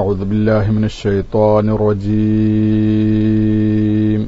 أعوذ بالله من الشيطان الرجيم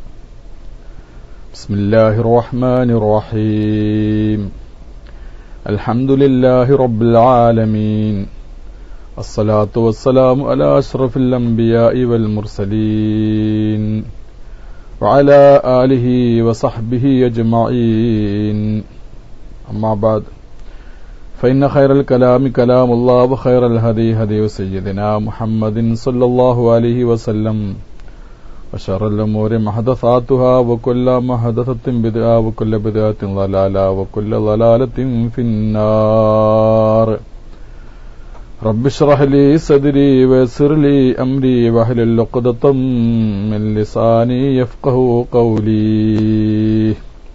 بسم الله الرحمن الرحيم الحمد لله رب العالمين الصلاة والسلام على أشرف الأنبياء والمرسلين وعلى آله وصحبه أجمعين أما بعد فإن خير الكلام كلام الله وخير الهدي هدي سيدنا محمد صلى الله عليه وسلم وشر الأمور محدثاتها وكل محدثة بدعة وكل بدعة ضلالة وكل ضلالة في النار رب اشرح لي صدري ويسر لي أمري واحلل عقدة من لساني يفقه قولي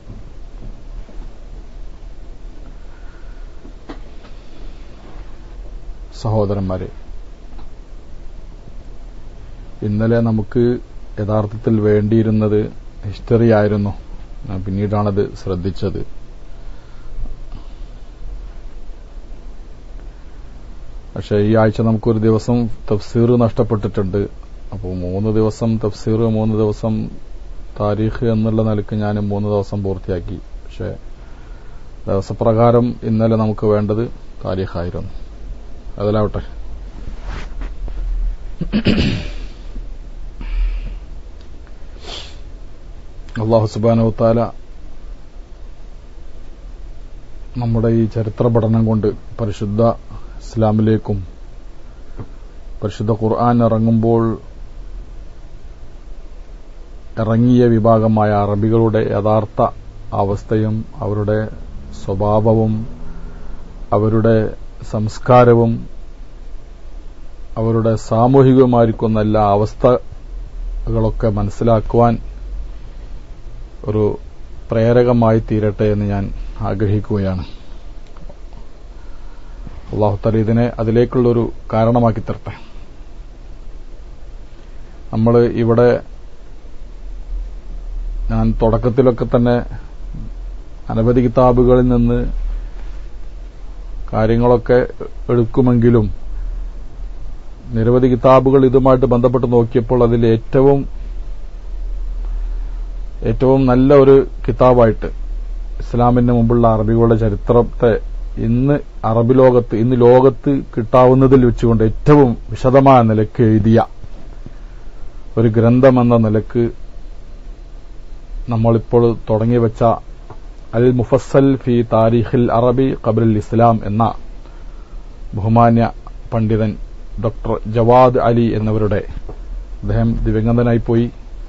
സഹോദരന്മാരെ ഇന്നലെ നമുക്ക് യഥാർത്ഥത്തിൽ വേണ്ടിയിരുന്നത് ഹിസ്റ്ററി ആയിരുന്നു ഞാൻ പിന്നീടാണത് ശ്രദ്ധിച്ചത് പക്ഷെ ഈ ആഴ്ച നമുക്കൊരു ദിവസം തഫ്സീർ നഷ്ടപ്പെട്ടിട്ടുണ്ട് അപ്പോൾ മൂന്ന് ദിവസം തഫ്സീർ മൂന്ന് ദിവസം താരീഖ് എന്നുള്ള നിലക്ക് ഞാൻ മൂന്ന് ദിവസം പൂർത്തിയാക്കി പക്ഷെ ദിവസപ്രകാരം ഇന്നലെ നമുക്ക് വേണ്ടത് താരീഖായിരുന്നു അതിലാവട്ടെ അള്ളാഹു സുബാനവത്താല നമ്മുടെ ഈ ചരിത്ര പഠനം കൊണ്ട് പരിശുദ്ധ ഇസ്ലാമിലേക്കും പരിശുദ്ധ ഖുർആൻ ഇറങ്ങുമ്പോൾ ഇറങ്ങിയ വിഭാഗമായ അറബികളുടെ യഥാർത്ഥ അവസ്ഥയും അവരുടെ സ്വഭാവവും അവരുടെ സംസ്കാരവും അവരുടെ സാമൂഹികമായിരിക്കുന്ന എല്ലാ അവസ്ഥകളൊക്കെ മനസ്സിലാക്കുവാൻ ഒരു പ്രേരകമായി തീരട്ടെ എന്ന് ഞാൻ ആഗ്രഹിക്കുകയാണ് അള്ളാഹുത്തല ഇതിനെ അതിലേക്കുള്ളൊരു കാരണമാക്കി തരട്ടെ നമ്മൾ ഇവിടെ ഞാൻ തുടക്കത്തിലൊക്കെ തന്നെ അനവധി കിതാബുകളിൽ നിന്ന് കാര്യങ്ങളൊക്കെ എടുക്കുമെങ്കിലും നിരവധി കിതാബുകൾ ഇതുമായിട്ട് ബന്ധപ്പെട്ട് നോക്കിയപ്പോൾ അതിൽ ഏറ്റവും ഏറ്റവും നല്ല ഒരു കിതാബായിട്ട് ഇസ്ലാമിന് മുമ്പുള്ള അറബികളുടെ ചരിത്രത്തെ ഇന്ന് അറബി ലോകത്ത് ഇന്ന് ലോകത്ത് കിട്ടാവുന്നതിൽ വെച്ചുകൊണ്ട് ഏറ്റവും വിശദമായ നിലക്ക് എഴുതിയ ഒരു ഗ്രന്ഥമെന്ന നിലക്ക് നമ്മളിപ്പോൾ തുടങ്ങി വെച്ച അൽ മുഫസൽ ഫി താരിഖിൽ അറബി ഖബറുൽ ഇസ്ലാം എന്ന ബഹുമാന്യ പണ്ഡിതൻ ഡോക്ടർ ജവാദ് അലി എന്നിവരുടെ അദ്ദേഹം ദിവംഗതനായിപ്പോയി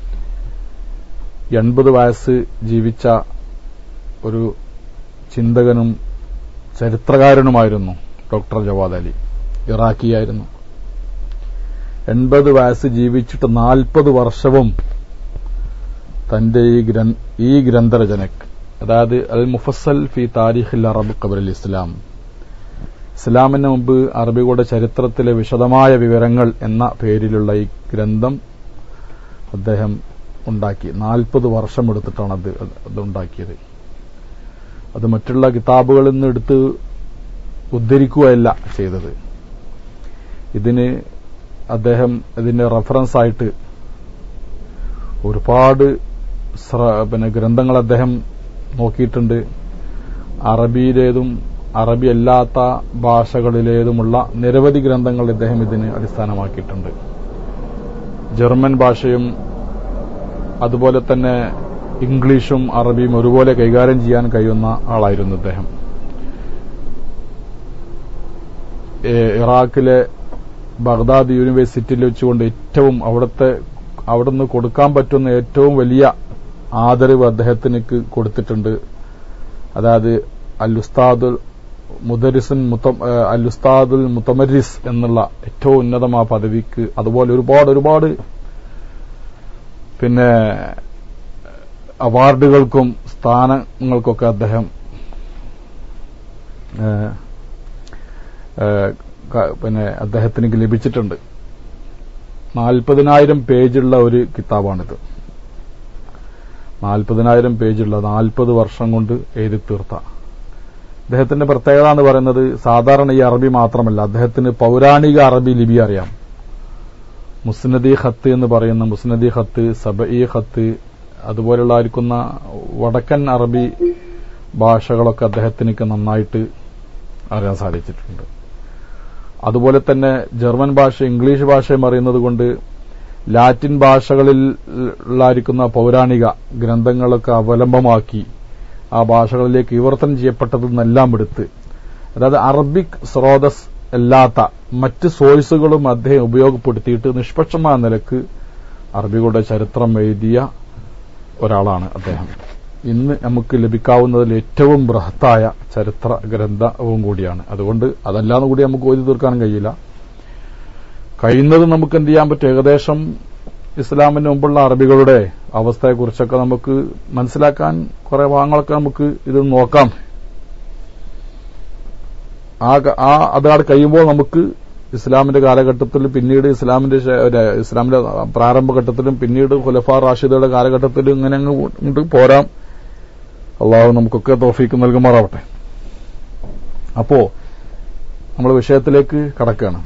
എൺപത് വയസ്സ് ജീവിച്ച ഒരു ചിന്തകനും ചരിത്രകാരനുമായിരുന്നു ഡോക്ടർ ജവാദ് അലി ഇറാഖിയായിരുന്നു എൺപത് വയസ്സ് ജീവിച്ചിട്ട് നാൽപ്പത് വർഷവും തന്റെ ഈ ഈ ഗ്രന്ഥരചനക്ക് അതായത് അൽ മുഫസൽ ഫി താരിഖിൽ അറബ് ഖബറുൽ ഇസ്ലാം ഇസ്ലാമിന് മുമ്പ് അറബികളുടെ ചരിത്രത്തിലെ വിശദമായ വിവരങ്ങൾ എന്ന പേരിലുള്ള ഈ ഗ്രന്ഥം അദ്ദേഹം ഉണ്ടാക്കി നാൽപ്പത് വർഷം എടുത്തിട്ടാണ് അത് അത് ഉണ്ടാക്കിയത് അത് മറ്റുള്ള കിതാബുകളിൽ നിന്ന് എടുത്ത് ഉദ്ധരിക്കുകയല്ല ചെയ്തത് ഇതിന് അദ്ദേഹം ഇതിന്റെ റെഫറൻസ് ആയിട്ട് ഒരുപാട് പിന്നെ ഗ്രന്ഥങ്ങൾ അദ്ദേഹം നോക്കിയിട്ടുണ്ട് അറബിയിലേതും അറബി അല്ലാത്ത ഭാഷകളിലേതുമുള്ള നിരവധി ഗ്രന്ഥങ്ങൾ ഇദ്ദേഹം ഇതിന് അടിസ്ഥാനമാക്കിയിട്ടുണ്ട് ജർമ്മൻ ഭാഷയും അതുപോലെ തന്നെ ഇംഗ്ലീഷും അറബിയും ഒരുപോലെ കൈകാര്യം ചെയ്യാൻ കഴിയുന്ന ആളായിരുന്നു ഇദ്ദേഹം ഇറാഖിലെ ബഗ്ദാദ് യൂണിവേഴ്സിറ്റിയിൽ വെച്ചുകൊണ്ട് ഏറ്റവും അവിടുത്തെ അവിടുന്ന് കൊടുക്കാൻ പറ്റുന്ന ഏറ്റവും വലിയ ആദരവ് അദ്ദേഹത്തിന് കൊടുത്തിട്ടുണ്ട് അതായത് അൽ ഉസ്താദുൽ മുദരിസുൻ അൽ ഉസ്താദുൽ മുത്തമരിസ് എന്നുള്ള ഏറ്റവും ഉന്നതമായ പദവിക്ക് അതുപോലെ ഒരുപാട് ഒരുപാട് പിന്നെ അവാർഡുകൾക്കും സ്ഥാനങ്ങൾക്കൊക്കെ അദ്ദേഹം പിന്നെ അദ്ദേഹത്തിന് ലഭിച്ചിട്ടുണ്ട് നാൽപ്പതിനായിരം പേജുള്ള ഒരു കിതാബാണിത് നാൽപ്പതിനായിരം പേജുള്ള നാൽപ്പത് വർഷം കൊണ്ട് എഴുതി തീർത്ത അദ്ദേഹത്തിന്റെ പ്രത്യേകത എന്ന് പറയുന്നത് സാധാരണ ഈ അറബി മാത്രമല്ല അദ്ദേഹത്തിന് പൗരാണിക അറബി ലിപി അറിയാം മുസ്നദി ഖത്ത് എന്ന് പറയുന്ന മുസ്നദി ഖത്ത് സബഇ ഖത്ത് അതുപോലുള്ള ആയിരിക്കുന്ന വടക്കൻ അറബി ഭാഷകളൊക്കെ അദ്ദേഹത്തിനൊക്കെ നന്നായിട്ട് അറിയാൻ സാധിച്ചിട്ടുണ്ട് അതുപോലെ തന്നെ ജർമ്മൻ ഭാഷ ഇംഗ്ലീഷ് ഭാഷയും അറിയുന്നത് കൊണ്ട് ലാറ്റിൻ ഭാഷകളിൽ ഉള്ളായിരിക്കുന്ന പൗരാണിക ഗ്രന്ഥങ്ങളൊക്കെ അവലംബമാക്കി ആ ഭാഷകളിലേക്ക് വിവർത്തനം ചെയ്യപ്പെട്ടതിൽ നിന്നെല്ലാം എടുത്ത് അതായത് അറബിക് സ്രോതസ് അല്ലാത്ത മറ്റ് സോഴ്സുകളും അദ്ദേഹം ഉപയോഗപ്പെടുത്തിയിട്ട് നിഷ്പക്ഷമായ നിലക്ക് അറബികളുടെ ചരിത്രം എഴുതിയ ഒരാളാണ് അദ്ദേഹം ഇന്ന് നമുക്ക് ലഭിക്കാവുന്നതിൽ ഏറ്റവും ബൃഹത്തായ ചരിത്ര ഗ്രന്ഥവും കൂടിയാണ് അതുകൊണ്ട് അതല്ലാന്ന് കൂടി നമുക്ക് ഓതി തീർക്കാനും കഴിയില്ല കഴിയുന്നത് നമുക്ക് എന്ത് ചെയ്യാൻ പറ്റും ഏകദേശം ഇസ്ലാമിന് മുമ്പുള്ള അറബികളുടെ അവസ്ഥയെക്കുറിച്ചൊക്കെ നമുക്ക് മനസ്സിലാക്കാൻ കുറെ ഭാഗങ്ങളൊക്കെ നമുക്ക് ഇത് നോക്കാം ആ ക- ആ അതാണ് കഴിയുമ്പോൾ നമുക്ക് ഇസ്ലാമിന്റെ കാലഘട്ടത്തിൽ പിന്നീട് ഇസ്ലാമിന്റെ ശേ- ഒരു ഇസ്ലാമിന്റെ പ്രാരംഭഘട്ടത്തിലും പിന്നീട് ഖുലഫ റാഷിദയുടെ കാലഘട്ടത്തിലും ഇങ്ങനെ അങ്ങ് കൊണ്ട് പോരാം അള്ളാഹു നമുക്കൊക്കെ തോഫീക്ക് നൽകുമാറാവട്ടെ അപ്പോ നമ്മൾ വിഷയത്തിലേക്ക് കടക്കുകയാണ്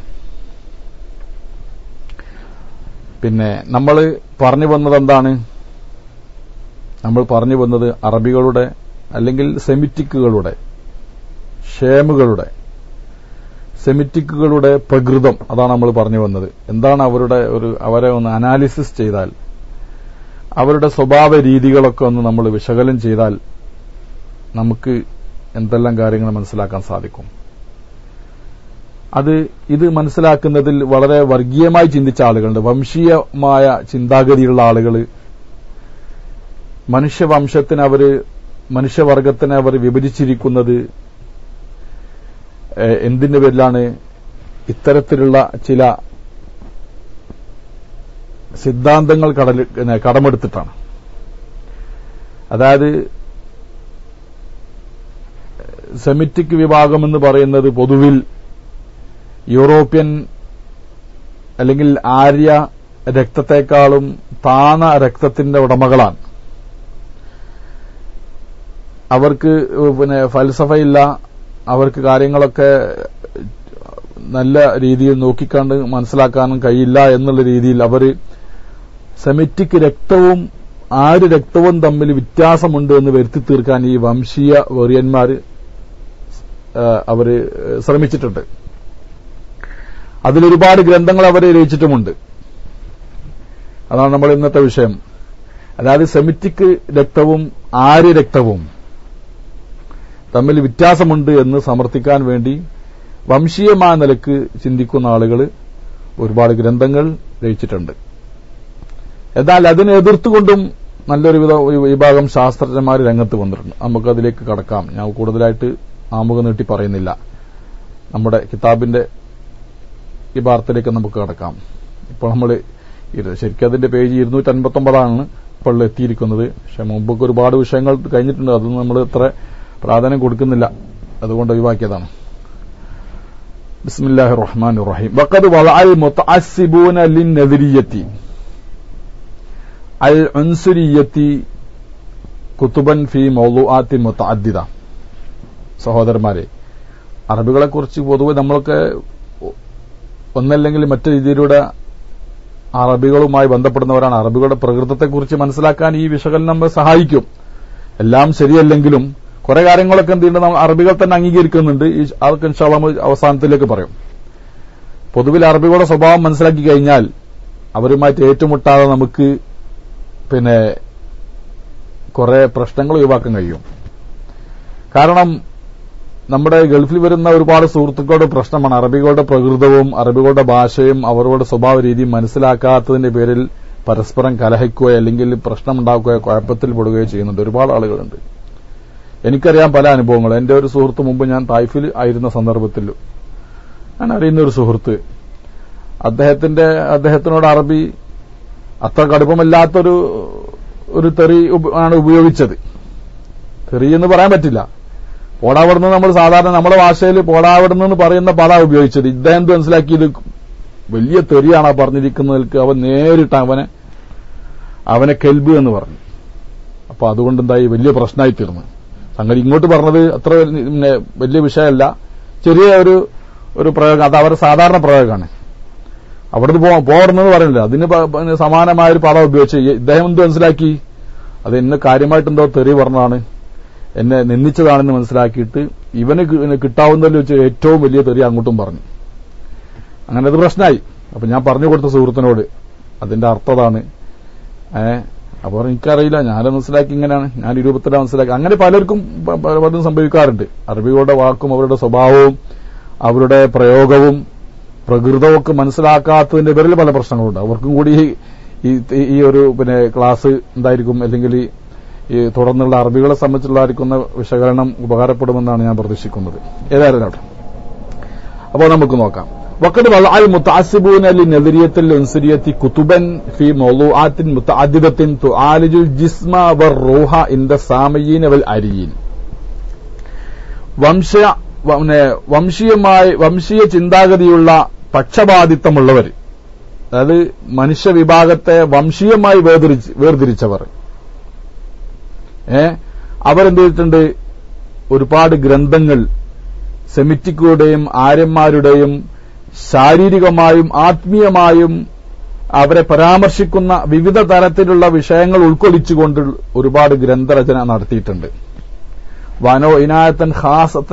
പിന്നെ നമ്മൾ പറഞ്ഞു വന്നത് എന്താണ് നമ്മൾ പറഞ്ഞു വന്നത് അറബികളുടെ അല്ലെങ്കിൽ സെമിറ്റിക്കുകളുടെ ഷേമുകളുടെ സെമിറ്റിക്കുകളുടെ പ്രകൃതം അതാണ് നമ്മൾ പറഞ്ഞു വന്നത് എന്താണ് അവരുടെ ഒരു അവരെ ഒന്ന് അനാലിസിസ് ചെയ്താൽ അവരുടെ സ്വഭാവ രീതികളൊക്കെ ഒന്ന് നമ്മൾ വിശകലനം ചെയ്താൽ നമുക്ക് എന്തെല്ലാം കാര്യങ്ങൾ മനസ്സിലാക്കാൻ സാധിക്കും അത് ഇത് മനസ്സിലാക്കുന്നതിൽ വളരെ വർഗീയമായി ചിന്തിച്ച ആളുകളുണ്ട് വംശീയമായ ചിന്താഗതിയുള്ള ആളുകൾ മനുഷ്യവംശത്തിന് അവര് മനുഷ്യവർഗത്തിനെ അവർ വിഭജിച്ചിരിക്കുന്നത് ഏഹ്, എന്തിന്റെ പേരിലാണ് ഇത്തരത്തിലുള്ള ചില സിദ്ധാന്തങ്ങൾ കടൽ പിന്നെ കടമെടുത്തിട്ടാണ് അതായത് സെമിറ്റിക് വിഭാഗം എന്ന് പറയുന്നത് പൊതുവിൽ യൂറോപ്യൻ അല്ലെങ്കിൽ ആര്യ രക്തത്തെക്കാളും താണ രക്തത്തിന്റെ ഉടമകളാണ് അവർക്ക് പിന്നെ ഫൽസഫയില്ല അവർക്ക് കാര്യങ്ങളൊക്കെ നല്ല രീതിയിൽ നോക്കിക്കണ്ട് മനസ്സിലാക്കാനും കഴിയില്ല എന്നുള്ള രീതിയിൽ അവർ സെമിറ്റിക് രക്തവും ആര് രക്തവും തമ്മിൽ വ്യത്യാസമുണ്ട് എന്ന് വരുത്തി തീർക്കാൻ ഈ വംശീയ വെറിയന്മാർ അവര് ശ്രമിച്ചിട്ടുണ്ട് അതിലൊരുപാട് ഗ്രന്ഥങ്ങൾ അവർ രചിച്ചിട്ടുമുണ്ട് അതാണ് നമ്മൾ ഇന്നത്തെ വിഷയം അതായത് സെമിറ്റിക് രക്തവും ആര്യ രക്തവും തമ്മിൽ വ്യത്യാസമുണ്ട് എന്ന് സമർത്ഥിക്കാൻ വേണ്ടി വംശീയമായ നിലക്ക് ചിന്തിക്കുന്ന ആളുകൾ ഒരുപാട് ഗ്രന്ഥങ്ങൾ രചിച്ചിട്ടുണ്ട് എന്നാൽ അതിനെ എതിർത്തുകൊണ്ടും നല്ലൊരു വിധ വിഭാഗം ശാസ്ത്രജ്ഞന്മാർ രംഗത്ത് വന്നിട്ടുണ്ട് നമുക്കതിലേക്ക് കടക്കാം ഞാൻ കൂടുതലായിട്ട് ആമുഖം നീട്ടി പറയുന്നില്ല നമ്മുടെ കിതാബിന്റെ ഈ വാർത്തയിലേക്ക് നമുക്ക് കടക്കാം ഇപ്പോൾ നമ്മൾ ശരിക്കും അതിന്റെ പേജ് ഇരുന്നൂറ്റി അൻപത്തൊമ്പതാണ് ഇപ്പോൾ എത്തിയിരിക്കുന്നത് പക്ഷെ മുമ്പൊക്കെ ഒരുപാട് വിഷയങ്ങൾ കഴിഞ്ഞിട്ടുണ്ട് അതൊന്നും നമ്മൾ ഇത്ര പ്രാധാന്യം കൊടുക്കുന്നില്ല അതുകൊണ്ട് ഒഴിവാക്കിയതാണ് ബിസ്മില്ലാഹി റഹ്മാൻ റഹീം വഖദ് വളഅൽ മുതഅസ്സിബൂന ലിന്നദിരിയത്തി അൽ ഉൻസുരിയത്തി കുത്തുബൻ ഫി മൗളുആത്തി മുതഅദ്ദിദ സഹോദരന്മാരെ അറബികളെ കുറിച്ച് പൊതുവെ നമ്മളൊക്കെ ഒന്നല്ലെങ്കിൽ മറ്റു രീതിയിലൂടെ അറബികളുമായി ബന്ധപ്പെടുന്നവരാണ് അറബികളുടെ പ്രകൃതത്തെക്കുറിച്ച് മനസ്സിലാക്കാൻ ഈ വിശകലനം നമ്മെ സഹായിക്കും എല്ലാം ശരിയല്ലെങ്കിലും കുറെ കാര്യങ്ങളൊക്കെ എന്ത് ചെയ്യുന്നുണ്ട് നമ്മൾ അറബികൾ തന്നെ അംഗീകരിക്കുന്നുണ്ട് ഈ അതൊക്കെ ഇൻഷാല്ല നമ്മൾ അവസാനത്തിലേക്ക് പറയും പൊതുവിൽ അറബികളുടെ സ്വഭാവം മനസ്സിലാക്കി കഴിഞ്ഞാൽ അവരുമായിട്ട് ഏറ്റുമുട്ടാതെ നമുക്ക് പിന്നെ കുറെ പ്രശ്നങ്ങൾ ഒഴിവാക്കാൻ കഴിയും കാരണം നമ്മുടെ ഗൾഫിൽ വരുന്ന ഒരുപാട് സുഹൃത്തുക്കളുടെ പ്രശ്നമാണ് അറബികളുടെ പ്രകൃതവും അറബികളുടെ ഭാഷയും അവരുടെ സ്വഭാവ രീതിയും മനസ്സിലാക്കാത്തതിന്റെ പേരിൽ പരസ്പരം കലഹിക്കുകയോ അല്ലെങ്കിൽ പ്രശ്നമുണ്ടാക്കുകയോ കുഴപ്പത്തിൽ പെടുകയോ ചെയ്യുന്നുണ്ട് ഒരുപാട് ആളുകളുണ്ട് എനിക്കറിയാം പല അനുഭവങ്ങളും എന്റെ ഒരു സുഹൃത്ത് മുമ്പ് ഞാൻ തായ്ഫിൽ ആയിരുന്ന സന്ദർഭത്തിൽ ഞാൻ അറിയുന്ന ഒരു സുഹൃത്ത് അദ്ദേഹത്തിന്റെ അദ്ദേഹത്തിനോട് അറബി അത്ര കടുപ്പമല്ലാത്തൊരു ഒരു തെറി ആണ് ഉപയോഗിച്ചത് തെറി എന്ന് പറയാൻ പറ്റില്ല പോടാവിടുന്ന് നമ്മൾ സാധാരണ നമ്മുടെ ഭാഷയിൽ പോടാവിടുന്ന് എന്ന് പറയുന്ന പദ ഉപയോഗിച്ചത് ഇദ്ദേഹം എന്ത് മനസ്സിലാക്കിയത് വലിയ തെറിയാണ് ആ പറഞ്ഞിരിക്കുന്നതിൽക്ക് അവൻ നേരിട്ട് അവനെ അവനെ കെൽബ് എന്ന് പറഞ്ഞു അപ്പൊ അതുകൊണ്ട് എന്തായി വലിയ പ്രശ്നമായി തീർന്നു സംഗതി ഇങ്ങോട്ട് പറഞ്ഞത് അത്ര പിന്നെ വലിയ വിഷയമല്ല ചെറിയ ഒരു ഒരു പ്രയോഗം അത് അവരുടെ സാധാരണ പ്രയോഗമാണ് അവിടുന്ന് പോ പോർന്നെന്ന് പറയുന്നില്ല അതിന് പ- പിന്നെ സമാനമായ ഒരു പദം ഉപയോഗിച്ച് ഈ- ഇദ്ദേഹം എന്ത് മനസ്സിലാക്കി അത് എന്നെ കാര്യമായിട്ട് എന്തോ തെറി പറഞ്ഞതാണ് എന്നെ നിന്ദിച്ചതാണെന്ന് മനസ്സിലാക്കിയിട്ട് ഇവന് കി- ഇവന് കിട്ടാവുന്നതിൽ വെച്ച് ഏറ്റവും വലിയ തെറി അങ്ങോട്ടും പറഞ്ഞു അങ്ങനെ അത് പ്രശ്നമായി അപ്പൊ ഞാൻ പറഞ്ഞു കൊടുത്ത സുഹൃത്തിനോട് അതിന്റെ അർത്ഥം അതാണ് ഏ അപ്പൊ പറഞ്ഞു, എനിക്കറിയില്ല ഞാൻ മനസ്സിലാക്കി ഇങ്ങനെയാണ് ഞാൻ ഈ രൂപത്തിലാണ് മനസ്സിലാക്കി അങ്ങനെ പലർക്കും പ- പ- പലതും സംഭവിക്കാറുണ്ട് അറബികളുടെ വാക്കും അവരുടെ സ്വഭാവവും അവരുടെ പ്രയോഗവും പ്രകൃതവും ഒക്കെ മനസ്സിലാക്കാത്തതിന്റെ പേരിൽ പല പ്രശ്നങ്ങളുണ്ട് അവർക്കും കൂടി ഈ- ഈ ഈ ഒരു പിന്നെ ക്ലാസ് എന്തായിരിക്കും അല്ലെങ്കിൽ ഈ- ഈ തുടർന്നുള്ള അറബികളെ സംബന്ധിച്ചുള്ളതായിരിക്കുന്ന വിശകലനം ഉപകാരപ്പെടുമെന്നാണ് ഞാൻ പ്രതീക്ഷിക്കുന്നത് ഏതായാലും അപ്പോൾ നമുക്ക് നോക്കാം وقد وضع المتعصبون لنظرية العنصرية كتبا في موضوعات متعددة تعالج الجسم والروح عند الساميين والأريين വംശ വ- പിന്നെ വംശീയമായി വംശീയ ചിന്താഗതിയുള്ള പക്ഷപാതിത്വമുള്ളവർ അതായത് മനുഷ്യ വിഭാഗത്തെ വംശീയമായി വേർതിരിച്ച് വേർതിരിച്ചവർ ഏ അവരെന്ത് ചെയ്തിട്ടുണ്ട് ഒരുപാട് ഗ്രന്ഥങ്ങൾ സെമിറ്റിക്കുകളുടെയും ആര്യന്മാരുടെയും ശാരീരികമായും ആത്മീയമായും അവരെ പരാമർശിക്കുന്ന വിവിധ തരത്തിലുള്ള വിഷയങ്ങൾ ഉൾക്കൊള്ളിച്ചുകൊണ്ട് ഒരുപാട് ഗ്രന്ഥരചന നടത്തിയിട്ടുണ്ട് വനോ ഇനായത്തൻ ഖാസത്തൻ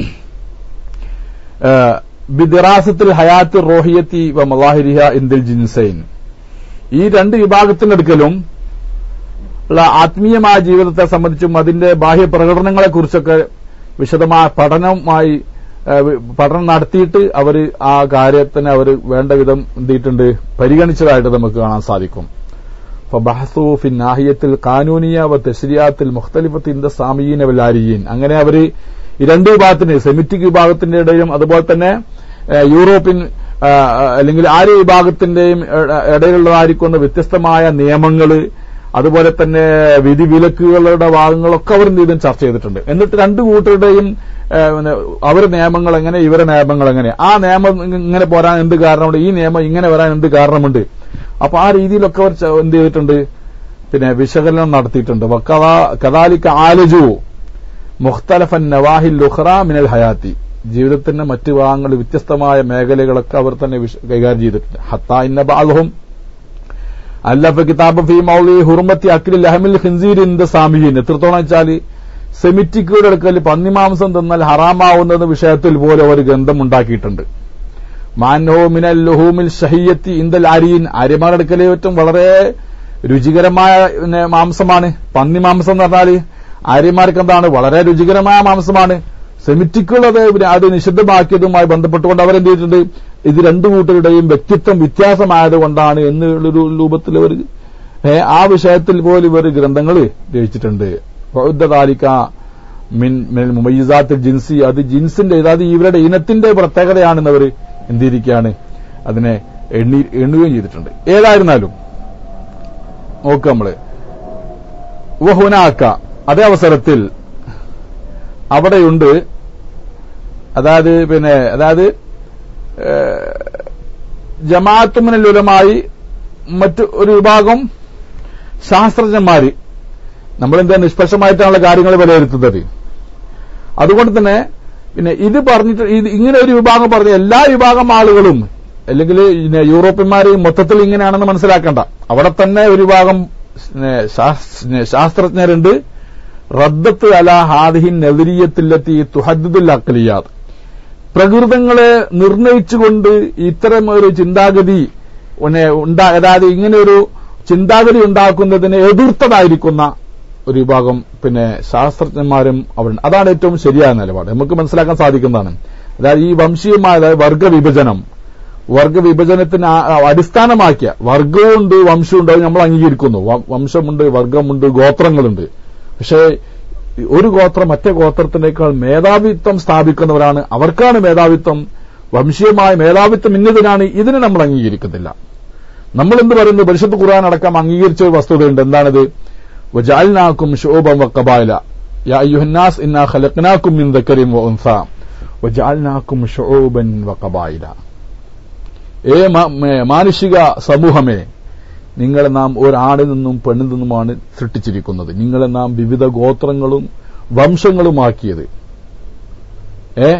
ഏഹ്, ബിദിറാസത്തിൽ ഹയാത്ത് റോഹിയത്തി വ മലാഹിരിഹ ഇന്ദിൽ ജിൻസൈൻ ഈ രണ്ട് വിഭാഗത്തിനടുക്കലും ഉള്ള ആത്മീയമായ ജീവിതത്തെ സംബന്ധിച്ചും അതിന്റെ ബാഹ്യ പ്രകടനങ്ങളെക്കുറിച്ചൊക്കെ വിശദമായ പഠനവുമായി ഏഹ്, വി- പഠനം നടത്തിയിട്ട് അവർ ആ കാര്യത്തിന് അവർ വേണ്ട വിധം എന്ത് ചെയ്തിട്ടുണ്ട് പരിഗണിച്ചതായിട്ട് നമുക്ക് കാണാൻ സാധിക്കും فبحثوا في الناحية القانونية والتشريعات المختلفة عند الساميين والآريين അങ്ങനെ അവർ ഈ രണ്ട് വിഭാഗത്തിന് സെമിറ്റിക് വിഭാഗത്തിന്റെ ഇടയിലും അതുപോലെ തന്നെ ഏഹ്, യൂറോപ്യൻ ആ, അല്ലെങ്കിൽ ആര്യ വിഭാഗത്തിന്റെയും ഇട- ഇടയിലുള്ളതായിരിക്കുന്ന വ്യത്യസ്തമായ നിയമങ്ങൾ അതുപോലെ തന്നെ വിധിവിലക്കുകളുടെ ഭാഗങ്ങളൊക്കെ അവർ എന്ത് ചെയ്തും ചർച്ച ചെയ്തിട്ടുണ്ട് എന്നിട്ട് രണ്ടു കൂട്ടരുടെയും ഏഹ്, പിന്നെ അവരുടെ നിയമങ്ങൾ എങ്ങനെ ഇവരുടെ നിയമങ്ങൾ എങ്ങനെ ആ നിയമം ഇങ്ങനെ പോരാൻ എന്ത് കാരണമുണ്ട് ഈ നിയമം ഇങ്ങനെ വരാൻ എന്ത് കാരണമുണ്ട് അപ്പൊ ആ രീതിയിലൊക്കെ അവർ ച- എന്ത് ചെയ്തിട്ടുണ്ട് പിന്നെ വിശകലനം നടത്തിയിട്ടുണ്ട് വക്കതാ- കദാലിക്ക ആലജു മുഖ്തലഫൻ നവാഹിൽ ലുഹ്റ മിനൽ ഹയാത്തി ജീവിതത്തിന്റെ മറ്റു ഭാഗങ്ങൾ വ്യത്യസ്തമായ മേഖലകളൊക്കെ അവർ തന്നെ വിശ- കൈകാര്യം ചെയ്തിട്ടുണ്ട് ഹത്താ ഇന്ന ബാലഹും അല്ലഫ കിതാബ് ഫി മൗലി ഹുർമത്തി അഖിൽ അഹമിൽ ഖിൻസീർ ഇന്ത സാമിയീൻ എത്രത്തോളം വെച്ചാൽ സെമിറ്റിക്കുകളുടെ അടുക്കൽ പന്നിമാംസം തിന്നാൽ ഹറാമാവുന്നത് വിഷയത്തിൽ പോലെ ഒരു ഗ്രന്ഥം ഉണ്ടാക്കിയിട്ടുണ്ട് മാനോ മിനൽ ലുഹൂമിൽ ഷഹിയത്തി ഇന്ദൽ ആരിയൻ ആര്യമാരുടെ അടുക്കൽ ഏറ്റവും വളരെ രുചികരമായ പിന്നെ മാംസമാണ് പന്നി മാംസം എന്ന് പറഞ്ഞാൽ ആര്യന്മാർക്ക് എന്താണ് വളരെ രുചികരമായ മാംസമാണ് സെമിറ്റിക്കുകൾ അത് പിന്നെ അത് നിഷിദ്ധമാക്കിയതുമായി ബന്ധപ്പെട്ടുകൊണ്ട് അവരെന്ത് ചെയ്തിട്ടുണ്ട് ഇത് രണ്ടു കൂട്ടരുടെയും വ്യക്തിത്വം വ്യത്യാസമായതുകൊണ്ടാണ് എന്നുള്ളൊരു രൂപത്തിൽ അവർ ഏ, ആ വിഷയത്തിൽ പോലും ഇവർ ഗ്രന്ഥങ്ങൾ രചിച്ചിട്ടുണ്ട് ബൗദ്ധതാലിക്ക മിൻ മിൻ മുമയ്യിസാത്തിൽ ജിൻസി അത് ജിൻസിന്റെ അതായത് ഇവരുടെ ഇനത്തിന്റെ പ്രത്യേകതയാണെന്ന് അവർ എന്തിരിക്കുകയാണ് അതിനെ എണ്ണി എണ്ണുകയും ചെയ്തിട്ടുണ്ട് ഏതായിരുന്നാലും നോക്കുക നമ്മള് വഹുനാക്ക അതേ അവസരത്തിൽ അവിടെയുണ്ട് അതായത് പിന്നെ അതായത് ജമാഅത്തുമിനുലമായി മറ്റു ഒരു വിഭാഗം ശാസ്ത്രജ്ഞന്മാര് നമ്മളെന്താ നിഷ്പക്ഷമായിട്ടാണുള്ള കാര്യങ്ങൾ വിലയിരുത്തുന്നത് അതുകൊണ്ട് തന്നെ പിന്നെ ഇത് പറഞ്ഞിട്ട് ഇത് ഇങ്ങനെ ഒരു വിഭാഗം പറഞ്ഞ എല്ലാ വിഭാഗം ആളുകളും അല്ലെങ്കിൽ പിന്നെ യൂറോപ്യന്മാര് മൊത്തത്തിൽ ഇങ്ങനെയാണെന്ന് മനസ്സിലാക്കണ്ട അവിടെ തന്നെ ഒരു വിഭാഗം പിന്നെ ശാസ്- ശാസ്ത്രജ്ഞരുണ്ട് റദ്ദത്ത് അല ഹാദിഹിൻ നെതിരിയത്തിലെത്തി തുഹദ്ദുൽ അക്കലിയാത് പ്രകൃതങ്ങളെ നിർണയിച്ചുകൊണ്ട് ഇത്തരം ഒരു ചിന്താഗതി പിന്നെ ഉണ്ടാ അതായത് ഇങ്ങനെ ഒരു ചിന്താഗതി ഉണ്ടാക്കുന്നതിനെ എതിർത്തതായിരിക്കുന്ന ഒരു വിഭാഗം പിന്നെ ശാസ്ത്രജ്ഞന്മാരും അവരുണ്ട് അതാണ് ഏറ്റവും ശരിയായ നിലപാട് നമുക്ക് മനസ്സിലാക്കാൻ സാധിക്കുന്നതാണ് അതായത് ഈ വംശീയമായ അതായത് വർഗവിഭജനം വർഗവിഭജനത്തിന് ആ- ആ അടിസ്ഥാനമാക്കിയ വർഗവുമുണ്ട് വംശമുണ്ട് അത് നമ്മൾ അംഗീകരിക്കുന്നു വ- വംശമുണ്ട് വർഗമുണ്ട് ഗോത്രങ്ങളുണ്ട് പക്ഷേ ഒരു ഗോത്രം മറ്റേ ഗോത്രത്തിനേക്കാൾ മേധാവിത്വം സ്ഥാപിക്കുന്നവരാണ് അവർക്കാണ് മേധാവിത്വം വംശീയമായ മേധാവിത്വം ഇന്നതിനാണ് ഇതിനെ നമ്മൾ അംഗീകരിക്കുന്നില്ല നമ്മൾ എന്ത് പറയുന്നു പരിശുദ്ധ ഖുർആൻ അടക്കം അംഗീകരിച്ച ഒരു വസ്തുതയുണ്ട് എന്താണിത് വജാൽനാക്കും ഷോബം വക്കബാല യാ അയ്യുഹന്നാസ് ഇന്നാ ഖലഖ്നാക്കും മിൻ ദക്കരിൻ വഉൻസ വജാൽനാക്കും ഷുഊബൻ വഖബായില ഏ മ- മേ- മാനുഷിക സമൂഹമേ നിങ്ങളെ നാം ഒരാണിൽ നിന്നും പെണ്ണിൽ നിന്നുമാണ് സൃഷ്ടിച്ചിരിക്കുന്നത് നിങ്ങളെ നാം വിവിധ ഗോത്രങ്ങളും വംശങ്ങളുമാക്കിയത് ഏ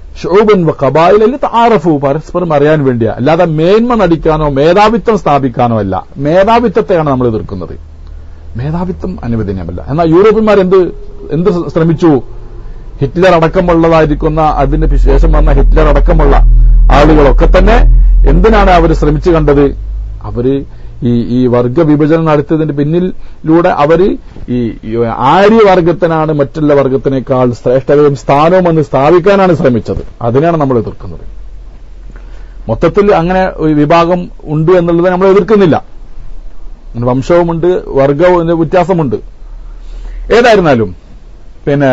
ഷോബൻ കബായിൽ താറഫു പരസ്പരം അറിയാൻ വേണ്ടിയാ അല്ലാതെ മേന്മ നടിക്കാനോ മേധാവിത്വം സ്ഥാപിക്കാനോ അല്ല മേധാവിത്വത്തെയാണ് നമ്മൾ എതിർക്കുന്നത് മേധാവിത്വം അനുവദനീയമല്ല എന്നാൽ യൂറോപ്യന്മാർ എന്ത് എന്ത് ശ്രമിച്ചു ഹിറ്റ്ലർ അടക്കമുള്ളതായിരിക്കുന്ന അതിന് ശേഷം വന്ന ഹിറ്റ്ലർ അടക്കമുള്ള ആളുകളൊക്കെ തന്നെ എന്തിനാണ് അവർ ശ്രമിച്ചു കണ്ടത് അവര് ഈ ഈ വർഗ വിഭജനം നടത്തിയതിന്റെ പിന്നിലൂടെ അവര് ഈ ഈ ആര്യവർഗത്തിനാണ് മറ്റുള്ള വർഗത്തിനേക്കാൾ ശ്രേഷ്ഠതയും സ്ഥാനവും എന്ന് സ്ഥാപിക്കാനാണ് ശ്രമിച്ചത് അതിനാണ് നമ്മൾ എതിർക്കുന്നത് മൊത്തത്തിൽ അങ്ങനെ ഒരു വിഭാഗം ഉണ്ട് എന്നുള്ളത് നമ്മൾ എതിർക്കുന്നില്ല അങ്ങനെ വംശവുമുണ്ട് വർഗവും വ്യത്യാസമുണ്ട് ഏതായിരുന്നാലും പിന്നെ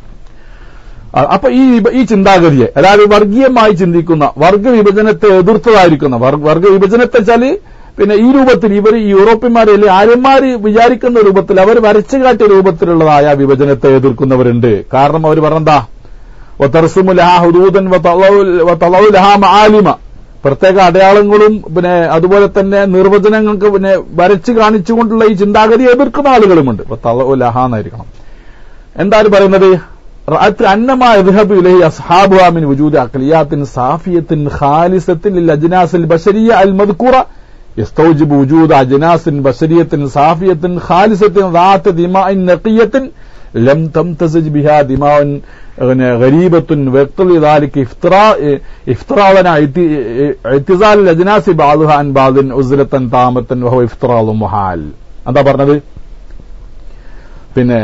അ- അപ്പൊ ഈ വിഭ- ഈ ചിന്താഗതിയെ അതായത് വർഗീയമായി ചിന്തിക്കുന്ന വർഗ വിഭജനത്തെ എതിർത്തതായിരിക്കുന്ന വർ- വർഗ വിഭജനത്തെ വെച്ചാല് പിന്നെ ഈ രൂപത്തിൽ ഇവർ ഈ യൂറോപ്യന്മാരെ അല്ലെങ്കിൽ ആര്യന്മാര് വിചാരിക്കുന്ന രൂപത്തിൽ അവർ വരച്ചു കാട്ടിയ രൂപത്തിലുള്ളതായ വിഭജനത്തെ എതിർക്കുന്നവരുണ്ട് കാരണം അവർ പറഞ്ഞെന്താ വതർസുമു ലഹാ ഹുദൂദൻ വതളഉ- വതളഉ ലഹാ മആലിമ പ്രത്യേക അടയാളങ്ങളും പിന്നെ അതുപോലെ തന്നെ നിർവചനങ്ങൾക്ക് പിന്നെ വരച്ചു കാണിച്ചുകൊണ്ടുള്ള ഈ ചിന്താഗതിയെ എതിർക്കുന്ന ആളുകളുമുണ്ട് വതളഉ ലഹാ എന്നായിരിക്കണം എന്താണ് പറയുന്നത് റഅത്ത് അന്നമാ യദ്ഹബു ഇലൈഹി അസ്ഹാബുഹാ മിൻ വജൂദി അഖ്ലിയാത്തിൻ സാഫിയത്തിൻ ഖാലിസത്തിൻ ലിൽ അജ്നാസിൽ ബശരിയ അൽ മദ്കൂറ يستوجب وجود أجناس بشرية صافية خالصة ذات دماء نقية لم تمتزج بها دماء غريبة ويقتضي ذلك افتراء افتراء اعتزال الأجناس بعضها عن بعض أزلة تامة وهو افتراء محال എന്താ പറഞ്ഞത് പിന്നെ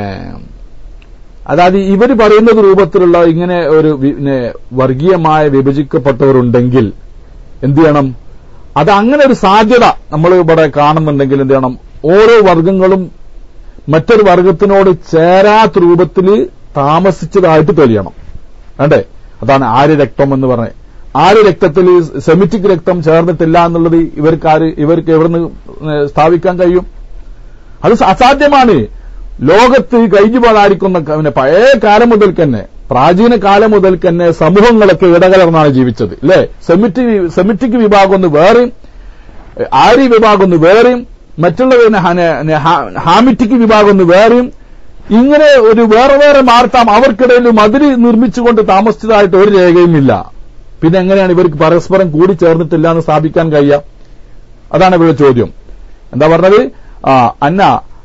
അതായത് ഇവർ പറയുന്നത് രൂപത്തിലുള്ള ഇങ്ങനെ ഒരു വി- പിന്നെ വർഗീയമായ വിഭജിക്കപ്പെട്ടവരുണ്ടെങ്കിൽ എന്ത് ചെയ്യണം അത് അങ്ങനെ ഒരു സാധ്യത നമ്മൾ ഇവിടെ കാണുന്നുണ്ടെങ്കിൽ എന്ത് ചെയ്യണം ഓരോ വർഗങ്ങളും മറ്റൊരു വർഗത്തിനോട് ചേരാത്ത രൂപത്തിൽ താമസിച്ചതായിട്ട് തെളിയണം വേണ്ടേ അതാണ് ആര്യ രക്തം എന്ന് പറഞ്ഞത് ആര്യ രക്തത്തിൽ സെമിറ്റിക് രക്തം ചേർന്നിട്ടില്ല എന്നുള്ളത് ഇവർക്ക് ആര് ഇവർക്ക് എവിടുന്ന് സ്ഥാപിക്കാൻ കഴിയും അത് അസാധ്യമാണ് ലോകത്ത് കഴിഞ്ഞു പോകാതിരിക്കുന്ന ക- പിന്നെ പഴയ കാലം മുതൽ തന്നെ പ്രാചീന കാലം മുതൽ തന്നെ സമൂഹങ്ങളൊക്കെ ഇടകലർന്നാണ് ജീവിച്ചത് അല്ലെ സെമിറ്റിക് സെമിറ്റിക് വിഭാഗം ഒന്ന് വേറെയും എ, ആര്യ വിഭാഗം ഒന്ന് വേറെയും മറ്റുള്ള പിന്നെ ഹന- ന- ഹാ- ഹാമിറ്റിക് വിഭാഗം ഒന്ന് വേറെയും ഇങ്ങനെ ഒരു വേറെ വേറെ മാർത്താം അവർക്കിടയിൽ മതിൽ നിർമ്മിച്ചുകൊണ്ട് താമസിച്ചതായിട്ട് ഒരു രേഖയും ഇല്ല പിന്നെ എങ്ങനെയാണ് ഇവർക്ക് പരസ്പരം കൂടി ചേർന്നിട്ടില്ല എന്ന് സ്ഥാപിക്കാൻ കഴിയുക അതാണ് ഇവരുടെ ചോദ്യം എന്താ പറഞ്ഞത് ആ അന്ന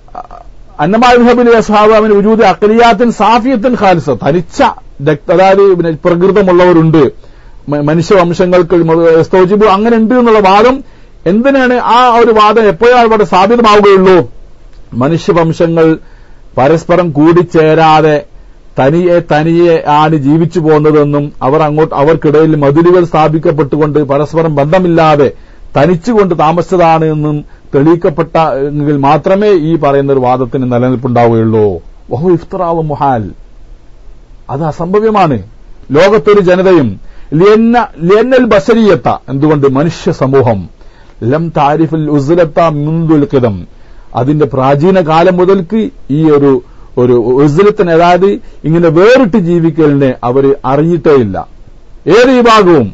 അന്നമാബിലെ അസ്ഹാബാമിന് ഉജൂദ് അക്കലിയാത്തിൻ സാഫിയത്തിൻ ഖാലിസ തനിച്ച രക്ത അതായത് പിന്നെ പ്രകൃതമുള്ളവരുണ്ട് മ- മനുഷ്യവംശങ്ങൾക്ക് സ്തോജിബു അങ്ങനെ ഉണ്ട് എന്നുള്ള വാദം എന്തിനാണ് ആ ഒരു വാദം എപ്പോഴാണ് ഇവിടെ സ്ഥാപിതമാവുകയുള്ളൂ മനുഷ്യവംശങ്ങൾ പരസ്പരം കൂടിച്ചേരാതെ തനിയെ തനിയെ ആണ് ജീവിച്ചു പോകുന്നതെന്നും അവർ അങ്ങോട്ട് അവർക്കിടയിൽ മതിലുകൾ സ്ഥാപിക്കപ്പെട്ടുകൊണ്ട് പരസ്പരം ബന്ധമില്ലാതെ തനിച്ചുകൊണ്ട് താമസിച്ചതാണ് എന്നും തെളിയിക്കപ്പെട്ട എങ്കിൽ മാത്രമേ ഈ പറയുന്ന ഒരു വാദത്തിന് നിലനിൽപ്പുണ്ടാവുകയുള്ളൂ വഹു ഇഫ്തറാവ് മുഹാൽ അത് അസംഭവ്യമാണ് ലോകത്തൊരു ജനതയും ലിയന്ന ലിയന്നൽ ബസരിയത്ത എന്തുകൊണ്ട് മനുഷ്യ സമൂഹം ലം താരിഫുൽ ഉസ്ലത്ത മുൻതുൽ കിതം അതിന്റെ പ്രാചീന കാലം മുതൽക്ക് ഈ ഒരു ഒരു ഉസ്ലത്തിന് അതായത് ഇങ്ങനെ വേറിട്ട് ജീവിക്കലിനെ അവർ അറിഞ്ഞിട്ടേ ഇല്ല ഏത് വിഭാഗവും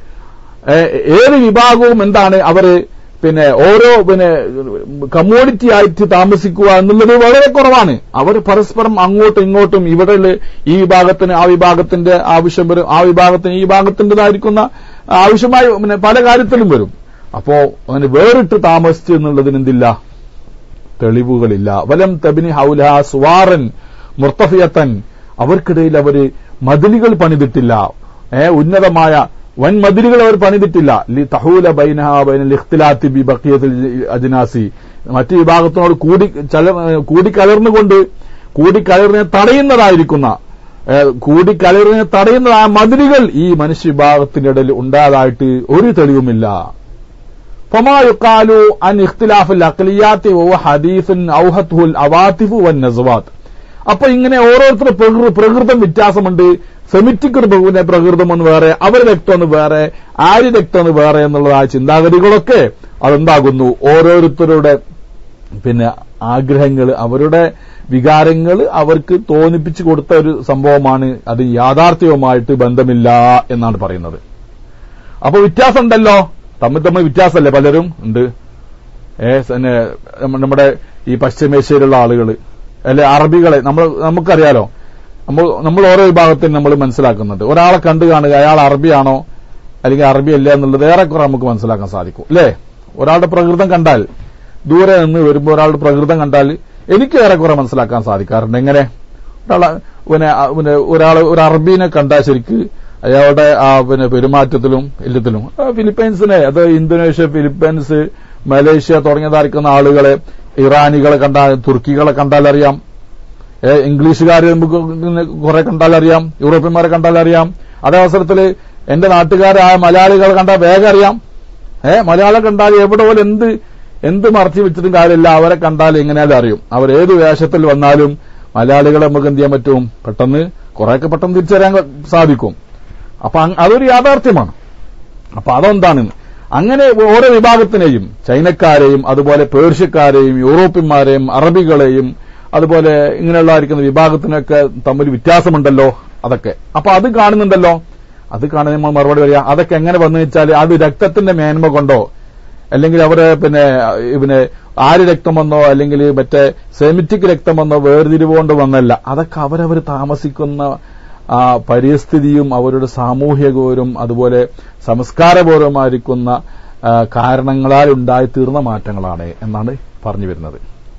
ഏ- ഏത് വിഭാഗവും എന്താണ് അവര് പിന്നെ ഓരോ പിന്നെ കമ്മോഡിറ്റി ആയിട്ട് താമസിക്കുക എന്നുള്ളത് വളരെ കുറവാണ് അവർ പരസ്പരം അങ്ങോട്ടും ഇങ്ങോട്ടും ഇവിടെ ഈ വിഭാഗത്തിന് ആ വിഭാഗത്തിന്റെ ആവശ്യം വരും ആ വിഭാഗത്തിന് ഈ വിഭാഗത്തിൻ്റെതായിരിക്കുന്ന ആവശ്യമായ പിന്നെ പല കാര്യത്തിലും വരും അപ്പോ അങ്ങനെ വേറിട്ട് താമസിച്ചു എന്നുള്ളതിന് എന്തില്ല തെളിവുകളില്ല വലം തബിനി ഹൗല സുവാറൻ മുർത്തഫിയത്തൻ അവർക്കിടയിൽ അവര് മതിലുകൾ പണിതിട്ടില്ല ഏ ഉന്നതമായ വൻ മതിലുകൾ അവർ പണിതിട്ടില്ല ലി തഹൂല ബൈനഹ ബൈനൽ ഇഖ്തിലാത്തി ബി ബഖിയത്തിൽ അജ്നാസി മറ്റു വിഭാഗത്തിനോട് കൂടി ചല കൂടിക്കലർന്നുകൊണ്ട് കൂടിക്കലർന്നിനെ തടയുന്നതായിരിക്കുന്ന ഏ, കൂടിക്കലർന്നിനെ തടയുന്നതായ മതിലുകൾ ഈ മനുഷ്യ വിഭാഗത്തിന്റെ ഇടയിൽ ഉണ്ടായതായിട്ട് ഒരു തെളിവുമില്ല فما يقال عن اختلاف الاقليات وهو حديث اوهته العواطف والنزوات അപ്പൊ ഇങ്ങനെ ഓരോരുത്തരുടെ പ്രകൃ പ്രകൃതം വ്യത്യാസമുണ്ട് സെമിറ്റിക് ഒരു പിന്നെ പ്രകൃതം ഒന്ന് വേറെ അവരുടെ രക്തം ഒന്ന് വേറെ ആര്യ രക്തം ഒന്ന് വേറെ എന്നുള്ള ആ ചിന്താഗതികളൊക്കെ അതെന്താകുന്നു ഓരോരുത്തരുടെ പിന്നെ ആഗ്രഹങ്ങൾ അവരുടെ വികാരങ്ങൾ അവർക്ക് തോന്നിപ്പിച്ചു കൊടുത്ത ഒരു സംഭവമാണ് അത് യാഥാർത്ഥ്യവുമായിട്ട് ബന്ധമില്ല എന്നാണ് പറയുന്നത് അപ്പൊ വ്യത്യാസം ഉണ്ടല്ലോ തമ്മിൽ തമ്മിൽ വ്യത്യാസമല്ലേ പലരും ഉണ്ട് ഏ പിന്നെ നമ്മ- നമ്മുടെ ഈ പശ്ചിമേഷ്യയിലുള്ള ആളുകൾ അല്ലെ അറബികളെ നമ്മൾ നമുക്കറിയാലോ നമ്മൾ നമ്മൾ ഓരോ വിഭാഗത്തിൽ നമ്മൾ മനസ്സിലാക്കുന്നുണ്ട് ഒരാളെ കണ്ടു കാണുക അയാൾ അറബിയാണോ അല്ലെങ്കിൽ അറബി അല്ല എന്നുള്ളത് ഏറെക്കുറെ നമുക്ക് മനസ്സിലാക്കാൻ സാധിക്കും അല്ലേ ഒരാളുടെ പ്രകൃതം കണ്ടാൽ ദൂരെ നിന്ന് വരുമ്പോൾ ഒരാളുടെ പ്രകൃതം കണ്ടാൽ എനിക്ക് ഏറെക്കുറെ മനസ്സിലാക്കാൻ സാധിക്കാറുണ്ട് എങ്ങനെ ഒരാളെ പിന്നെ ആ, പിന്നെ ഒരാൾ ഒരു അറബീനെ കണ്ടാൽ ശരിക്ക് അയാളുടെ ആ പിന്നെ പെരുമാറ്റത്തിലും എല്ലാത്തിലും ആ, ഫിലിപ്പൈൻസിനെ അത് ഇന്തോനേഷ്യ ഫിലിപ്പൈൻസ് മലേഷ്യ തുടങ്ങിയതായിരിക്കുന്ന ആളുകളെ ഇറാനികളെ കണ്ടാൽ തുർക്കികളെ കണ്ടാൽ അറിയാം ഏ, ഇംഗ്ലീഷുകാർ നമുക്ക് കുറെ കണ്ടാൽ അറിയാം യൂറോപ്യന്മാരെ കണ്ടാൽ അറിയാം അതേ അവസരത്തിൽ എന്റെ നാട്ടുകാരായ മലയാളികളെ കണ്ടാൽ വേഗം അറിയാം ഏ മലയാളം കണ്ടാൽ എവിടെ പോലെ എന്ത് എന്ത് മറച്ചു വെച്ചിട്ടും കാര്യമില്ല അവരെ കണ്ടാൽ എങ്ങനെയാലും അറിയും അവർ ഏത് വേഷത്തിൽ വന്നാലും മലയാളികളെ നമുക്ക് എന്ത് ചെയ്യാൻ പറ്റും പെട്ടെന്ന് കുറെയൊക്കെ പെട്ടെന്ന് തിരിച്ചറിയാൻ സാധിക്കും അപ്പൊ അങ് അതൊരു യാഥാർത്ഥ്യമാണ് അപ്പൊ അതെന്താണ് അങ്ങനെ ഓരോ വിഭാഗത്തിനെയും ചൈനക്കാരെയും അതുപോലെ പേർഷ്യക്കാരെയും യൂറോപ്യന്മാരെയും അറബികളെയും അതുപോലെ ഇങ്ങനെയുള്ളതായിരിക്കുന്ന വിഭാഗത്തിനൊക്കെ തമ്മിൽ വ്യത്യാസമുണ്ടല്ലോ അതൊക്കെ അപ്പൊ അത് കാണുന്നുണ്ടല്ലോ അത് കാണുന്ന നമ്മൾ മറുപടി പറയാ അതൊക്കെ എങ്ങനെ വന്നു വെച്ചാൽ അത് രക്തത്തിന്റെ മേന്മ കൊണ്ടോ അല്ലെങ്കിൽ അവര് പിന്നെ പിന്നെ ആര് രക്തം വന്നോ അല്ലെങ്കിൽ മറ്റേ സെമിറ്റിക് രക്തം വന്നോ വേർതിരിവ് കൊണ്ട് വന്നല്ല അതൊക്കെ അവരവർ താമസിക്കുന്ന ആ പരിസ്ഥിതിയും അവരുടെ സാമൂഹികപരവും അതുപോലെ സംസ്കാരപരവുമായിരിക്കുന്ന ആ, കാരണങ്ങളാൽ ഉണ്ടായിത്തീർന്ന മാറ്റങ്ങളാണ് എന്നാണ് പറഞ്ഞു വരുന്നത്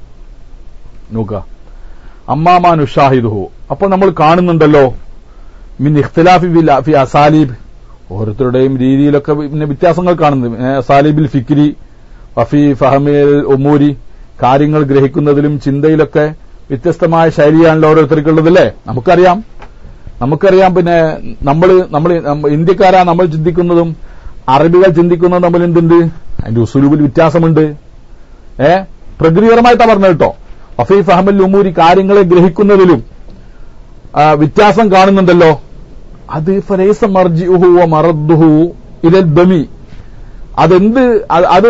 നോക്കുക അമ്മാമാൻ ഉഷാഹിദുഹു അപ്പോൾ നമ്മൾ കാണുന്നുണ്ടല്ലോ മിൻ ഇഖ്തിലാഫി ബിൽ- ഫി അസാലീബ് ഓരോരുത്തരുടെയും രീതിയിലൊക്കെ പിന്നെ വ്യത്യാസങ്ങൾ കാണുന്നു ഏ, അസാലിബിൽ ഫിക്രി വഫി ഫഹമിൽ ഉമൂരി കാര്യങ്ങൾ ഗ്രഹിക്കുന്നതിലും ചിന്തയിലൊക്കെ വ്യത്യസ്തമായ ശൈലിയാണല്ലോ ഓരോരുത്തർക്കുള്ളത് അല്ലേ നമുക്കറിയാം നമുക്കറിയാം പിന്നെ നമ്മൾ നമ്മൾ ഇന്ത്യക്കാരാ നമ്മൾ ചിന്തിക്കുന്നതും അറബികൾ ചിന്തിക്കുന്നതും തമ്മിൽ എന്തുണ്ട് അതിന്റെ ഉസുലൂബിൽ വ്യത്യാസമുണ്ട് ഏ പ്രകൃതിപരമായിട്ടാ പറഞ്ഞത് കേട്ടോ വഫീ ഫഹമൽ ഉമൂരി കാര്യങ്ങളെ ഗ്രഹിക്കുന്നതിലും ആ, വ്യത്യാസം കാണുന്നുണ്ടല്ലോ അത് ഫലൈസ മർജിഉഹു വ മറദ്ദുഹു ഇലൽ ബമി അതെന്ത് അത് അത്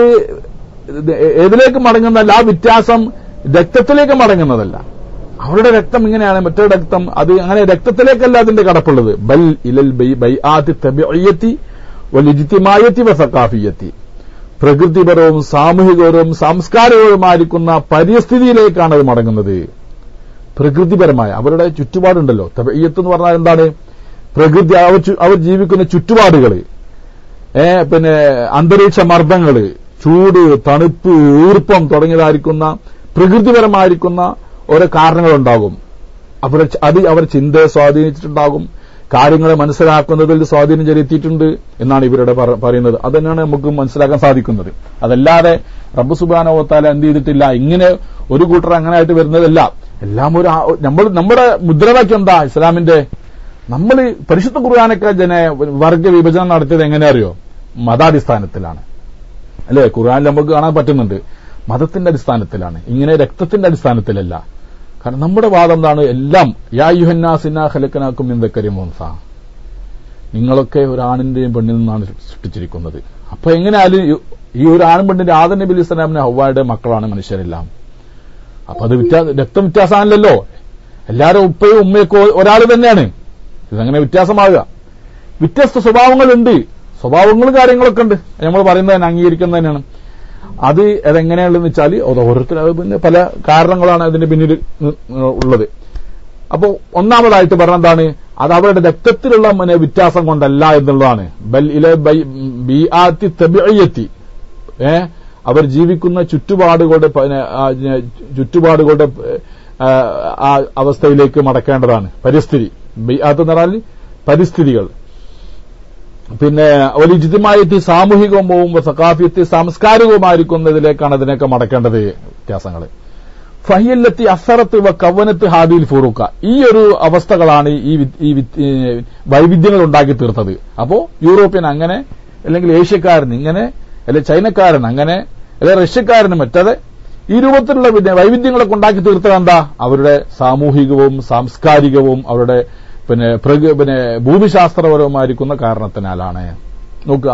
ഏതിലേക്ക് മടങ്ങുന്നതല്ല ആ വ്യത്യാസം രക്തത്തിലേക്ക് മടങ്ങുന്നതല്ല അവരുടെ രക്തം ഇങ്ങനെയാണ് മറ്റൊരു രക്തം അത് അങ്ങനെ രക്തത്തിലേക്കല്ല അതിന്റെ കടപ്പുള്ളത് ബൽ ഇലൽ ബൈ- ബൈആത്തി തബിഅയ്യത്തി വലിജിത്തിമായത്തി വസക്കാഫിയത്തി പ്രകൃതിപരവും സാമൂഹികപരവും സാംസ്കാരികപരവുമായിരിക്കുന്ന പരിസ്ഥിതിയിലേക്കാണ് അത് മടങ്ങുന്നത് പ്രകൃതിപരമായ അവരുടെ ചുറ്റുപാടുണ്ടല്ലോ തബയ്യത്ത് എന്ന് പറഞ്ഞാൽ എന്താണ് പ്രകൃതി അവർ ചു- അവർ ജീവിക്കുന്ന ചുറ്റുപാടുകൾ ഏ പിന്നെ അന്തരീക്ഷ മർദ്ദങ്ങള് ചൂട് തണുപ്പ് ഈർപ്പം തുടങ്ങിയതായിരിക്കുന്ന പ്രകൃതിപരമായിരിക്കുന്ന ഓരോ കാരണങ്ങളുണ്ടാകും അവരെ ച- അത് അവർ ചിന്തയെ സ്വാധീനിച്ചിട്ടുണ്ടാകും കാര്യങ്ങളെ മനസ്സിലാക്കുന്നതിൽ സ്വാധീനം ചെലുത്തിയിട്ടുണ്ട് എന്നാണ് ഇവരുടെ പറ- പറയുന്നത് അതന്നെയാണ് നമുക്ക് മനസ്സിലാക്കാൻ സാധിക്കുന്നത് അതല്ലാതെ റബ്ബ് സുബാനോത്താല എന്ത് ചെയ്തിട്ടില്ല ഇങ്ങനെ ഒരു കൂട്ടർ അങ്ങനെ ആയിട്ട് വരുന്നതല്ല എല്ലാം ഒരു ആ- നമ്മൾ നമ്മുടെ മുദ്രാവാക്യം എന്താ ഇസ്ലാമിന്റെ നമ്മൾ പരിശുദ്ധ ഖുർആാനൊക്കെ ജന വർഗ വിഭജനം നടത്തിയത് എങ്ങനെ അറിയോ മതാടിസ്ഥാനത്തിലാണ് അല്ലെ ഖുർആാനിൽ നമുക്ക് കാണാൻ പറ്റുന്നുണ്ട് മതത്തിന്റെ അടിസ്ഥാനത്തിലാണ് ഇങ്ങനെ രക്തത്തിന്റെ അടിസ്ഥാനത്തിലല്ല കാരണം നമ്മുടെ വാദം എന്താണ് എല്ലാം യാ യുഹന്നാസിന ഖലക്കനാക്കും എന്തൊക്കെയും മോൻസ നിങ്ങളൊക്കെ ഒരു ആണിന്റെയും പെണ്ണിൽ നിന്നാണ് സൃഷ്ടിച്ചിരിക്കുന്നത് അപ്പൊ എങ്ങനെയാലും ഈ- ഈ ഒരു ആണും പെണ്ണിന്റെ ആദം നബി അലൈഹി സ്വലാമിന്റെ ഹവ്വായുടെ മക്കളാണ് മനുഷ്യരെല്ലാം അപ്പൊ അത് വ്യത്യാസ രക്തം വ്യത്യാസമാണല്ലോ എല്ലാവരും ഉപ്പയും ഉമ്മയൊക്കെ ഒരാൾ തന്നെയാണ് ഇതങ്ങനെ വ്യത്യാസമാകുക വ്യത്യസ്ത സ്വഭാവങ്ങളുണ്ട് സ്വഭാവങ്ങളും കാര്യങ്ങളൊക്കെ ഉണ്ട് നമ്മൾ പറയുന്നത് തന്നെ അംഗീകരിക്കുന്നത് തന്നെയാണ് അത് അതെങ്ങനെയാണെന്ന് വെച്ചാൽ അത് ഓരോരുത്തർ അത് പിന്നെ പല കാരണങ്ങളാണ് അതിന്റെ പിന്നിൽ നി- ഉള്ളത് അപ്പോ ഒന്നാമതായിട്ട് പറഞ്ഞ എന്താണ് അത് അവരുടെ രക്തത്തിലുള്ള പിന്നെ വ്യത്യാസം കൊണ്ടല്ല എന്നുള്ളതാണ് ബൽ ഇല ബൈ- ബിആത്തി തബിഅയ്യത്തി ഏ അവർ ജീവിക്കുന്ന ചുറ്റുപാടുകളുടെ പിന്നെ, ആ, ജ- ചുറ്റുപാടുകളുടെ ആ, ആ അവസ്ഥയിലേക്ക് മടക്കേണ്ടതാണ് പരിസ്ഥിതി ബിആത്ത് എന്ന് പറഞ്ഞാൽ പരിസ്ഥിതികൾ പിന്നെ വലിജിതമായിട്ട് സാമൂഹികവും സക്കാഫിയത്തി സാംസ്കാരികവുമായിരിക്കുന്നതിലേക്കാണ് അതിനൊക്കെ മടക്കേണ്ടത് വ്യത്യാസങ്ങൾ ഫഹിയല്ലത്തി അസറത്ത് വ കവനത്ത് ഹാദിൽ ഫുറൂക്ക ഈ ഒരു അവസ്ഥകളാണ് ഈ വി- ഈ വി- ഈ വൈവിധ്യങ്ങൾ ഉണ്ടാക്കി തീർത്തത് അപ്പോ യൂറോപ്യൻ അങ്ങനെ അല്ലെങ്കിൽ ഏഷ്യക്കാരൻ ഇങ്ങനെ അല്ലെങ്കിൽ ചൈനക്കാരൻ അങ്ങനെ അല്ലെങ്കിൽ റഷ്യക്കാരന് മറ്റത് ഈ രൂപത്തിലുള്ള പിന്നെ വൈവിധ്യങ്ങളൊക്കെ ഉണ്ടാക്കി തീർത്തത് എന്താ അവരുടെ സാമൂഹികവും സാംസ്കാരികവും അവരുടെ പിന്നെ പ്രകൃ പിന്നെ ഭൂമിശാസ്ത്രപരവുമായിരിക്കുന്ന കാരണത്തിനാലാണ് നോക്കുക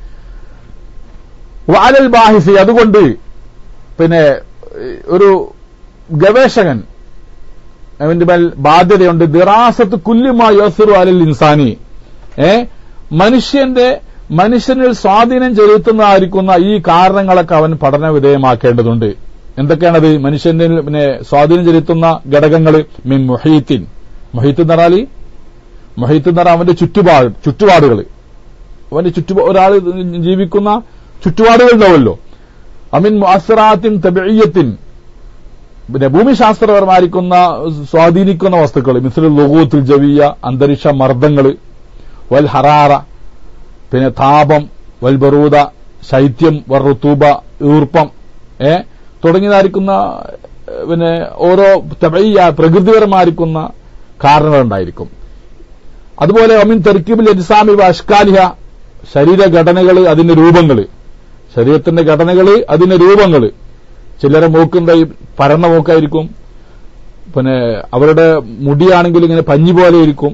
വാലൽ ബാഹിസി അതുകൊണ്ട് പിന്നെ ഏഹ്, ഒരു ഗവേഷകൻ അവന്റെ മേൽ ബാധ്യതയുണ്ട് ദിറാസത്ത് കുല്യമായി യോസിറു അലൽ ഇൻസാനി ഏ മനുഷ്യന്റെ മനുഷ്യനിൽ സ്വാധീനം ചെലുത്തുന്നതായിരിക്കുന്ന ഈ കാരണങ്ങളൊക്കെ അവൻ പഠന വിധേയമാക്കേണ്ടതുണ്ട് എന്തൊക്കെയാണത് മനുഷ്യന്റെ പിന്നെ സ്വാധീനം ചെലുത്തുന്ന ഘടകങ്ങൾ മിൻ മുഹീത്തിൻ മൊഹീത്ത് എന്ന് പറഞ്ഞാൽ മൊഹീത്ത് എന്ന് പറഞ്ഞാൽ അവന്റെ ചുറ്റുപാട് ചുറ്റുപാടുകൾ അവന്റെ ചുറ്റു ഒരാൾ ജീവിക്കുന്ന ചുറ്റുപാടുകൾ ഉണ്ടാവുമല്ലോ അമിൻ മുഅസ്സറാത്തിൻ തബിയത്തിൻ പിന്നെ ഭൂമിശാസ്ത്രപരമായിരിക്കുന്ന സ്വാധീനിക്കുന്ന വസ്തുക്കൾ മിസ്ലു ലോകോത്തിൽ ജവിയ അന്തരീക്ഷ മർദ്ദങ്ങൾ വൽ ഹറാറ പിന്നെ താപം വൽ ബറൂദ ശൈത്യം വർ റുത്തൂബ ഈർപ്പം ഏ തുടങ്ങിയതായിരിക്കുന്ന ഏഹ്, പിന്നെ ഓരോ തബയ്യ പ്രകൃതിപരമായിരിക്കുന്ന കാരണങ്ങളുണ്ടായിരിക്കും അതുപോലെ അമിൻ തെർക്കിബിൽ എൻസാമി അഷ്കാലിഹ ശരീരഘടനകൾ അതിന്റെ രൂപങ്ങൾ ശരീരത്തിന്റെ ഘടനകൾ അതിന്റെ രൂപങ്ങൾ ചിലരെ മൂക്കുന്ന ഈ പരന്ന മൂക്കായിരിക്കും പിന്നെ അവരുടെ മുടിയാണെങ്കിൽ ഇങ്ങനെ പഞ്ഞി പോലെ ഇരിക്കും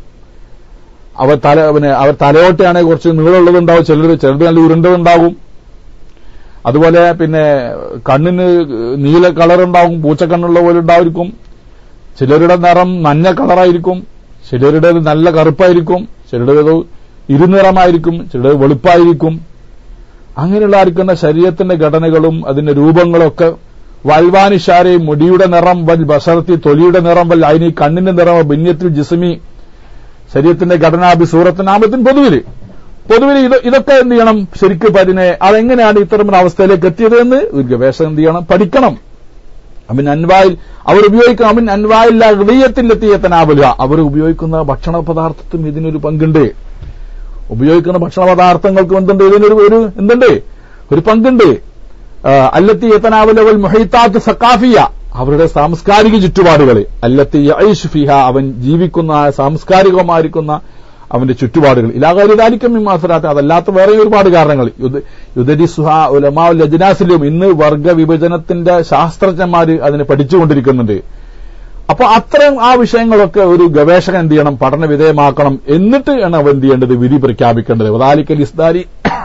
അവർ തല പിന്നെ അവർ തലയോട്ടയാണെങ്കിൽ കുറച്ച് നീളമുള്ളതുണ്ടാവും ചിലർ ചിലത് നല്ല ഉരുണ്ടതുണ്ടാകും അതുപോലെ പിന്നെ കണ്ണിന് നീല കളറുണ്ടാവും പൂച്ചക്കണ്ണുള്ള പോലെ ഉണ്ടായിരിക്കും ചിലരുടെ നിറം മഞ്ഞ കളറായിരിക്കും ചിലരുടെ നല്ല കറുപ്പായിരിക്കും ചിലരുടേത് ഇരുനിറമായിരിക്കും ചിലരുടെ വെളുപ്പായിരിക്കും അങ്ങനെയുള്ള ആയിരിക്കുന്ന ശരീരത്തിന്റെ ഘടനകളും അതിന്റെ രൂപങ്ങളൊക്കെ വൽവാനിഷാരെ മുടിയുടെ നിറം വൽ ബസർത്തി തൊലിയുടെ നിറം വൽ അതിന് കണ്ണിന്റെ നിറം ഭിന്യത്തിൽ ജിസ്മി ശരീരത്തിന്റെ ഘടനാഭി സൂറത്തിനാമത്തിൻ പൊതുവില് പൊതുവിൽ ഇത് ഇതൊക്കെ എന്ത് ചെയ്യണം ശരിക്കും അതിനെ അതെങ്ങനെയാണ് ഇത്തരം അവസ്ഥയിലേക്ക് എത്തിയത് എന്ന് ഒരു ഗവേഷണം എന്ത് ചെയ്യണം പഠിക്കണം അമിൻ അൻവായിൽ അവർ ഉപയോഗിക്കുന്ന അമിൻ അൻവായില്ല ഹൃദയത്തിലെത്തിയെത്തനാവില്ല അവർ ഉപയോഗിക്കുന്ന ഭക്ഷണ പദാർത്ഥത്തും ഇതിനൊരു പങ്കുണ്ട് ഉപയോഗിക്കുന്ന ഭക്ഷണ പദാർത്ഥങ്ങൾക്കും എന്തുണ്ട് ഇതിനൊരു ഒരു എന്തുണ്ട് ഒരു പങ്കുണ്ട് ആ, അല്ലത്തി യത്തനാവലവൽ മുഹൈത്താത്ത് സക്കാഫിയ അവരുടെ സാംസ്കാരിക ചുറ്റുപാടുകൾ അല്ലത്തി യഈഷ് ഫിഹ അവൻ ജീവിക്കുന്ന ആ സാംസ്കാരികമായിരിക്കുന്ന അവന്റെ ചുറ്റുപാടുകൾ ഇലാകാരിതാലിക്കും മിമാസരാത്ത അതല്ലാത്ത വേറെ ഒരുപാട് കാരണങ്ങൾ യുദരി സുഹ ഉലമാ ലജനാസിലും ഇന്ന് വർഗ വിഭജനത്തിന്റെ ശാസ്ത്രജ്ഞന്മാർ അതിനെ പഠിച്ചുകൊണ്ടിരിക്കുന്നുണ്ട് അപ്പൊ അത്തരം ആ വിഷയങ്ങളൊക്കെ ഒരു ഗവേഷകൻ എന്ത് ചെയ്യണം പഠന വിധേയമാക്കണം എന്നിട്ട് ആണ് അവൻ എന്ത് ചെയ്യേണ്ടത് വിധി പ്രഖ്യാപിക്കേണ്ടത് വദാലിക്കൽ ഇസ്താരി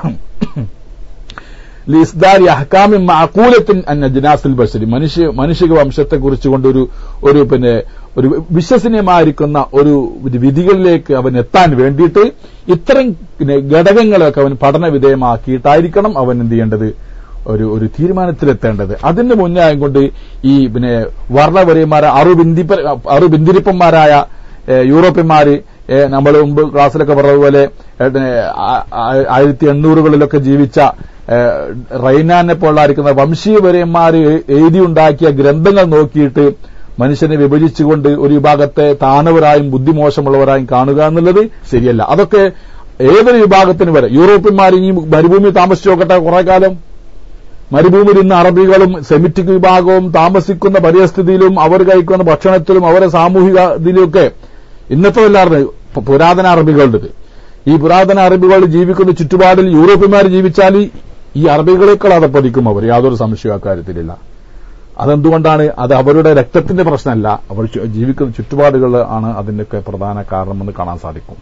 ലിസ്ദാരി അഹ്കാമി മാക്കൂലത്തിൻ അന്ന ജനാസിൽ ബഷരി മനുഷ്യ മനുഷിക വംശത്തെ കുറിച്ചുകൊണ്ട് ഒരു ഒരു പിന്നെ ഒരു വിശ്വസനീയമായിരിക്കുന്ന ഒരു വിധികളിലേക്ക് അവൻ എത്താൻ വേണ്ടിയിട്ട് ഇത്തരം പിന്നെ ഘടകങ്ങളൊക്കെ അവൻ പഠന വിധേയമാക്കിയിട്ടായിരിക്കണം അവൻ എന്ത് ചെയ്യേണ്ടത് ഒരു ഒരു തീരുമാനത്തിലെത്തേണ്ടത് അതിന് മുന്നേ ആയിക്കൊണ്ട് ഈ പിന്നെ വർണ്ണവര്യന്മാരെ അറുബിന്ദിപ്പ അറുബിന്ദിരിപ്പന്മാരായ ഏഹ്, യൂറോപ്യന്മാര് ഏഹ്, നമ്മൾ മുമ്പ് ക്ലാസ്സിലൊക്കെ പറഞ്ഞതുപോലെ ഏഹ്, പിന്നെ, ആ- ആ- ആയിരത്തി എണ്ണൂറുകളിലൊക്കെ ജീവിച്ച ഏഹ്, റൈനാനെ പോലായിരിക്കുന്ന വംശീയവര്യന്മാർ എഴുതിയുണ്ടാക്കിയ ഗ്രന്ഥങ്ങൾ നോക്കിയിട്ട് മനുഷ്യനെ വിഭജിച്ചുകൊണ്ട് ഒരു വിഭാഗത്തെ താണവരായും ബുദ്ധിമോശമുള്ളവരായും കാണുക എന്നുള്ളത് ശരിയല്ല അതൊക്കെ ഏതൊരു വിഭാഗത്തിന് വരെ യൂറോപ്യന്മാർ ഈ മരുഭൂമി താമസിച്ചു നോക്കട്ടെ കുറെ കാലം മരുഭൂമിയിൽ ഇന്ന് അറബികളും സെമിറ്റിക് വിഭാഗവും താമസിക്കുന്ന പരിസ്ഥിതിയിലും അവർ കഴിക്കുന്ന ഭക്ഷണത്തിലും അവരെ സാമൂഹിക ഇതിലുമൊക്കെ ഇന്നത്തെ എല്ലാവരും പുരാതന അറബികളുടേത് ഈ പുരാതന അറബികൾ ജീവിക്കുന്ന ചുറ്റുപാടിൽ യൂറോപ്യന്മാർ ജീവിച്ചാൽ ഈ അറബികളെക്കാൾ അതപ്പതിക്കും അവർ യാതൊരു സംശയവും അക്കാര്യത്തിലില്ല അതെന്തുകൊണ്ടാണ് അത് അവരുടെ രക്തത്തിന്റെ പ്രശ്നമല്ല അവർ ചു- ജീവിക്കുന്ന ചുറ്റുപാടുകൾ ആണ് അതിന്റെയൊക്കെ പ്രധാന കാരണമെന്ന് കാണാൻ സാധിക്കും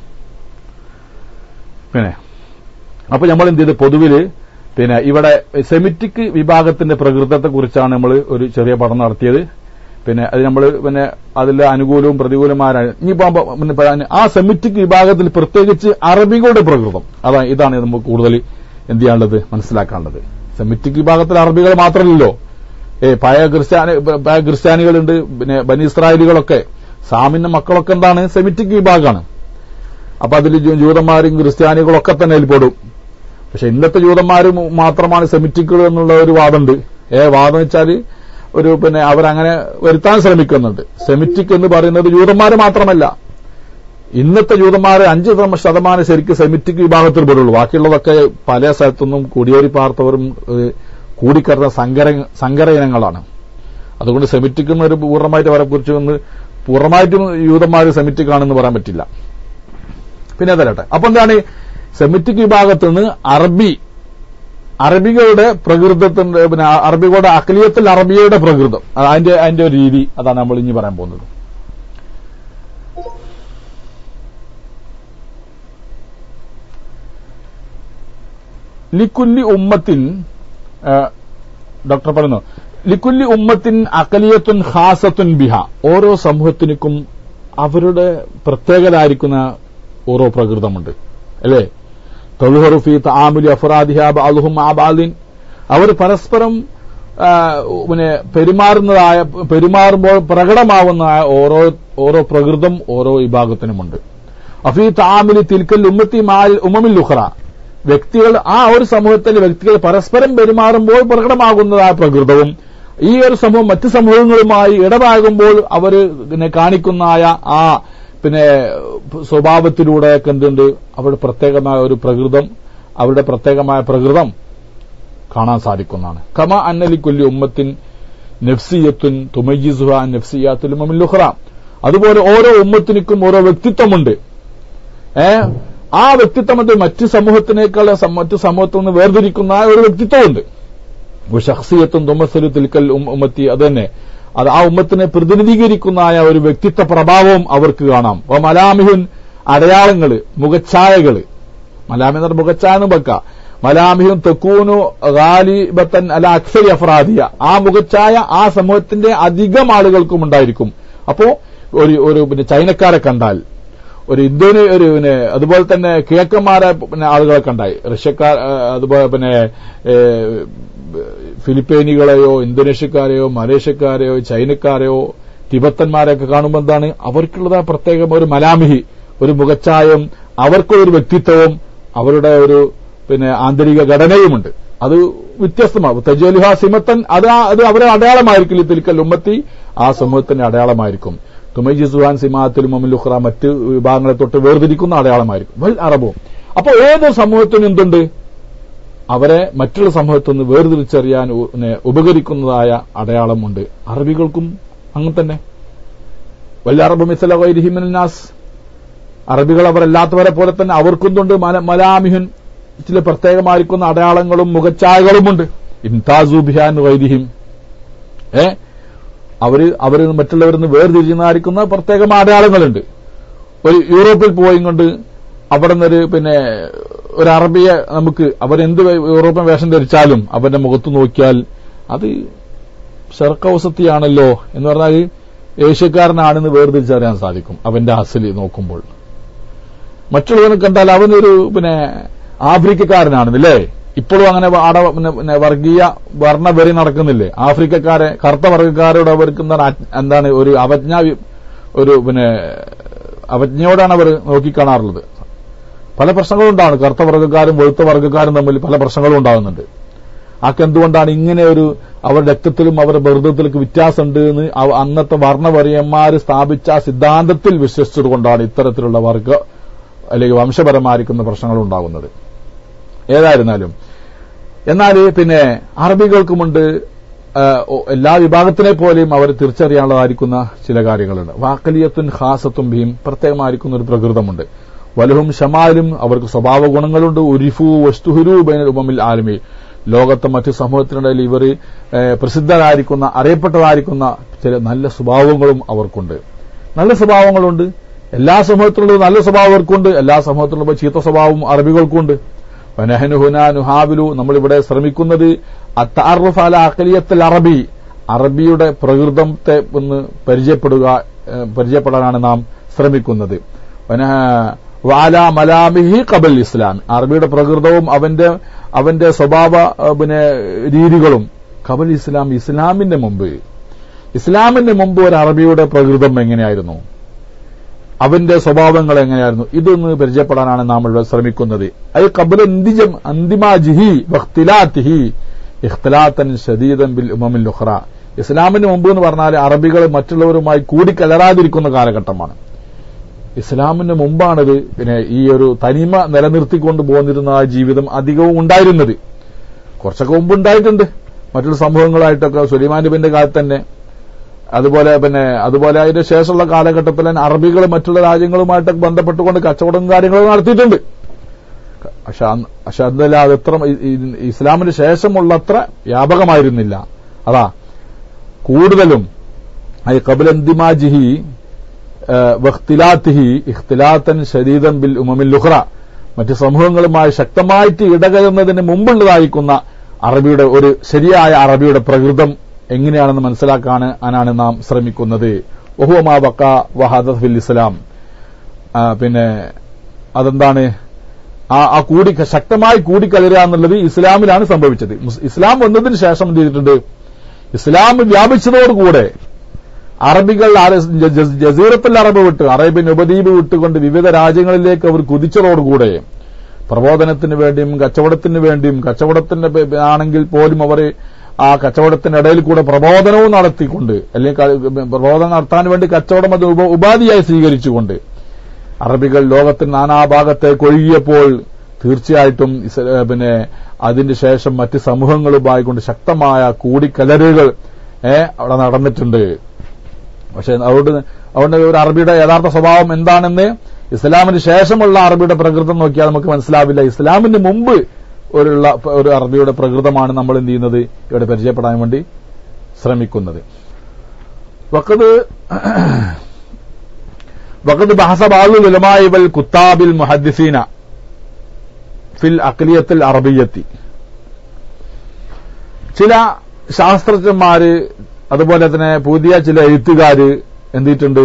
പിന്നെ അപ്പൊ നമ്മൾ എന്ത് ചെയ്ത് പൊതുവില് പിന്നെ ഇവിടെ സെമിറ്റിക് വിഭാഗത്തിന്റെ പ്രകൃതത്തെ കുറിച്ചാണ് നമ്മൾ ഒരു ചെറിയ പഠനം നടത്തിയത് പിന്നെ അത് നമ്മൾ പിന്നെ അതിലെ അനുകൂലവും പ്രതികൂലമായ ഇനിയിപ്പോ പിന്നെ പറയാൻ ആ സെമിറ്റിക് വിഭാഗത്തിൽ പ്രത്യേകിച്ച് അറബികളുടെ പ്രകൃതം അതാണ് ഇതാണ് നമുക്ക് കൂടുതൽ എന്ത് ചെയ്യാനുള്ളത് മനസ്സിലാക്കാനുള്ളത് സെമിറ്റിക് വിഭാഗത്തിൽ അറബികൾ മാത്രമല്ലല്ലോ ഏ പഴയ ക്രിസ്ത്യാനി പഴയ ക്രിസ്ത്യാനികളുണ്ട് പിന്നെ ബനി ഇസ്രായേലികളൊക്കെ സാമിന്റെ മക്കളൊക്കെ എന്താണ് സെമിറ്റിക് വിഭാഗമാണ് അപ്പൊ അതിൽ ജൂ- ജൂതന്മാരും ക്രിസ്ത്യാനികളൊക്കെ തന്നെ അതിൽ പെടും പക്ഷെ ഇന്നത്തെ ജൂതന്മാർ മാത്രമാണ് സെമിറ്റിക്കുകൾ എന്നുള്ള ഒരു വാദമുണ്ട് ഏ വാദം വെച്ചാൽ ഒരു പിന്നെ അവരങ്ങനെ വരുത്താൻ ശ്രമിക്കുന്നുണ്ട് സെമിറ്റിക് എന്ന് പറയുന്നത് ജൂതന്മാർ മാത്രമല്ല ഇന്നത്തെ ജൂതന്മാർ അഞ്ച് ശതമ- ശതമാനം ശരിക്കും സെമിറ്റിക് വിഭാഗത്തിൽ പെടുള്ളൂ ബാക്കിയുള്ളതൊക്കെ പല സ്ഥലത്തുനിന്നും കുടിയേറി പാർത്തവരും ഏഹ്, കൂടിക്കറന്ന സങ്കര സങ്കര ഇനങ്ങളാണ് അതുകൊണ്ട് സെമിറ്റിക് എന്നൊരു പൂർണ്ണമായിട്ട് അവരെ കുറിച്ച് ഒന്ന് പൂർണ്ണമായിട്ടും യൂതന്മാർ സെമിറ്റിക് ആണെന്ന് പറയാൻ പറ്റില്ല പിന്നെ തരട്ടെ അപ്പൊ എന്താണ് സെമിറ്റിക് വിഭാഗത്തിൽ നിന്ന് അറബി അറബികളുടെ പ്രകൃതത്തിന്റെ പിന്നെ അറബികളുടെ അഖിലിയത്തിൽ അറബിയുടെ പ്രകൃതം അത് അതിന്റെ അതിന്റെ ഒരു രീതി അതാണ് നമ്മൾ ഇനി പറയാൻ പോകുന്നത് ലിക്കുല്ലി ഉമ്മത്തിൻ ആ, ഡോക്ടർ പറയുന്നു ലിക്കുല്ലി ഉമ്മത്തിൻ അകലിയത്തുൻ ഖാസത്തുൻ ബിഹ ഓരോ സമൂഹത്തിനും അവരുടെ പ്രത്യേകതായിരിക്കുന്ന ഓരോ പ്രകൃതമുണ്ട് അല്ലേ തൊഴുഹറുഫി താമുലി അഫറാദിഹ ബാലുഹും ആബാലിൻ അവർ പരസ്പരം ആ, പിന്നെ പെരുമാറുന്നതായ പെരുമാറുമ്പോൾ പ്രകടമാവുന്ന ഓരോ ഓരോ പ്രകൃതം ഓരോ വിഭാഗത്തിനുമുണ്ട് അഫീ താമിലി തിൽക്കൽ ഉമ്മത്തി മാൽ ഉമമിൽ ലുഹറ വ്യക്തികൾ ആ ഒരു സമൂഹത്തിലെ വ്യക്തികൾ പരസ്പരം പെരുമാറുമ്പോൾ പ്രകടമാകുന്നതായ പ്രകൃതവും ഈ ഒരു സമൂഹം മറ്റ് സമൂഹങ്ങളുമായി ഇടപഴകുമ്പോൾ അവർ പിന്നെ കാണിക്കുന്നതായ ആ പിന്നെ സ്വഭാവത്തിലൂടെ ഒക്കെ എന്തുണ്ട് അവരുടെ പ്രത്യേകമായ ഒരു പ്രകൃതം അവരുടെ പ്രത്യേകമായ പ്രകൃതം കാണാൻ സാധിക്കുന്നതാണ് കമ അന്നലി കൊല്ലി ഉമ്മത്തിൻ നഫ്സിയത്തുൻ തുമയ്യിസുഹ നഫ്സിയാത്തുൽ ഉമ്മമിൽ ഉഖ്റ അതുപോലെ ഓരോ ഉമ്മത്തിനും ഓരോ വ്യക്തിത്വമുണ്ട് ഏ ആ വ്യക്തിത്വം അത് മറ്റ് സമൂഹത്തിനേക്കാൾ സം- മറ്റു സമൂഹത്തിൽ നിന്ന് വേർതിരിക്കുന്ന ആ ഒരു വ്യക്തിത്വമുണ്ട് ഷഖ്സിയത്തും തുമസലു തിൽക്കൽ ഉം- ഉമ്മത്തി അത് തന്നെ അത് ആ ഉമ്മത്തിനെ പ്രതിനിധീകരിക്കുന്നതായ ഒരു വ്യക്തിത്വ പ്രഭാവവും അവർക്ക് കാണാം അപ്പൊ മലാമിഹുൻ അടയാളങ്ങള് മുഖച്ഛായകള് മലാമി എന്ന് പറഞ്ഞാൽ മുഖച്ഛായ എന്ന് വെക്കാം മലാമിഹുൻ തെക്കൂനു ഗാലിബത്തൻ അല്ല അക്സരി അഫ്രാദിയ ആ മുഖച്ഛായ ആ സമൂഹത്തിന്റെ അധികം ആളുകൾക്കും ഉണ്ടായിരിക്കും അപ്പോ ഒരു ഒരു പിന്നെ ചൈനക്കാരെ കണ്ടാൽ ഒരു ഇന്ത്യന് ഒരു പിന്നെ അതുപോലെ തന്നെ കിഴക്കന്മാരെ പിന്നെ ആളുകളെ കണ്ടായി റഷ്യക്കാർ ആ, അതുപോലെ പിന്നെ ഏ, ഫിലിപ്പീനികളെയോ ഇന്തോനേഷ്യക്കാരെയോ മലേഷ്യക്കാരെയോ ചൈനക്കാരെയോ ടിബത്തന്മാരെയൊക്കെ കാണുമ്പോൾ എന്താണ് അവർക്കുള്ളത് ആ പ്രത്യേകം ഒരു മലാമിഹി ഒരു മുഖച്ഛായം അവർക്കൊരു വ്യക്തിത്വവും അവരുടെ ഒരു പിന്നെ ആന്തരിക ഘടനയുമുണ്ട് അത് വ്യത്യസ്തമാകും തജോലിഹ സിമത്തൻ അത് ആ- അത് അവരെ അടയാളമായിരിക്കില്ല തിൽക്കൽ ഉമ്മത്തി ആ സമൂഹത്തിന്റെ അടയാളമായിരിക്കും തുമൈജി സുഹാൻ സിമാത്തിൽ മൊമിലുഖ്റ മറ്റ് വിഭാഗങ്ങളെ തൊട്ട് വേർതിരിക്കുന്ന അടയാളമായിരിക്കും വൽ അറബും അപ്പോൾ ഏത് സമൂഹത്തിനും എന്തുണ്ട് അവരെ മറ്റുള്ള സമൂഹത്തിൽ നിന്ന് വേർതിരിച്ചറിയാൻ ഉ- പിന്നെ ഉപകരിക്കുന്നതായ അടയാളമുണ്ട് അറബികൾക്കും അങ്ങനെ തന്നെ വല്ല അറബ് മിസല വൈരിഹിമിനാസ് അറബികൾ അവരല്ലാത്തവരെ പോലെ തന്നെ അവർക്കുന്നുണ്ട് മല- മലാമിഹുൻ ചില പ്രത്യേകമായിരിക്കുന്ന അടയാളങ്ങളും മുഖച്ഛായകളുമുണ്ട് ഇംതാസു ബിഹാൻ വൈരിഹിം ഏ അവര് അവര് മറ്റുള്ളവരിൽ നിന്ന് വേർതിരിഞ്ഞായിരിക്കുന്ന പ്രത്യേകമായ അടയാളങ്ങളുണ്ട് ഒരു യൂറോപ്പിൽ പോയി കൊണ്ട് അവിടെ നിന്നൊരു പിന്നെ ഒരു അറബിയെ നമുക്ക് അവരെന്ത് വേ- യൂറോപ്യൻ വേഷം ധരിച്ചാലും അവന്റെ മുഖത്ത് നോക്കിയാൽ അത് ഷർക്കൗസത്തിയാണല്ലോ എന്ന് പറഞ്ഞാൽ ഏഷ്യക്കാരനാണെന്ന് വേർതിരിച്ചറിയാൻ സാധിക്കും അവന്റെ അസല് നോക്കുമ്പോൾ മറ്റുള്ളവനെ കണ്ടാൽ അവനൊരു പിന്നെ ആഫ്രിക്കക്കാരനാണെന്നല്ലേ ഇപ്പോഴും അങ്ങനെ ആട പിന്നെ പിന്നെ വർഗീയ വർണ്ണവെറി നടക്കുന്നില്ലേ ആഫ്രിക്കക്കാരെ കറുത്ത വർഗ്ഗക്കാരോട് അവർക്ക് എന്താണ് അ- എന്താണ് ഒരു അവജ്ഞ വി- ഒരു പിന്നെ അവജ്ഞയോടാണ് അവർ നോക്കിക്കാണാറുള്ളത് പല പ്രശ്നങ്ങളും ഉണ്ടാവുന്നു കറുത്ത വർഗ്ഗക്കാരും വെളുത്ത വർഗ്ഗക്കാരും തമ്മിൽ പല പ്രശ്നങ്ങളും ഉണ്ടാകുന്നുണ്ട് ആക്ക് എന്തുകൊണ്ടാണ് ഇങ്ങനെ ഒരു അവരുടെ രക്തത്തിലും അവരുടെ ബന്ധത്തിലേക്ക് വ്യത്യാസമുണ്ട് എന്ന് അവ- അന്നത്തെ വർണ്ണവറിയന്മാര് സ്ഥാപിച്ച ആ സിദ്ധാന്തത്തിൽ വിശ്വസിച്ചതുകൊണ്ടാണ് ഇത്തരത്തിലുള്ള വർഗ അല്ലെങ്കിൽ വംശപരമായിരിക്കുന്ന പ്രശ്നങ്ങൾ ഉണ്ടാകുന്നത് ഏതായിരുന്നാലും എന്നാൽ പിന്നെ അറബികൾക്കുമുണ്ട് ആ, ഒ- എല്ലാ വിഭാഗത്തിനെ പോലെയും അവർ തിരിച്ചറിയാനുള്ളതായിരിക്കുന്ന ചില കാര്യങ്ങളുണ്ട് വാക്കലിയത്തുൻ ഖാസത്തും ഭീം പ്രത്യേകമായിരിക്കുന്ന ഒരു പ്രകൃതമുണ്ട് വലഹും ഷമാലും അവർക്ക് സ്വഭാവ ഗുണങ്ങളുണ്ട് ഉരിഫു വസ്തുഹുരു ബൈനൽ ഉമമിൽ ആലുമി ലോകത്തെ മറ്റു സമൂഹത്തിനിടയിൽ ഇവർ പ്രസിദ്ധരായിരിക്കുന്ന അറിയപ്പെട്ടതായിരിക്കുന്ന ചില നല്ല സ്വഭാവങ്ങളും അവർക്കുണ്ട് നല്ല സ്വഭാവങ്ങളുണ്ട് എല്ലാ സമൂഹത്തിലുള്ള നല്ല സ്വഭാവം അവർക്കുണ്ട് എല്ലാ സമൂഹത്തിലുള്ള ചീത്ത സ്വഭാവവും അറബികൾക്കുണ്ട് വനഹനു ഹുന നുഹാബിലു നമ്മളിവിടെ ശ്രമിക്കുന്നത് അത്താറുഫ് അല അഖലിയത്തിൽ അറബി അറബിയുടെ പ്രകൃതത്തെ ഒന്ന് പരിചയപ്പെടുക ഏഹ്, പരിചയപ്പെടാനാണ് നാം ശ്രമിക്കുന്നത് വന- വാല മലാമിഹി കബൽ ഇസ്ലാം അറബിയുടെ പ്രകൃതവും അവന്റെ അവന്റെ സ്വഭാവ ഏഹ്, പിന്നെ രീതികളും കബൽ ഇസ്ലാം ഇസ്ലാമിന്റെ മുമ്പ് ഇസ്ലാമിന്റെ മുമ്പ് ഒരു അറബിയുടെ പ്രകൃതം എങ്ങനെയായിരുന്നു അവന്റെ സ്വഭാവങ്ങൾ എങ്ങനെയായിരുന്നു ഇതൊന്ന് പരിചയപ്പെടാനാണ് നാം ഇവിടെ ശ്രമിക്കുന്നത് അത് കബൽ എന്തിജം അന്തിമാജിഹി വഖ്തിലാത്തിഹി ഇഖ്തിലാത്തൻ ഷദീദൻ ബിൽ ഉമമിൽ ഉഖ്റ ഇസ്ലാമിന് മുമ്പ് എന്ന് പറഞ്ഞാൽ അറബികൾ മറ്റുള്ളവരുമായി കൂടിക്കലരാതിരിക്കുന്ന കാലഘട്ടമാണ് ഇസ്ലാമിന് മുമ്പാണിത് പിന്നെ ഈ ഒരു തനിമ നിലനിർത്തിക്കൊണ്ട് പോന്നിരുന്ന ആ ജീവിതം അധികവും ഉണ്ടായിരുന്നത് കുറച്ചൊക്കെ മുമ്പ് ഉണ്ടായിട്ടുണ്ട് മറ്റുള്ള സമൂഹങ്ങളായിട്ടൊക്കെ സുലൈമാൻ നബിന്റെ കാലത്ത് തന്നെ അതുപോലെ പിന്നെ അതുപോലെ അതിന്റെ ശേഷമുള്ള കാലഘട്ടത്തിൽ തന്നെ അറബികൾ മറ്റുള്ള രാജ്യങ്ങളുമായിട്ടൊക്കെ ബന്ധപ്പെട്ടുകൊണ്ട് കച്ചവടം കാര്യങ്ങളും നടത്തിയിട്ടുണ്ട് പക്ഷെ അന്ന്- പക്ഷെ അതല്ല അത് എത്ര ഇ- ഇ- ഇസ്ലാമിന് ശേഷമുള്ളത്ര വ്യാപകമായിരുന്നില്ല അതാ കൂടുതലും ഐ കബൽ എന്തിമാജിഹി വഖ്തിലാത്തിഹി ഇഖ്തിലാത്തൻ ശരീദൻ ബിൽ ഉമമിൽ ലുഹ്റ മറ്റ് സമൂഹങ്ങളുമായി ശക്തമായിട്ട് ഇടകലുന്നതിന് മുമ്പുള്ളതായിരിക്കുന്ന അറബിയുടെ ഒരു ശരിയായ അറബിയുടെ പ്രകൃതം എങ്ങനെയാണെന്ന് മനസ്സിലാക്കാൻ ആനാണ് നാം ശ്രമിക്കുന്നത് ഒഹുമാ ബക്ക വഹാദ ഫിൽ ഇസ്ലാം ആ, പിന്നെ അതെന്താണ് ആ ആ കൂടി ശക്തമായി കൂടിക്കലരുക എന്നുള്ളത് ഇസ്ലാമിലാണ് സംഭവിച്ചത് മുസ്- ഇസ്ലാം വന്നതിന് ശേഷം എന്ത് ചെയ്തിട്ടുണ്ട് ഇസ്ലാം വ്യാപിച്ചതോടുകൂടെ അറബികൾ ആര- ജ- ജ- ജസീറത്തുൽ അറബ് വിട്ട് അറേബ്യൻ ഉപദ്വീപ് വിട്ടുകൊണ്ട് വിവിധ രാജ്യങ്ങളിലേക്ക് അവർ കുതിച്ചതോടുകൂടെ പ്രബോധനത്തിന് വേണ്ടിയും കച്ചവടത്തിന് വേണ്ടിയും കച്ചവടത്തിന്റെ പേ- ആണെങ്കിൽ പോലും അവർ ആ കച്ചവടത്തിനിടയിൽ കൂടെ പ്രബോധനവും നടത്തിക്കൊണ്ട് അല്ലെങ്കിൽ ക- പ്രബോധനം നടത്താൻ വേണ്ടി കച്ചവടം അത് ഉപ- ഉപാധിയായി സ്വീകരിച്ചുകൊണ്ട് അറബികൾ ലോകത്തിന് നാനാഭാഗത്തേക്ക് ഒഴുകിയപ്പോൾ തീർച്ചയായിട്ടും ഇസ്- ഏ, പിന്നെ അതിന്റെ ശേഷം മറ്റ് സമൂഹങ്ങളുമായി കൊണ്ട് ശക്തമായ കൂടിക്കലരുകൾ ഏ, അവിടെ നടന്നിട്ടുണ്ട് പക്ഷെ അതുകൊണ്ട് അതുകൊണ്ട് ഒരു അറബിയുടെ യഥാർത്ഥ സ്വഭാവം എന്താണെന്ന് ഇസ്ലാമിന് ശേഷമുള്ള അറബിയുടെ പ്രകൃതം നോക്കിയാൽ നമുക്ക് മനസ്സിലാവില്ല ഇസ്ലാമിന് മുമ്പ് ഒരുള്ള ഒരു അറബിയുടെ പ്രകൃതമാണ് നമ്മൾ എന്ത് ചെയ്യുന്നത് ഇവിടെ പരിചയപ്പെടാൻ വേണ്ടി ശ്രമിക്കുന്നത് വക്കത് വക്കത് ബഹസബാദുൽ ഉലമായി വൽ കുത്താബിൽ മുഹദ്ദിസീന ഫിൽ അഖലിയത്തിൽ അറബിയത്തി ചില ശാസ്ത്രജ്ഞന്മാര് അതുപോലെ തന്നെ പുതിയ ചില എഴുത്തുകാര് എന്തിട്ടുണ്ട്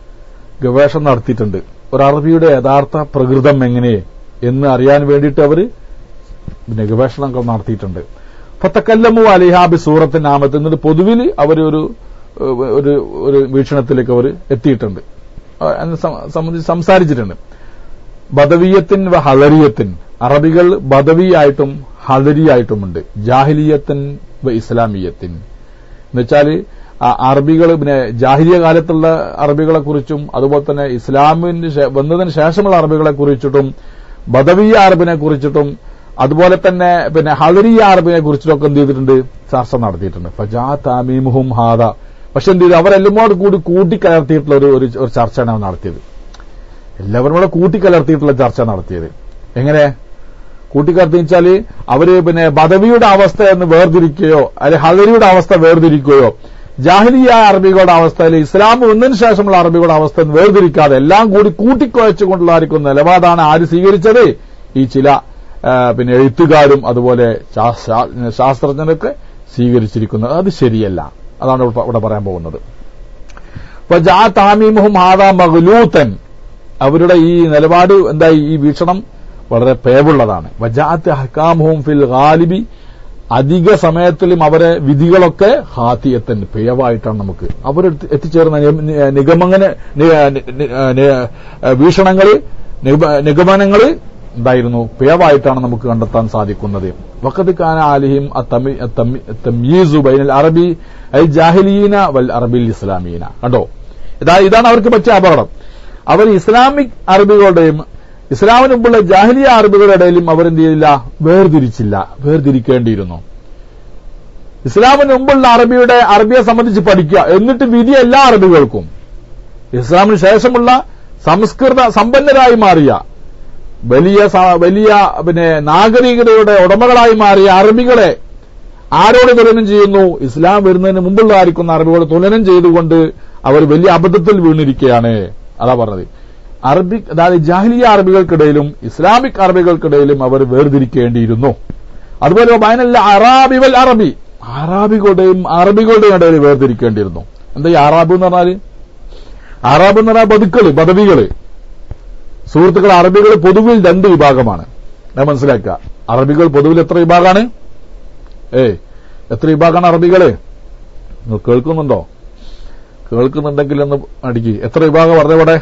ഗവേഷണം നടത്തിയിട്ടുണ്ട് ഒരു അറബിയുടെ യഥാർത്ഥ പ്രകൃതം എങ്ങനെ എന്ന് അറിയാൻ വേണ്ടിയിട്ട് അവർ പിന്നെ ഗവേഷണങ്ങൾ നടത്തിയിട്ടുണ്ട് ഫത്തക്കല്ലമു അലിഹാബി സൂറത്തിൻ നാമത്ത് എന്നിട്ട് പൊതുവിൽ അവർ ഒരു ഏഹ്, ഒരു ഒരു വീക്ഷണത്തിലേക്ക് അവർ എത്തിയിട്ടുണ്ട് ആ, അതിനെ സം- സംബന്ധിച്ച് സംസാരിച്ചിട്ടുണ്ട് ബദവിയത്തിൻ വ ഹലരിയത്തിൻ അറബികൾ ബദവിയായിട്ടും ഹലരിയായിട്ടുമുണ്ട് ജാഹിലിയത്തിൻ വ ഇസ്ലാമിയത്തിൻ എന്നുവെച്ചാൽ അറബികൾ പിന്നെ ജാഹിലിയ കാലത്തുള്ള അറബികളെ കുറിച്ചും അതുപോലെ തന്നെ ഇസ്ലാമിന് ശേ- വന്നതിന് ശേഷമുള്ള അറബികളെ കുറിച്ചിട്ടും ബദവിയ അറബിനെ കുറിച്ചിട്ടും അതുപോലെ തന്നെ പിന്നെ ഹലരിയ അറബിനെ കുറിച്ചിട്ടൊക്കെ എന്ത് ചെയ്തിട്ടുണ്ട് ചർച്ച നടത്തിയിട്ടുണ്ട് ഫജാ താമീമുഹും ഹാദ പക്ഷെ എന്ത് ചെയ്തു അവരെല്ലാം കൂടി കൂടി കൂട്ടിക്കലർത്തിയിട്ടുള്ള ഒരു ഒരു ഒരു ചർച്ചയാണ് അവർ നടത്തിയത് എല്ലാവരും കൂടെ കൂട്ടിക്കലർത്തിയിട്ടുള്ള ചർച്ച നടത്തിയത് എങ്ങനെ കൂട്ടിക്കലർത്തി വെച്ചാൽ അവര് പിന്നെ ബദവിയുടെ അവസ്ഥ എന്ന് വേർതിരിക്കുകയോ അല്ലെങ്കിൽ ഹലരിയുടെ അവസ്ഥ വേർതിരിക്കുകയോ ജാഹിലിയ അറബികളുടെ അവസ്ഥയിൽ ഇസ്ലാം വന്നതിന് ശേഷമുള്ള അറബികളുടെ അവസ്ഥ എന്ന് വേർതിരിക്കാതെ എല്ലാം കൂടി കൂട്ടിക്കുഴച്ചുകൊണ്ടുള്ളായിരിക്കുന്ന നിലപാടാണ് ആര് സ്വീകരിച്ചത് ഈ ചില ആ, പിന്നെ എഴുത്തുകാരും അതുപോലെ ശാ- ശാ- ശാസ്ത്രജ്ഞരൊക്കെ സ്വീകരിച്ചിരിക്കുന്നത് അത് ശരിയല്ല അതാണ് ഇവിടെ ഇവിടെ പറയാൻ പോകുന്നത് അപ്പൊ ജാ താമീമുഹും ഹാദാ മഗ്ലൂത്തൻ അവരുടെ ഈ നിലപാട് എന്തായി ഈ വീക്ഷണം വളരെ പേവുള്ളതാണ് വജാത്ത് ഹക്കാമുഹും ഫിൽ ഗാലിബി അധിക സമയത്തിലും അവരെ വിധികളൊക്കെ ഹാത്തിയത്തൻ പേവായിട്ടാണ് നമുക്ക് അവർ എത്തിച്ചേർന്ന നി- നിഗമന നി- നി- നി- വീക്ഷണങ്ങള് നിഗമ- നിഗമനങ്ങള് എന്തായിരുന്നു പേവായിട്ടാണ് നമുക്ക് കണ്ടെത്താൻ സാധിക്കുന്നത് വക്കത് ഖാന ആലിഹിം അത്തമി- അത്തമി- തമീസു ബൈനൽ അറബി അൽ ജാഹിലീന വൽ അറബിൽ ഇസ്ലാമീന കണ്ടോ ഇതാ ഇതാണ് അവർക്ക് പറ്റിയ അപകടം അവർ ഇസ്ലാമിക് അറബികളുടെയും ഇസ്ലാമിന് മുമ്പുള്ള ജാഹിലിയ അറബികളുടെ ഇടയിലും അവരെന്ത് ചെയ്തില്ല വേർതിരിച്ചില്ല വേർതിരിക്കേണ്ടിയിരുന്നു ഇസ്ലാമിന് മുമ്പുള്ള അറബിയുടെ അറബിയെ സംബന്ധിച്ച് പഠിക്കുക എന്നിട്ട് വിധി എല്ലാ അറബികൾക്കും ഇസ്ലാമിന് ശേഷമുള്ള സംസ്കൃത സമ്പന്നരായി മാറിയ വലിയ സ- വലിയ പിന്നെ നാഗരികതയുടെ ഉടമകളായി മാറിയ അറബികളെ ആരോട് തുലനം ചെയ്യുന്നു ഇസ്ലാം വരുന്നതിന് മുമ്പുള്ളതായിരിക്കുന്ന അറബികളോട് തുലനം ചെയ്തുകൊണ്ട് അവർ വലിയ അബദ്ധത്തിൽ വീണിരിക്കുകയാണ് അതാ പറഞ്ഞത് അറബി അതായത് ജാഹിലിയ അറബികൾക്കിടയിലും ഇസ്ലാമിക് അറബികൾക്കിടയിലും അവർ വേർതിരിക്കേണ്ടിയിരുന്നു അതുപോലെ ബൈനല്ല അറാബി വൽ അറബി അറാബികളുടെയും അറബികളുടെയും ഇടയിൽ വേർതിരിക്കേണ്ടിയിരുന്നു എന്താ ഈ അറാബ് എന്ന് പറഞ്ഞാല് അറാബ് എന്ന് പറഞ്ഞാൽ ബതുക്കള് പദവികള് സുഹൃത്തുക്കൾ അറബികൾ പൊതുവിൽ രണ്ട് വിഭാഗമാണ് ഞാൻ മനസ്സിലാക്കുക അറബികൾ പൊതുവിൽ എത്ര വിഭാഗമാണ് ഏയ് എത്ര വിഭാഗമാണ് അറബികള് നിങ്ങൾ കേൾക്കുന്നുണ്ടോ കേൾക്കുന്നുണ്ടെങ്കിൽ ഒന്ന് അടിക്ക് എത്ര വിഭാഗം പറഞ്ഞവിടെ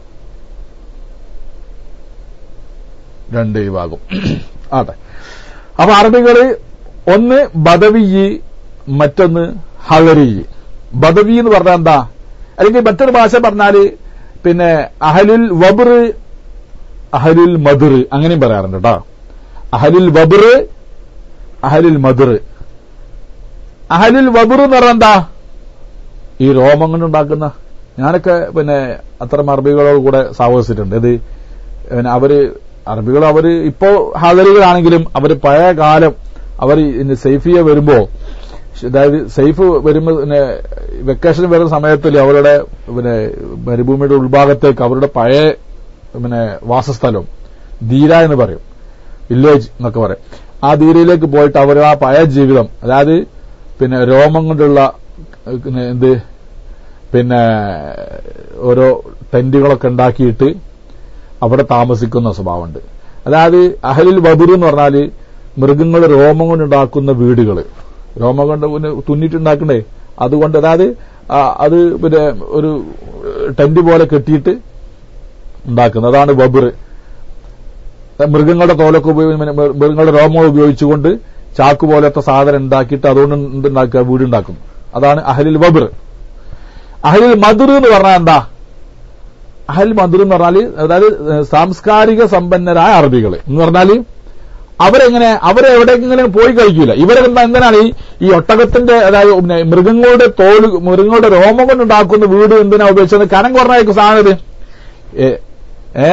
രണ്ട് വിഭാഗം ആട്ടെ അപ്പൊ അറബികള് ഒന്ന് ബദവി മറ്റൊന്ന് ഹലരി ബദവി എന്ന് പറഞ്ഞാൽ എന്താ അല്ലെങ്കിൽ മറ്റൊരു ഭാഷ പറഞ്ഞാല് പിന്നെ അഹലുൽ വബർ അഹലുൽ മധുർ അങ്ങനെയും പറയാറുണ്ട് കേട്ടോ അഹലുൽ വബർ അഹലുൽ മധുർ അഹലുൽ വബർ എന്ന് പറഞ്ഞാൽ എന്താ ഈ രോമം കൊണ്ടുണ്ടാക്കുന്ന ഞാനൊക്കെ പിന്നെ അത്തരം അറബികളോട് കൂടെ സാഹസിച്ചിട്ടുണ്ട് ഇത് പിന്നെ അവര് അറബികൾ അവര് ഇപ്പോ ഹാദരികളാണെങ്കിലും അവര് പഴയ കാലം അവർ സൈഫിയ വരുമ്പോ അതായത് സൈഫ് വരുമ്പോ പിന്നെ വെക്കേഷൻ വരുന്ന സമയത്തിൽ അവരുടെ പിന്നെ മരുഭൂമിയുടെ ഉൾഭാഗത്തേക്ക് അവരുടെ പഴയ പിന്നെ വാസസ്ഥലം ധീര എന്ന് പറയും വില്ലേജ് എന്നൊക്കെ പറയും ആ ധീരയിലേക്ക് പോയിട്ട് അവർ ആ പഴയ ജീവിതം അതായത് പിന്നെ രോമം കൊണ്ടുള്ള ഏഹ്, പിന്നെ എന്ത് പിന്നെ ഓരോ ടെന്റുകളൊക്കെ ഉണ്ടാക്കിയിട്ട് അവിടെ താമസിക്കുന്ന സ്വഭാവമുണ്ട് അതായത് അഹലിൽ വബുർ എന്ന് പറഞ്ഞാൽ മൃഗങ്ങൾ രോമം കൊണ്ടുണ്ടാക്കുന്ന വീടുകൾ രോമം കൊണ്ട് പിന്നെ തുന്നിയിട്ടുണ്ടാക്കണ്ടേ അതുകൊണ്ട് അതായത് ആ, അത് പിന്നെ ഒരു ടെന്റ് പോലെ കെട്ടിയിട്ട് ഉണ്ടാക്കുന്നത് അതാണ് ബബർ മൃഗങ്ങളുടെ തോലൊക്കെ ഉപയോഗി പിന്നെ മൃ- മൃഗങ്ങളുടെ രോമം ഉപയോഗിച്ചുകൊണ്ട് ചാക്ക് പോലത്തെ സാധനം ഉണ്ടാക്കിയിട്ട് അതുകൊണ്ട് എന്തുണ്ടാക്കുക വീടുണ്ടാക്കുന്നു അതാണ് അഹലിൽ ബബർ അഹലിൽ മധുർ എന്ന് പറഞ്ഞാൽ എന്താ അഹൽ മധുർ എന്ന് പറഞ്ഞാൽ അതായത് ഏഹ്, സാംസ്കാരിക സമ്പന്നരായ അറബികൾ എന്ന് പറഞ്ഞാൽ അവരെങ്ങനെ അവരെ എവിടെയെങ്കിലും പോയി കഴിക്കൂല ഇവരെന്താ എന്തിനാണ് ഈ ഈ ഒട്ടകത്തിന്റെ അതായത് പിന്നെ മൃഗങ്ങളുടെ തോല് മൃഗങ്ങളുടെ രോമം കൊണ്ടുണ്ടാക്കുന്ന വീട് എന്തിനാ ഉപയോഗിച്ചത് കനം കുറഞ്ഞ സാധനം ഇത് ഏ ഏ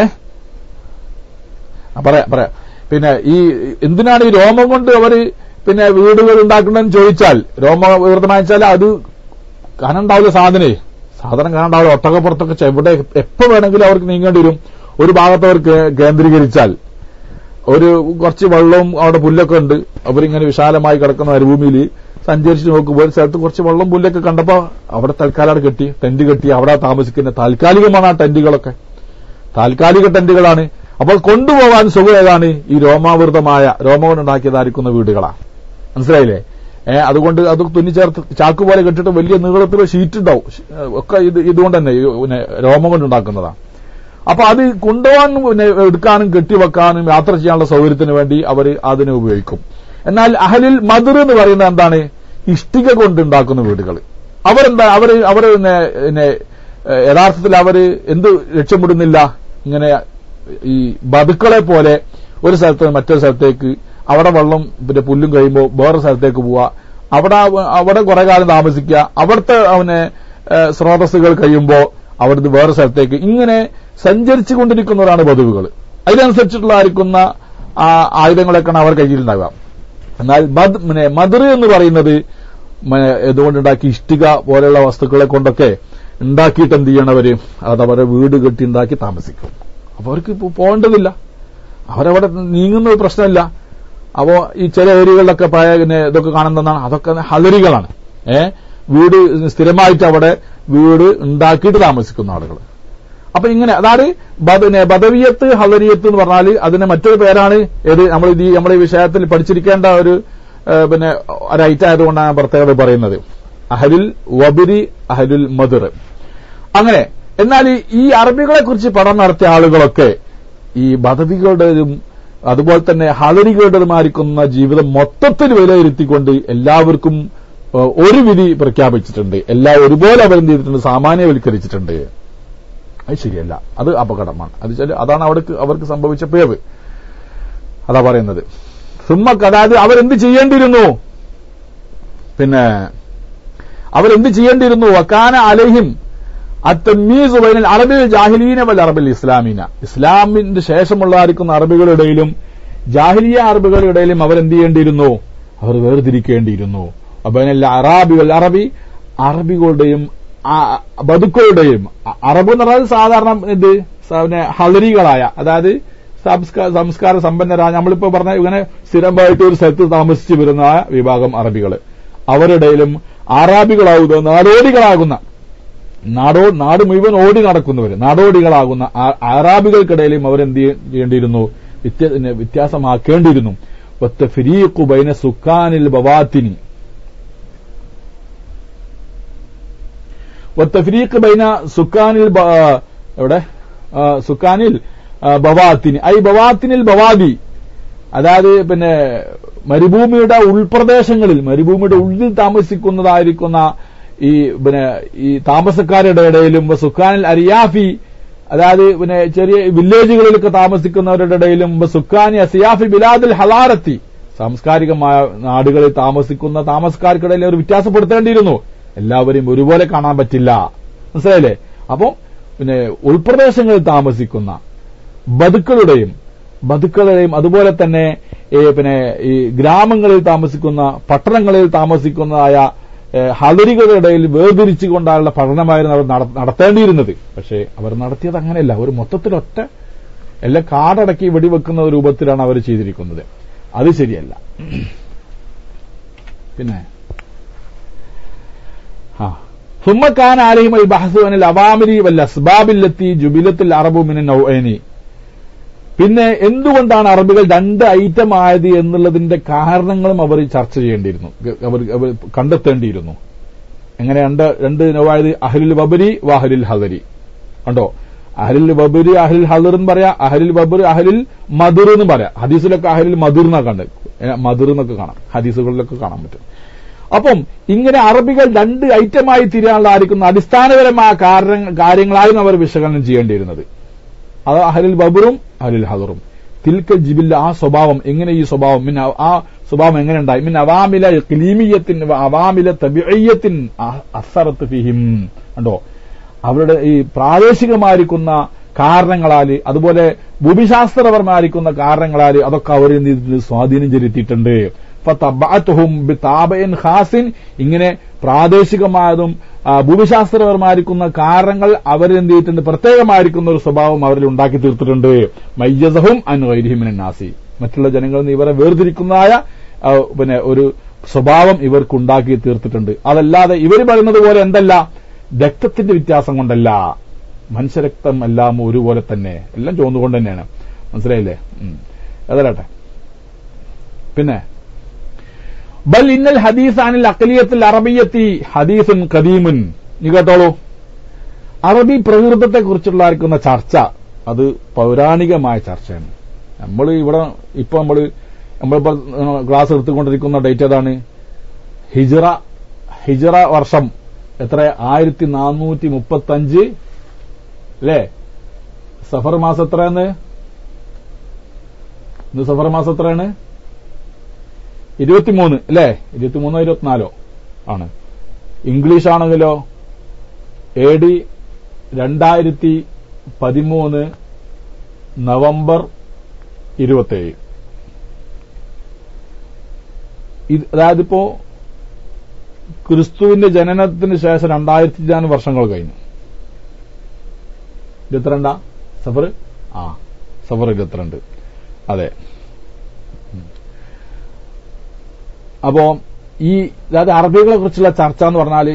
ആ, പറയാ പറയാ പിന്നെ ഈ എന്തിനാണ് ഈ രോമം കൊണ്ട് അവര് പിന്നെ വീടുകൾ ഉണ്ടാക്കണമെന്ന് ചോദിച്ചാൽ രോമവീർദ്ധമായി വെച്ചാൽ അത് കനം ഉണ്ടാവില്ല സാധനേ സാധനം കനം ഉണ്ടാവില്ല ഒട്ടകപ്പുറത്തൊക്കെ ചെ- എവിടെ എപ്പോ വേണമെങ്കിലും അവർക്ക് നീങ്ങേണ്ടി വരും ഒരു ഭാഗത്ത് അവർ കേ- കേന്ദ്രീകരിച്ചാൽ ഒരു കുറച്ച് വെള്ളവും അവിടെ പുല്ലൊക്കെ ഉണ്ട് അവരിങ്ങനെ വിശാലമായി കിടക്കുന്ന മരുഭൂമിയിൽ സഞ്ചരിച്ച് നോക്കുമ്പോൾ ഒരു സ്ഥലത്ത് കുറച്ച് വെള്ളം പുല്ലൊക്കെ കണ്ടപ്പോ അവിടെ തൽക്കാലം അവിടെ കെട്ടി ടെന്റ് കെട്ടി അവിടെ താമസിക്കുന്ന താൽക്കാലികമാണ് ആ ടെന്റുകളൊക്കെ താൽക്കാലിക ടെന്റുകളാണ് അപ്പോൾ കൊണ്ടുപോകാൻ സുഖം ഏതാണ് ഈ രോമാവൃതമായ രോമം കൊണ്ടുണ്ടാക്കിയതായിരിക്കുന്ന വീടുകളാണ് മനസ്സിലായില്ലേ ഏ അതുകൊണ്ട് അത് തുന്നിച്ചേർത്ത് ചാക്ക് പോലെ കെട്ടിട്ട് വലിയ നീളത്തിൽ ഷീറ്റ് ഉണ്ടാവും ഷ്- ഏ, ഒക്കെ ഇത് ഇതുകൊണ്ട് തന്നെ ഈ പിന്നെ രോമം കൊണ്ടുണ്ടാക്കുന്നതാണ് അപ്പൊ അത് കൊണ്ടുപോകാൻ പിന്നെ എടുക്കാനും കെട്ടിവെക്കാനും യാത്ര ചെയ്യാനുള്ള സൗകര്യത്തിന് വേണ്ടി അവർ അതിനെ ഉപയോഗിക്കും എന്നാൽ അഹലിൽ മധുർ എന്ന് പറയുന്നത് എന്താണ് ഇഷ്ടിക കൊണ്ടുണ്ടാക്കുന്ന വീടുകൾ അവരെന്താ അവര് അവർ പിന്നെ പിന്നെ ഏഹ്, യഥാർത്ഥത്തിൽ അവര് എന്ത് ലക്ഷ്യമിടുന്നില്ല ഇങ്ങനെ ഈ ബതുക്കളെ പോലെ ഒരു സ്ഥലത്ത് നിന്ന് മറ്റൊരു സ്ഥലത്തേക്ക് അവിടെ വെള്ളം പിന്നെ പുല്ലും കഴിയുമ്പോൾ വേറെ സ്ഥലത്തേക്ക് പോവുക അവിടെ അവിടെ കുറെ കാലം താമസിക്കുക അവിടുത്തെ അവന് ഏഹ്, സ്രോതസ്സുകൾ കഴിയുമ്പോൾ അവിടുന്ന് വേറെ സ്ഥലത്തേക്ക് ഇങ്ങനെ സഞ്ചരിച്ചു കൊണ്ടിരിക്കുന്നവരാണ് ബതുവുകൾ അതിനനുസരിച്ചിട്ടുള്ളതായിരിക്കുന്ന ആ ആയുധങ്ങളൊക്കെയാണ് അവർ കയ്യിലുണ്ടാവുക എന്നാൽ മദ് പിന്നെ മധുര എന്ന് പറയുന്നത് മ- ഇതുകൊണ്ടുണ്ടാക്കി ഇഷ്ടിക പോലെയുള്ള വസ്തുക്കളെ കൊണ്ടൊക്കെ ഉണ്ടാക്കിയിട്ട് എന്ത് ചെയ്യണവര് അത് അവരെ വീട് കെട്ടി ഉണ്ടാക്കി താമസിക്കും അപ്പൊ അവർക്ക് ഇപ്പൊ പോകേണ്ടതില്ല അവരവിടെ നീങ്ങുന്ന ഒരു പ്രശ്നമില്ല അപ്പോ ഈ ചില ഏരിയകളിലൊക്കെ പഴയ പിന്നെ ഇതൊക്കെ കാണുന്നതാണ് അതൊക്കെ ഹലരികളാണ് ഏ വീട് സ്ഥിരമായിട്ട് അവിടെ വീട് ഉണ്ടാക്കിയിട്ട് താമസിക്കുന്ന ആളുകൾ അപ്പൊ ഇങ്ങനെ അതായത് ബദ- ബദവിയത്ത് ഹലരിയത്ത് എന്ന് പറഞ്ഞാൽ അതിന് മറ്റൊരു പേരാണ് ഏത് നമ്മൾ ഇത് ഈ നമ്മുടെ ഈ വിഷയത്തിൽ പഠിച്ചിരിക്കേണ്ട ഒരു ഏ, പിന്നെ ഒരൈറ്റം ആയതുകൊണ്ടാണ് ഞാൻ പ്രത്യേകത പറയുന്നത് അഹലുൽ വബിരി അഹലുൽ മധുർ അങ്ങനെ എന്നാൽ ഈ- ഈ അറബികളെ കുറിച്ച് പഠനം നടത്തിയ ആളുകളൊക്കെ ഈ ബദവികളുടേതും അതുപോലെ തന്നെ ഹലരികളുടേതുമായിരിക്കുന്ന ജീവിതം മൊത്തത്തിൽ വിലയിരുത്തിക്കൊണ്ട് എല്ലാവർക്കും ഏ, ഒരു വിധി പ്രഖ്യാപിച്ചിട്ടുണ്ട് എല്ലാം ഒരുപോലെ അവരെന്ത് ചെയ്തിട്ടുണ്ട് സാമാന്യവൽക്കരിച്ചിട്ടുണ്ട് അത് ശരിയല്ല അത് അപകടമാണ് അത് വെച്ചാൽ അതാണ് അവർക്ക് അവർക്ക് സംഭവിച്ച പേവ് അതാ പറയുന്നത് സുമ്മക്ക് അതായത് അവരെന്ത് ചെയ്യേണ്ടിയിരുന്നു പിന്നെ അവരെന്ത് ചെയ്യേണ്ടിയിരുന്നു വക്കാന അലഹിം അത്തമീസ് ബൈനൽ അറബിൽ ജാഹിലീന വൽ അറബിൽ ഇസ്ലാമീന ഇസ്ലാമിന്റെ ശേഷമുള്ളതായിരിക്കുന്ന അറബികളുടെയിലും ജാഹിലിയ അറബികളുടെ ഇടയിലും അവരെന്ത് ചെയ്യേണ്ടിയിരുന്നു അവർ വേർതിരിക്കേണ്ടിയിരുന്നു അബൈനൽ അറാബി വൽ അറബി അറബികളുടെയും ആ- ബതുക്കളുടെയും അ- അറബ് എന്ന് പറഞ്ഞാൽ സാധാരണ ഇത് സ- പിന്നെ ഹലരികളായ അതായത് സംസ്കാര സംസ്കാര സമ്പന്നരായ നമ്മളിപ്പോ പറഞ്ഞ ഇങ്ങനെ സ്ഥിരമായിട്ട് ഒരു സ്ഥലത്ത് താമസിച്ചു വരുന്ന ആ വിഭാഗം അറബികൾ അവരുടെയിലും അറാബികളാകുന്ന നാടോടികളാകുന്ന നാടോ നാട് മുഴുവൻ ഓടി നടക്കുന്നവർ നാടോടികളാകുന്ന ആ- അറാബികൾക്കിടയിലും അവരെന്ത് ചെയ്യ- ചെയ്യേണ്ടിയിരുന്നു വ്യത്യ- പിന്നെ വ്യത്യാസമാക്കേണ്ടിയിരുന്നു ഫരീഖു ബൈന സുക്കാനിൽ ബവാത്തിനി വത്തഫരീഖ് ബൈന സുക്കാനിൽ ബ- എവിടെ ആ, സുക്കാനിൽ ആ, ബവാത്തിനി ഐ ബവാത്തിനിൽ ബവാദി അതായത് പിന്നെ മരുഭൂമിയുടെ ഉൾപ്രദേശങ്ങളിൽ മരുഭൂമിയുടെ ഉള്ളിൽ താമസിക്കുന്നതായിരിക്കുന്ന ഈ പിന്നെ ഈ താമസക്കാരുടെ ഇടയിലും വ സുക്കാനിൽ അരിയാഫി അതായത് പിന്നെ ചെറിയ വില്ലേജുകളിലൊക്കെ താമസിക്കുന്നവരുടെ ഇടയിലും വ സുക്കാനി അസിയാഫി ബിലാദിൽ ഹലാരത്തി സാംസ്കാരികമായ നാടുകളിൽ താമസിക്കുന്ന താമസക്കാർക്കിടയിൽ അവർ വ്യത്യാസപ്പെടുത്തേണ്ടിയിരുന്നു എല്ലാവരെയും ഒരുപോലെ കാണാൻ പറ്റില്ല മനസ്സിലായില്ലേ അപ്പം പിന്നെ ഉൾപ്രദേശങ്ങളിൽ താമസിക്കുന്ന ബതുക്കളുടെയും ബതുക്കളുടെയും അതുപോലെ തന്നെ ഈ പിന്നെ ഈ ഗ്രാമങ്ങളിൽ താമസിക്കുന്ന പട്ടണങ്ങളിൽ താമസിക്കുന്നതായ ഏഹ്, ഹലരികളുടെ ഇടയിൽ വേർതിരിച്ചുകൊണ്ടുള്ള പഠനമായിരുന്നു അവർ നട- നടത്തേണ്ടിയിരുന്നത് പക്ഷേ അവർ നടത്തിയത് അങ്ങനെയല്ല ഒരു മൊത്തത്തിലൊറ്റ എല്ലാം കാടടക്കി വെടിവെക്കുന്ന രൂപത്തിലാണ് അവർ ചെയ്തിരിക്കുന്നത് അത് ശരിയല്ല പിന്നെ ആ ثم كان عليهم البحث عن الأوامر والأسباب التي جبلت العرب من النوعين പിന്നെ എന്തുകൊണ്ടാണ് അറബികൾ രണ്ട് ഐറ്റം ആയത് എന്നുള്ളതിന്റെ കാരണങ്ങളും അവർ ചർച്ച ചെയ്യേണ്ടിയിരുന്നു അവർ അവർ കണ്ടെത്തേണ്ടിയിരുന്നു എങ്ങനെ രണ്ട് രണ്ട് നവായത് അഹ്ലുൽ വബരി വാഹലുൽ ഹദരി കണ്ടോ അഹലുൽ വബരി അഹലുൽ ഹദർ എന്ന് പറയാം അഹലുൽ വബരി അഹലുൽ മധുർ എന്ന് പറയാം ഹദീസിലൊക്കെ അഹലുൽ മധുർ എന്നൊക്കെ കണ്ട് മധുർ എന്നൊക്കെ കാണാം ഹദീസുകളിലൊക്കെ കാണാൻ പറ്റും അപ്പം ഇങ്ങനെ അറബികൾ രണ്ട് ഐറ്റമായി തിരിയാനുള്ളതായിരിക്കുന്ന അടിസ്ഥാനപരമായ കാരണ- കാര്യങ്ങളായിരുന്നു അവർ വിശകലനം ചെയ്യേണ്ടിയിരുന്നത് അത് അഹലുൽ ബബറും അഹലുൽ ഹദറും തിൽക്ക ജിബില്ല ആ സ്വഭാവം എങ്ങനെ ഈ സ്വഭാവം മിൻ അവ- ആ സ്വഭാവം എങ്ങനെ ഉണ്ടായി മിൻ അവാമില ക്ലീമിയത്തിൻ വ അവാമില തബിയത്തിൻ അസറത്ത് ഫിഹിം കണ്ടോ അവരുടെ ഈ പ്രാദേശികമായിരിക്കുന്ന കാരണങ്ങളാല് അതുപോലെ ഭൂമിശാസ്ത്രപരമായിരിക്കുന്ന കാരണങ്ങളാല് അതൊക്കെ അവർ എന്ത് ചെയ്തിട്ടുണ്ട്? സ്വാധീനം ചെലുത്തിയിട്ടുണ്ട് ഫതബഅതുഹും ബിതാബഇൻ ഖാസിൻ ഇങ്ങനെ പ്രാദേശികമായതും ആ, ഭൂമിശാസ്ത്രപരമായിരിക്കുന്ന കാരണങ്ങൾ അവരെന്ത് ചെയ്തിട്ടുണ്ട് പ്രത്യേകമായിരിക്കുന്ന ഒരു സ്വഭാവം അവരിൽ ഉണ്ടാക്കി തീർത്തിട്ടുണ്ട് മയ്യസഹും അൻ ഗൈരിഹിമിൻ നാസി മറ്റുള്ള ജനങ്ങളിൽ നിന്ന് ഇവരെ വേർതിരിക്കുന്നതായ ആ, പിന്നെ ഒരു സ്വഭാവം ഇവർക്ക് ഉണ്ടാക്കി തീർത്തിട്ടുണ്ട് അതല്ലാതെ ഇവർ പറയുന്നത് പോലെ എന്തല്ല രക്തത്തിന്റെ വ്യത്യാസം കൊണ്ടല്ല മനുഷ്യരക്തം എല്ലാം ഒരുപോലെ തന്നെ എല്ലാം ചോന്നുകൊണ്ട് തന്നെയാണ് മനസ്സിലായില്ലേ ഉം. അതല്ലട്ടെ പിന്നെ ബൽ ഇന്നൽ ഹദീസ് അനിൽ അക്കലിയത്തിൽ അറബിയത്തി ഹദീസുൻ കദീമുൻ നീ കേട്ടോളൂ അറബി പ്രകൃതത്തെ കുറിച്ചുള്ള ആയിരിക്കുന്ന ചർച്ച അത് പൗരാണികമായ ചർച്ചയാണ് നമ്മൾ ഇവിടെ ഇപ്പൊ നമ്മൾ നമ്മളിപ്പോ ക്ലാസ് എടുത്തുകൊണ്ടിരിക്കുന്ന ഡേറ്റ് ഏതാണ് ഹിജറ ഹിജറ വർഷം എത്ര ആയിരത്തി നാനൂറ്റി മുപ്പത്തി അഞ്ച് അല്ലേ സഫർ മാസം എത്രയാണ് ഇന്ന് സഫർ മാസം എത്രയാണ് ഇരുപത്തിമൂന്ന് അല്ലേ ഇരുപത്തിമൂന്നോ ഇരുപത്തിനാലോ ആണ് ഇംഗ്ലീഷ് ആണെങ്കിലോ എ ഡി രണ്ടായിരത്തി പതിമൂന്ന് നവംബർ ഇരുപത്തേഴ് ഇത് അതായത് ഇപ്പോ ക്രിസ്തുവിന്റെ ജനനത്തിന് ശേഷം രണ്ടായിരത്തി ചില്ലാൻ വർഷങ്ങൾ കഴിഞ്ഞു ഇരുപത്തിരണ്ടാ സഫർ ആ സഫർ ഇരുപത്തിരണ്ട് അതെ അപ്പോ ഈ അതായത് അറബികളെ കുറിച്ചുള്ള ചർച്ച എന്ന് പറഞ്ഞാല്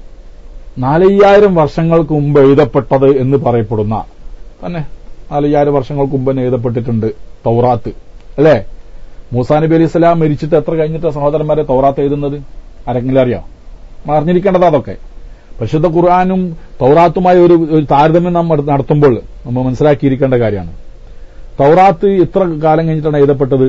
നാലയ്യായിരം വർഷങ്ങൾക്ക് മുമ്പ് എഴുതപ്പെട്ടത് എന്ന് പറയപ്പെടുന്ന തന്നെ നാലയ്യായിരം വർഷങ്ങൾക്ക് മുമ്പ് തന്നെ എഴുതപ്പെട്ടിട്ടുണ്ട് തൗറാത്ത് അല്ലേ മൂസാ നബി അലൈഹി സ്വലാം മരിച്ചിട്ട് എത്ര കഴിഞ്ഞിട്ട് സഹോദരന്മാരെ തൗറാത്ത് എഴുതുന്നത് ആരെങ്കിലും അറിയാം അറിഞ്ഞിരിക്കേണ്ടത് അതൊക്കെ പരിശുദ്ധ ഖുർആാനും തൗറാത്തുമായി ഒരു ഒരു താരതമ്യം നാം നട- നടത്തുമ്പോൾ നമ്മൾ മനസ്സിലാക്കിയിരിക്കേണ്ട കാര്യമാണ് തൗറാത്ത് എത്ര കാലം കഴിഞ്ഞിട്ടാണ് എഴുതപ്പെട്ടത്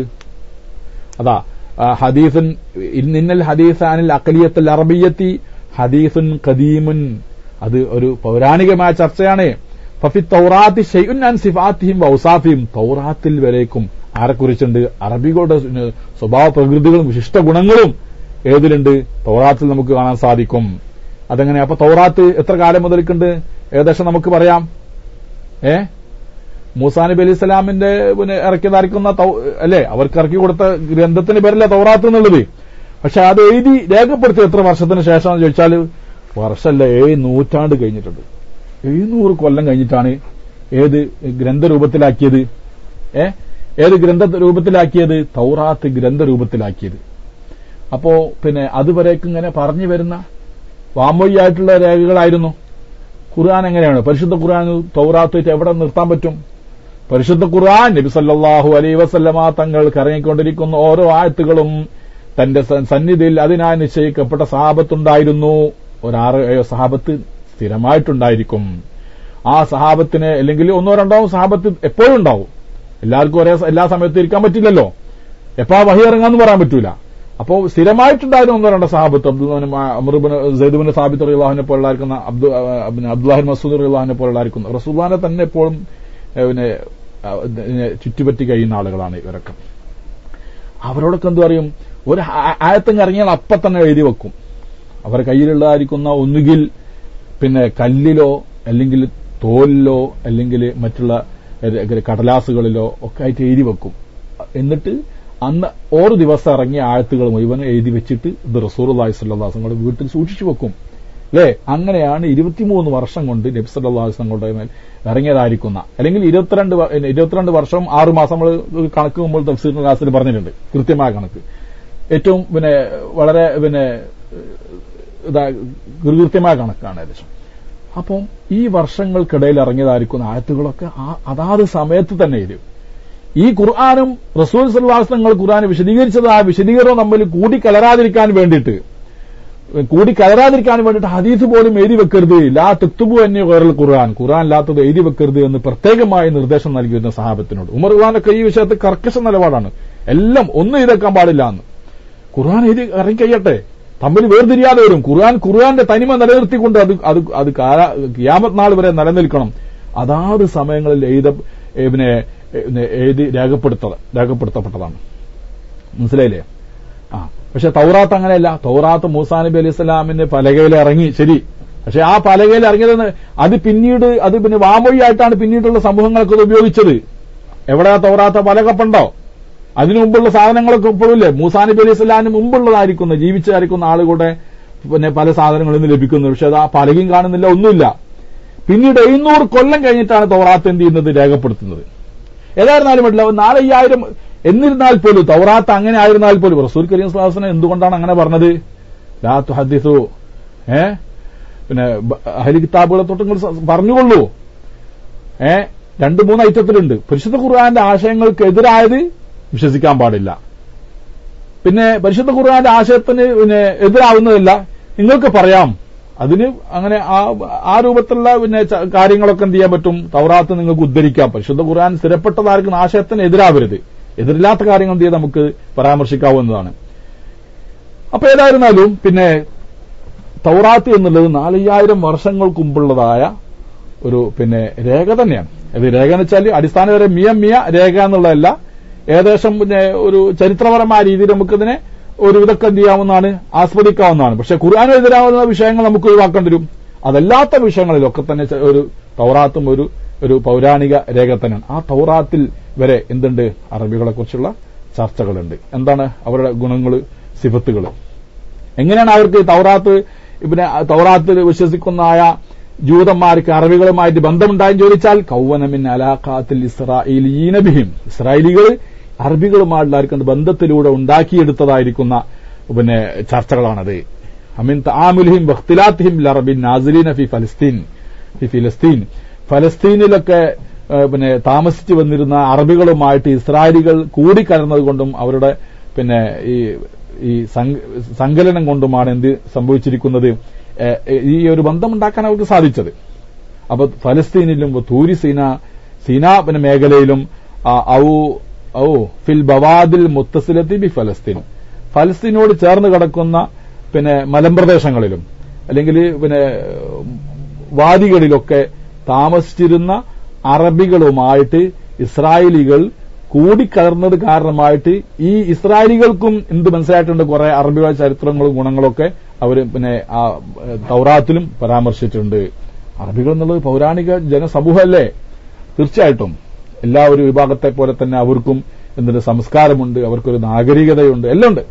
അതാ ആ, ഹദീസുൻ ഇന്നൽ ഹദീസ് അനിൽ അക്കലിയത്തിൽ അറബിയത്തി ഹദീസുൻ ഖദീമുൻ അത് ഒരു പൗരാണികമായ ചർച്ചയാണ് ഫഫി തൗറാത്തി ഷെയ്ഉൻ അൻ സിഫാത്തിഹിം വൗസാഫിയും തൗറാത്തിൽ വരേക്കും ആരെക്കുറിച്ചുണ്ട് അറബികളുടെ സ്വഭാവ പ്രകൃതികളും വിശിഷ്ട ഗുണങ്ങളും ഏതിലുണ്ട് തൗറാത്തിൽ നമുക്ക് കാണാൻ സാധിക്കും അതെങ്ങനെ അപ്പൊ തൗറാത്ത് എത്ര കാലം മുതൽക്കുണ്ട് ഏകദേശം നമുക്ക് പറയാം ഏ മൂസാ നബി അലൈഹി സ്വലാമിന്റെ പിന്നെ ഇറക്കിയതായിരിക്കുന്ന തൗ- അല്ലേ അവർക്ക് ഇറക്കി കൊടുത്ത ഗ്രന്ഥത്തിന് പേരല്ല തൗറാത്ത് എന്നുള്ളത് പക്ഷെ അത് എഴുതി രേഖപ്പെടുത്തി എത്ര വർഷത്തിന് ശേഷം ചോദിച്ചാൽ വർഷമല്ല ഏഴ് നൂറ്റാണ്ട് കഴിഞ്ഞിട്ടുണ്ട് എഴുന്നൂറ് കൊല്ലം കഴിഞ്ഞിട്ടാണ് ഏത് ഗ്രന്ഥരൂപത്തിലാക്കിയത് ഏ ഏത് ഗ്രന്ഥ രൂപത്തിലാക്കിയത് തൗറാത്ത് ഗ്രന്ഥരൂപത്തിലാക്കിയത് അപ്പോ പിന്നെ അതുവരേക്കും ഇങ്ങനെ പറഞ്ഞു വരുന്ന വാമൊഴിയായിട്ടുള്ള രേഖകളായിരുന്നു ഖുർആൻ എങ്ങനെയാണ് പരിശുദ്ധ ഖുർആൻ തൗറാത്ത് എവിടെ നിർത്താൻ പറ്റും പരിശുദ്ധ ഖുർആൻ നബി സല്ലല്ലാഹു അലൈഹി വസല്ലമ തങ്ങൾക്ക് ഇറങ്ങിക്കൊണ്ടിരിക്കുന്ന ഓരോ ആയത്തുകളും തന്റെ സ- സന്നിധിയിൽ അതിനായി നിശ്ചയിക്കപ്പെട്ട സഹാബത്തുണ്ടായിരുന്നു ഒരാറ് ഏഴോ സഹാബത്ത് സ്ഥിരമായിട്ടുണ്ടായിരിക്കും ആ സഹാബത്തിന് അല്ലെങ്കിൽ ഒന്നോ രണ്ടോ സഹാബത്ത് എപ്പോഴും ഉണ്ടാവും എല്ലാവർക്കും ഒരേ സ- എല്ലാ സമയത്തും ഇരിക്കാൻ പറ്റില്ലല്ലോ എപ്പാ വഹി ഇറങ്ങാന്ന് പറയാൻ പറ്റൂല അപ്പോ സ്ഥിരമായിട്ടുണ്ടായിരുന്നു ഒന്നോ രണ്ടോ സഹാബത്ത് അമൃബിന് സൈദുബിന് സാബിത്ത് റിയാഹിനെ പോലുള്ളായിരിക്കുന്ന അബ്ദു പിന്നെ അബ്ദുല്ലാഹിൻ മസൂദ് റിയാഹിനെ പോലുള്ളായിരിക്കുന്ന റസൂല്ലാനെ തന്നെ എപ്പോഴും ഏ, പിന്നെ ആ, ഇതിനെ ചുറ്റിപ്പറ്റി കഴിയുന്ന ആളുകളാണ് ഇവരൊക്കെ അവരോടൊക്കെ എന്തു പറയും ഒരു ആ- ആയത്തങ്ങ് ഇറങ്ങിയാൽ അപ്പം തന്നെ എഴുതി വെക്കും അവരുടെ കയ്യിലുള്ളതായിരിക്കുന്ന ഒന്നുകിൽ പിന്നെ കല്ലിലോ അല്ലെങ്കിൽ തോലിലോ അല്ലെങ്കിൽ മറ്റുള്ള ഏ, കടലാസുകളിലോ ഒക്കെ ആയിട്ട് എഴുതി വെക്കും എന്നിട്ട് അന്ന് ഓരോ ദിവസം ഇറങ്ങിയ ആഴത്തുകൾ മുഴുവൻ എഴുതി വെച്ചിട്ട് ഇത് റസൂർ അള്ളാഹി സ്വല്ലാസങ്ങളുടെ വീട്ടിൽ സൂക്ഷിച്ചു വെക്കും അല്ലേ അങ്ങനെയാണ് ഇരുപത്തിമൂന്ന് വർഷം കൊണ്ട് നബി സല്ലാസ്ങ്ങളുടെ മേൽ ഇറങ്ങിയതായിരിക്കുന്ന അല്ലെങ്കിൽ ഇരുപത്തിരണ്ട് വ- ഇരുപത്തിരണ്ട് വർഷം ആറ് മാസം നമ്മൾ കണക്ക് മുമ്പ് തഫ്സീർ ക്ലാസ്സിൽ പറഞ്ഞിട്ടുണ്ട് കൃത്യമായ കണക്ക് ഏറ്റവും പിന്നെ വളരെ പിന്നെ ഇതാ കൃത്യമായ കണക്കാണ് ഏകദേശം അപ്പം ഈ വർഷങ്ങൾക്കിടയിൽ ഇറങ്ങിയതായിരിക്കുന്ന ആയത്തുകളൊക്കെ ആ അതാത് സമയത്ത് തന്നെ എഴുതും ഈ ഖുർആാനും റസൂൽ സല്ലാസ്ലങ്ങൾ ഖുർആൻ വിശദീകരിച്ചത് ആ വിശദീകരണം തമ്മിൽ കൂടിക്കലരാതിരിക്കാൻ വേണ്ടിയിട്ട് കൂടിക്കലരാതിരിക്കാൻ വേണ്ടിയിട്ട് ഹദീസ് പോലും എഴുതി വെക്കരുത് ലാ തെത്തുബു അന്യ വേറൽ ഖുർആൻ ഖുർആൻ അല്ലാത്തത് എഴുതി വെക്കരുത് എന്ന് പ്രത്യേകമായി നിർദ്ദേശം നൽകിയിരുന്ന സഹാബത്തിനോട് ഉമർ ഖുർആാനൊക്കെ ഈ വിഷയത്തിൽ കർക്കശ നിലപാടാണ് എല്ലാം ഒന്നും എഴുതേക്കാൻ പാടില്ല എന്ന് ഖുർആൻ എഴുതി ഇറങ്ങിക്കഴിയട്ടെ തമ്മിൽ വേർതിരിയാതെ വരും ഖുർആൻ ഖുർആന്റെ തനിമ നിലനിർത്തിക്കൊണ്ട് അത് അത് അത് യാമത് നാൾ വരെ നിലനിൽക്കണം അതാത് സമയങ്ങളിൽ എഴുത പിന്നെ എഴുതി രേഖപ്പെടുത്ത രേഖപ്പെടുത്തപ്പെട്ടതാണ് മനസ്സിലായില്ലേ ആ പക്ഷെ തൗറാത്ത് അങ്ങനെയല്ല തൗറാത്ത് മൂസാ നബി അലൈഹി സ്വലാമിന്റെ പലകയിൽ ഇറങ്ങി ശരി പക്ഷെ ആ പലകയിൽ ഇറങ്ങിയതെന്ന് അത് പിന്നീട് അത് പിന്നെ വാമൊഴിയായിട്ടാണ് പിന്നീടുള്ള സമൂഹങ്ങൾക്ക് അത് ഉപയോഗിച്ചത് എവിടെയാ തൗറാത്ത പലകപ്പുണ്ടോ അതിനു മുമ്പുള്ള സാധനങ്ങളൊക്കെ ഇപ്പോഴില്ലേ മൂസാ നബി അലൈഹി സ്വലാമിന് മുമ്പുള്ളതായിരിക്കുന്ന ജീവിച്ചായിരിക്കുന്ന ആളുകളുടെ പിന്നെ പല സാധനങ്ങളിൽ നിന്ന് ലഭിക്കുന്നത് പക്ഷെ അത് ആ പലകയും കാണുന്നില്ല ഒന്നുമില്ല പിന്നീട് എഴുന്നൂറ് കൊല്ലം കഴിഞ്ഞിട്ടാണ് തൗറാത്ത് എന്ത് ചെയ്യുന്നത് രേഖപ്പെടുത്തുന്നത് ഏതായിരുന്നാലും പറ്റില്ല നാലയ്യായിരം എന്നിരുന്നാൽ പോലും തൗറാത്ത് അങ്ങനെ ആയിരുന്നാൽ പോലും റസൂൽ കരീം സ്ലാസന എന്തുകൊണ്ടാണ് അങ്ങനെ പറഞ്ഞത് ലാ തുഹദ്ദിസു ഏ പിന്നെ അഹലി കിതാബുകളെ തൊട്ട് നിങ്ങൾ പറഞ്ഞുകൊള്ളൂ ഏ രണ്ട് മൂന്ന് ഐറ്റത്തിലുണ്ട് പരിശുദ്ധ ഖുർആന്റെ ആശയങ്ങൾക്ക് എതിരായത് വിശ്വസിക്കാൻ പാടില്ല പിന്നെ പരിശുദ്ധ ഖുർആന്റെ ആശയത്തിന് പിന്നെ എതിരാവുന്നതല്ല നിങ്ങൾക്ക് പറയാം അതിന് അങ്ങനെ ആ ആ രൂപത്തിലുള്ള പിന്നെ കാര്യങ്ങളൊക്കെ എന്ത് ചെയ്യാൻ പറ്റും തൗറാത്ത് നിങ്ങൾക്ക് ഉദ്ധരിക്കാം പരിശുദ്ധ ഖുർആൻ സ്ഥിരപ്പെട്ടതായിരിക്കുന്ന ആശയത്തിന് എതിരാവരുത് എതിരില്ലാത്ത കാര്യങ്ങൾ എന്ത് ചെയ്ത് നമുക്ക് പരാമർശിക്കാവുന്നതാണ് അപ്പൊ ഏതായിരുന്നാലും പിന്നെ തൗറാത്ത് എന്നുള്ളത് നാലയ്യായിരം വർഷങ്ങൾക്ക് മുമ്പുള്ളതായ ഒരു പിന്നെ രേഖ തന്നെയാണ് അത് രേഖ എന്ന് വെച്ചാൽ അടിസ്ഥാനപരം മിയ മിയ രേഖ എന്നുള്ളതല്ല ഏകദേശം പിന്നെ ഒരു ചരിത്രപരമായ രീതിയിൽ നമുക്കിതിനെ ഒരു ഇതൊക്കെ എന്ത് ചെയ്യാവുന്നതാണ് ആസ്വദിക്കാവുന്നതാണ് പക്ഷെ ഖുർആാനും എതിരാവുന്ന വിഷയങ്ങൾ നമുക്ക് ഒഴിവാക്കേണ്ടി വരും അതല്ലാത്ത വിഷയങ്ങളിലൊക്കെ തന്നെ ഒരു തൗറാത്തും ഒരു ഒരു പൗരാണിക രേഖ തന്നെയാണ് ആ തൗറാത്തിൽ വരെ എന്തുണ്ട് അറബികളെ കുറിച്ചുള്ള ചർച്ചകളുണ്ട് എന്താണ് അവരുടെ ഗുണങ്ങൾ സിഫത്തുകൾ എങ്ങനെയാണ് അവർക്ക് തൗറാത്ത് പിന്നെ തൗറാത്തിൽ വിശ്വസിക്കുന്നതായ ജൂതന്മാർക്ക് അറബികളുമായിട്ട് ബന്ധമുണ്ടായെന്ന് ചോദിച്ചാൽ കൗവനമിൻ അലാഖാത്തിൽ ഇസ്രായേലീനബിഹിം ഇസ്രായേലികൾ അറബികളുമായിട്ടുള്ള ബന്ധത്തിലൂടെ ഉണ്ടാക്കിയെടുത്തതായിരിക്കുന്ന പിന്നെ ചർച്ചകളാണത് അമിൻ താമുൽഹിം വഖ്തിലാത്തിഹിം ലറബിൻ നാസിലീന ഫി ഫലസ്തീൻ ഫി ഫിലസ്തീൻ ഫലസ്തീനിലൊക്കെ പിന്നെ താമസിച്ചു വന്നിരുന്ന അറബികളുമായിട്ട് ഇസ്രായേലികൾ കൂടിക്കലർന്നതുകൊണ്ടും അവരുടെ പിന്നെ ഈ ഈ സങ്കലനം കൊണ്ടുമാണ് എന്ത് സംഭവിച്ചിരിക്കുന്നത് ഈ ഒരു ബന്ധമുണ്ടാക്കാൻ അവർക്ക് സാധിച്ചത് അപ്പൊ ഫലസ്തീനിലും തൂരി സീന സീന പിന്നെ മേഖലയിലും ഔ ഔ ഫിൽ ബവാദിൽ മുത്തസിലത്തി ബി ഫലസ്തീൻ ഫലസ്തീനോട് ചേർന്ന് കിടക്കുന്ന പിന്നെ മലമ്പ്രദേശങ്ങളിലും അല്ലെങ്കിൽ പിന്നെ വാദികളിലൊക്കെ താമസിച്ചിരുന്ന അറബികളുമായിട്ട് ഇസ്രായേലികൾ കൂടിക്കലർന്നത് കാരണമായിട്ട് ഈ ഇസ്രായേലികൾക്കും എന്ത് മനസ്സിലായിട്ടുണ്ട് കുറെ അറബികളുടെ ചരിത്രങ്ങളും ഗുണങ്ങളൊക്കെ അവർ പിന്നെ ആ തൗറാത്തിലും പരാമർശിച്ചിട്ടുണ്ട് അറബികൾ എന്നുള്ളത് പൗരാണിക ജനസമൂഹമല്ലേ തീർച്ചയായിട്ടും എല്ലാ ഒരു വിഭാഗത്തെ പോലെ തന്നെ അവർക്കും എന്തിന്റെ സംസ്കാരമുണ്ട് അവർക്കൊരു നാഗരികതയുണ്ട് എല്ലാം ഉണ്ട്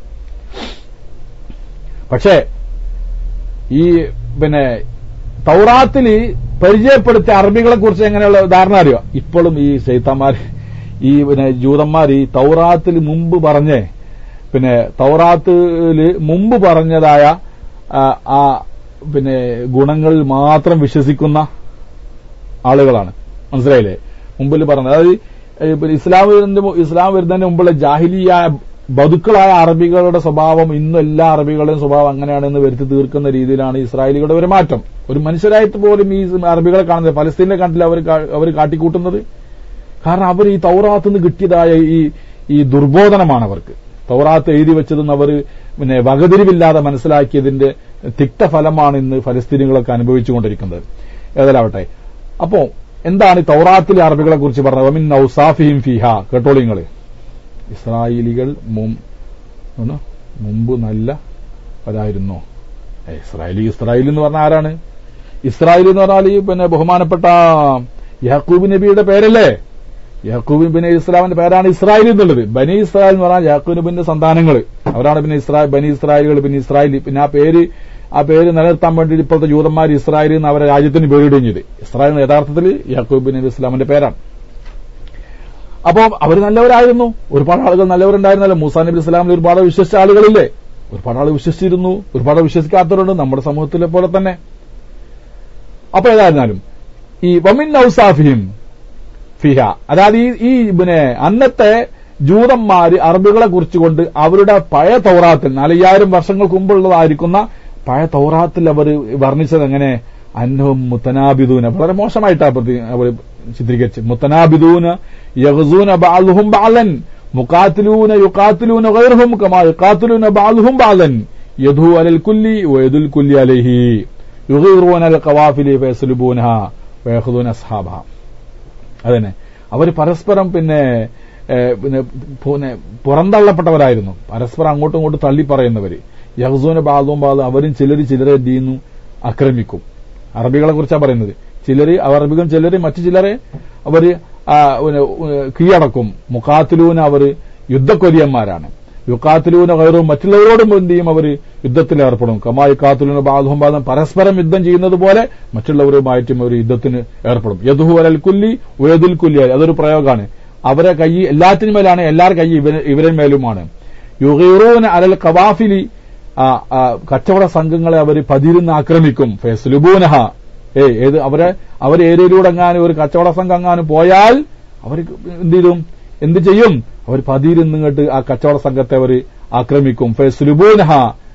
പക്ഷേ ഈ പിന്നെ തൗറാത്തിൽ പരിചയപ്പെടുത്തിയ അറബികളെ കുറിച്ച് എങ്ങനെയുള്ള ധാരണ അറിയോ ഇപ്പോഴും ഈ ശൈത്താന്മാർ ഈ പിന്നെ ജൂതന്മാർ ഈ തൗറാത്തിൽ മുമ്പ് പറഞ്ഞേ പിന്നെ തൗറാത്തില് മുമ്പ് പറഞ്ഞതായ ആ പിന്നെ ഗുണങ്ങളിൽ മാത്രം വിശ്വസിക്കുന്ന ആളുകളാണ് മനസ്സിലായില്ലേ മുമ്പിൽ പറഞ്ഞത് അതായത് ഇസ്ലാം വരുന്നതിന് ഇസ്ലാം വരുന്നതിന് മുമ്പുള്ള ജാഹിലിയ ബതുക്കളായ അറബികളുടെ സ്വഭാവം ഇന്നും എല്ലാ അറബികളുടെയും സ്വഭാവം അങ്ങനെയാണെന്ന് വരുത്തി തീർക്കുന്ന രീതിയിലാണ് ഇസ്രായേലികളുടെ ഒരു മാറ്റം ഒരു മനുഷ്യരായിട്ട് പോലും ഈ അറബികളെ കാണുന്നത് പലസ്തീനെ കണ്ടില്ല അവർ അവർ കാട്ടിക്കൂട്ടുന്നത് കാരണം അവർ ഈ തൗറാത്ത് നിന്ന് കിട്ടിയതായ ഈ ഈ ദുർബോധനമാണ് അവർക്ക് തൗറാത്ത് എഴുതി വെച്ചതെന്ന് അവർ പിന്നെ വകതിരിവില്ലാതെ മനസ്സിലാക്കിയതിന്റെ തിക്തഫലമാണ് ഇന്ന് ഫലസ്തീനികളൊക്കെ അനുഭവിച്ചുകൊണ്ടിരിക്കുന്നത് ഏതായാലാവട്ടെ അപ്പോ എന്താണ് ഈ തൗറാത്തിലെ അറബികളെ കുറിച്ച് പറഞ്ഞത് വമിൻ ഔസാഫിഹിം ഫിഹ കേട്ടോളിങ്ങള് ഇസ്രായേലികൾ മുമ്പ് നല്ല അതായിരുന്നു ഇസ്രായേലി ഇസ്രായേൽ എന്ന് പറഞ്ഞ ആരാണ് ഇസ്രായേൽ എന്ന് പറഞ്ഞാൽ ഈ പിന്നെ ബഹുമാനപ്പെട്ട യാക്കൂബ് നബിയുടെ പേരല്ലേ യാക്കൂബ് ബിൻ ഇസ്ലാമിന്റെ പേരാണ് ഇസ്രായേൽ എന്നുള്ളത് ബനി ഇസ്രായേൽ എന്ന് പറഞ്ഞാൽ യാക്കൂബ് നബിന്റെ സന്താനങ്ങൾ അവരാണ് പിന്നെ ഇസ്രായേൽ ബനി ഇസ്രായേലുകൾ പിന്നെ ഇസ്രായേൽ പിന്നെ ആ പേര് ആ പേര് നിലനിർത്താൻ വേണ്ടി ഇപ്പോഴത്തെ ജൂതന്മാർ ഇസ്രായേൽ എന്ന് അവരെ രാജ്യത്തിന് പേരിടുകയും ചെയ്ത് ഇസ്രായേൽ യഥാർത്ഥത്തിൽ യാക്കൂബ് ബിൻ ഇസ്ലാമിന്റെ പേരാണ് അപ്പോൾ അവർ നല്ലവരായിരുന്നു ഒരുപാട് ആളുകൾ നല്ലവരുണ്ടായിരുന്നല്ലോ മൂസാ നബി ഇസ്ലാമിൽ ഒരുപാട് വിശ്വസിച്ച ആളുകളില്ലേ ഒരുപാട് ആൾ വിശ്വസിച്ചിരുന്നു ഒരുപാട് വിശ്വസിക്കാത്തവരുണ്ട് നമ്മുടെ സമൂഹത്തിലെ പോലെ തന്നെ അപ്പൊ ഏതായിരുന്നാലും ഈ വമിൻ ഔസാഫിഹിം ഫിഹ അതായത് ഈ ഈ പിന്നെ അന്നത്തെ ജൂതന്മാര് അറബികളെ കുറിച്ചുകൊണ്ട് അവരുടെ പഴയ തൗറാത്തിൽ നാലയ്യായിരം വർഷങ്ങൾക്ക് മുമ്പുള്ളതായിരിക്കുന്ന പഴയ തൗറാത്തിൽ അവർ വർണ്ണിച്ചത് എങ്ങനെ അന്നവും മുത്തനാബിദൂന വളരെ മോശമായിട്ടാണ് പ്രതി- അവർ ചിത്രീകരിച്ചത് മുത്തനാബിദൂന യഹ്സൂന ബാലുഹും ബാലൻ മുഖാത്തിലൂന യുഖാത്തിലൂന ഗൈർഹും കമാ യുഖാത്തിലൂന ബാലുഹും ബാലൻ യദു അലൽ കുല്ലി വയദുൽ കുല്ലി അലൈഹി യുഗീറൂന അൽ ഖവാഫിലി ഫയസ്ലുബൂനഹ വയഖുദൂന അസ്ഹാബഹ അതന്നെ അവർ പരസ്പരം പിന്നെ ഏഹ്, പിന്നെ പിന്നെ പുറന്തള്ളപ്പെട്ടവരായിരുന്നു പരസ്പരം അങ്ങോട്ടും ഇങ്ങോട്ടും തള്ളി പറയുന്നവര് യഹ്സൂന ബാദും ബാദും അവരും ചിലര് ചിലരെ എന്ത് ചെയ്യുന്നു ആക്രമിക്കും അറബികളെ കുറിച്ചാണ് പറയുന്നത് ചിലര് അറബികൾ ചിലര് മറ്റു ചിലരെ അവര് ആ, പിന്നെ, ഏഹ്, കീഴടക്കും മുഖാത്തിലൂന അവര് യുദ്ധക്കൊരിയന്മാരാണ് യുക്കാത്തിലൂന കയറും മറ്റുള്ളവരോടും എന്ത് ചെയ്യും അവർ യുദ്ധത്തിൽ ഏർപ്പെടും കമാ യുക്കാത്തിലൂന ബാധും ബാധം പരസ്പരം യുദ്ധം ചെയ്യുന്നത് പോലെ മറ്റുള്ളവരുമായിട്ടും ഒരു യുദ്ധത്തിന് ഏർപ്പെടും യദുഹു അലൽ കുല്ലി ഉയദുൽ കുല്ലി അതൊരു പ്രയോഗമാണ് അവരെ കൈ എല്ലാത്തിനും മേലാണ് എല്ലാവരുടെ കൈ ഇവര ഇവരുടെ മേലുമാണ് യുഗീറൂന അലൽ കവാഫിലി ആ, ആ, കച്ചവട സംഘങ്ങളെ അവർ പതിരുന്ന് ആക്രമിക്കും ഫെസ്ലുബൂനഹ ഏ ഏത് അവരെ അവർ ഏരിയയിലൂടെ എങ്ങാനും ഒരു കച്ചവട സംഘം എങ്ങാനും പോയാൽ അവർ എന്ത് ചെയ്യും എന്ത് ചെയ്യും അവർ പതിയിരുന്ന് ഇങ്ങോട്ട് ആ കച്ചവട സംഘത്തെ അവർ ആക്രമിക്കും ഫെസ്ലുബൂനഹ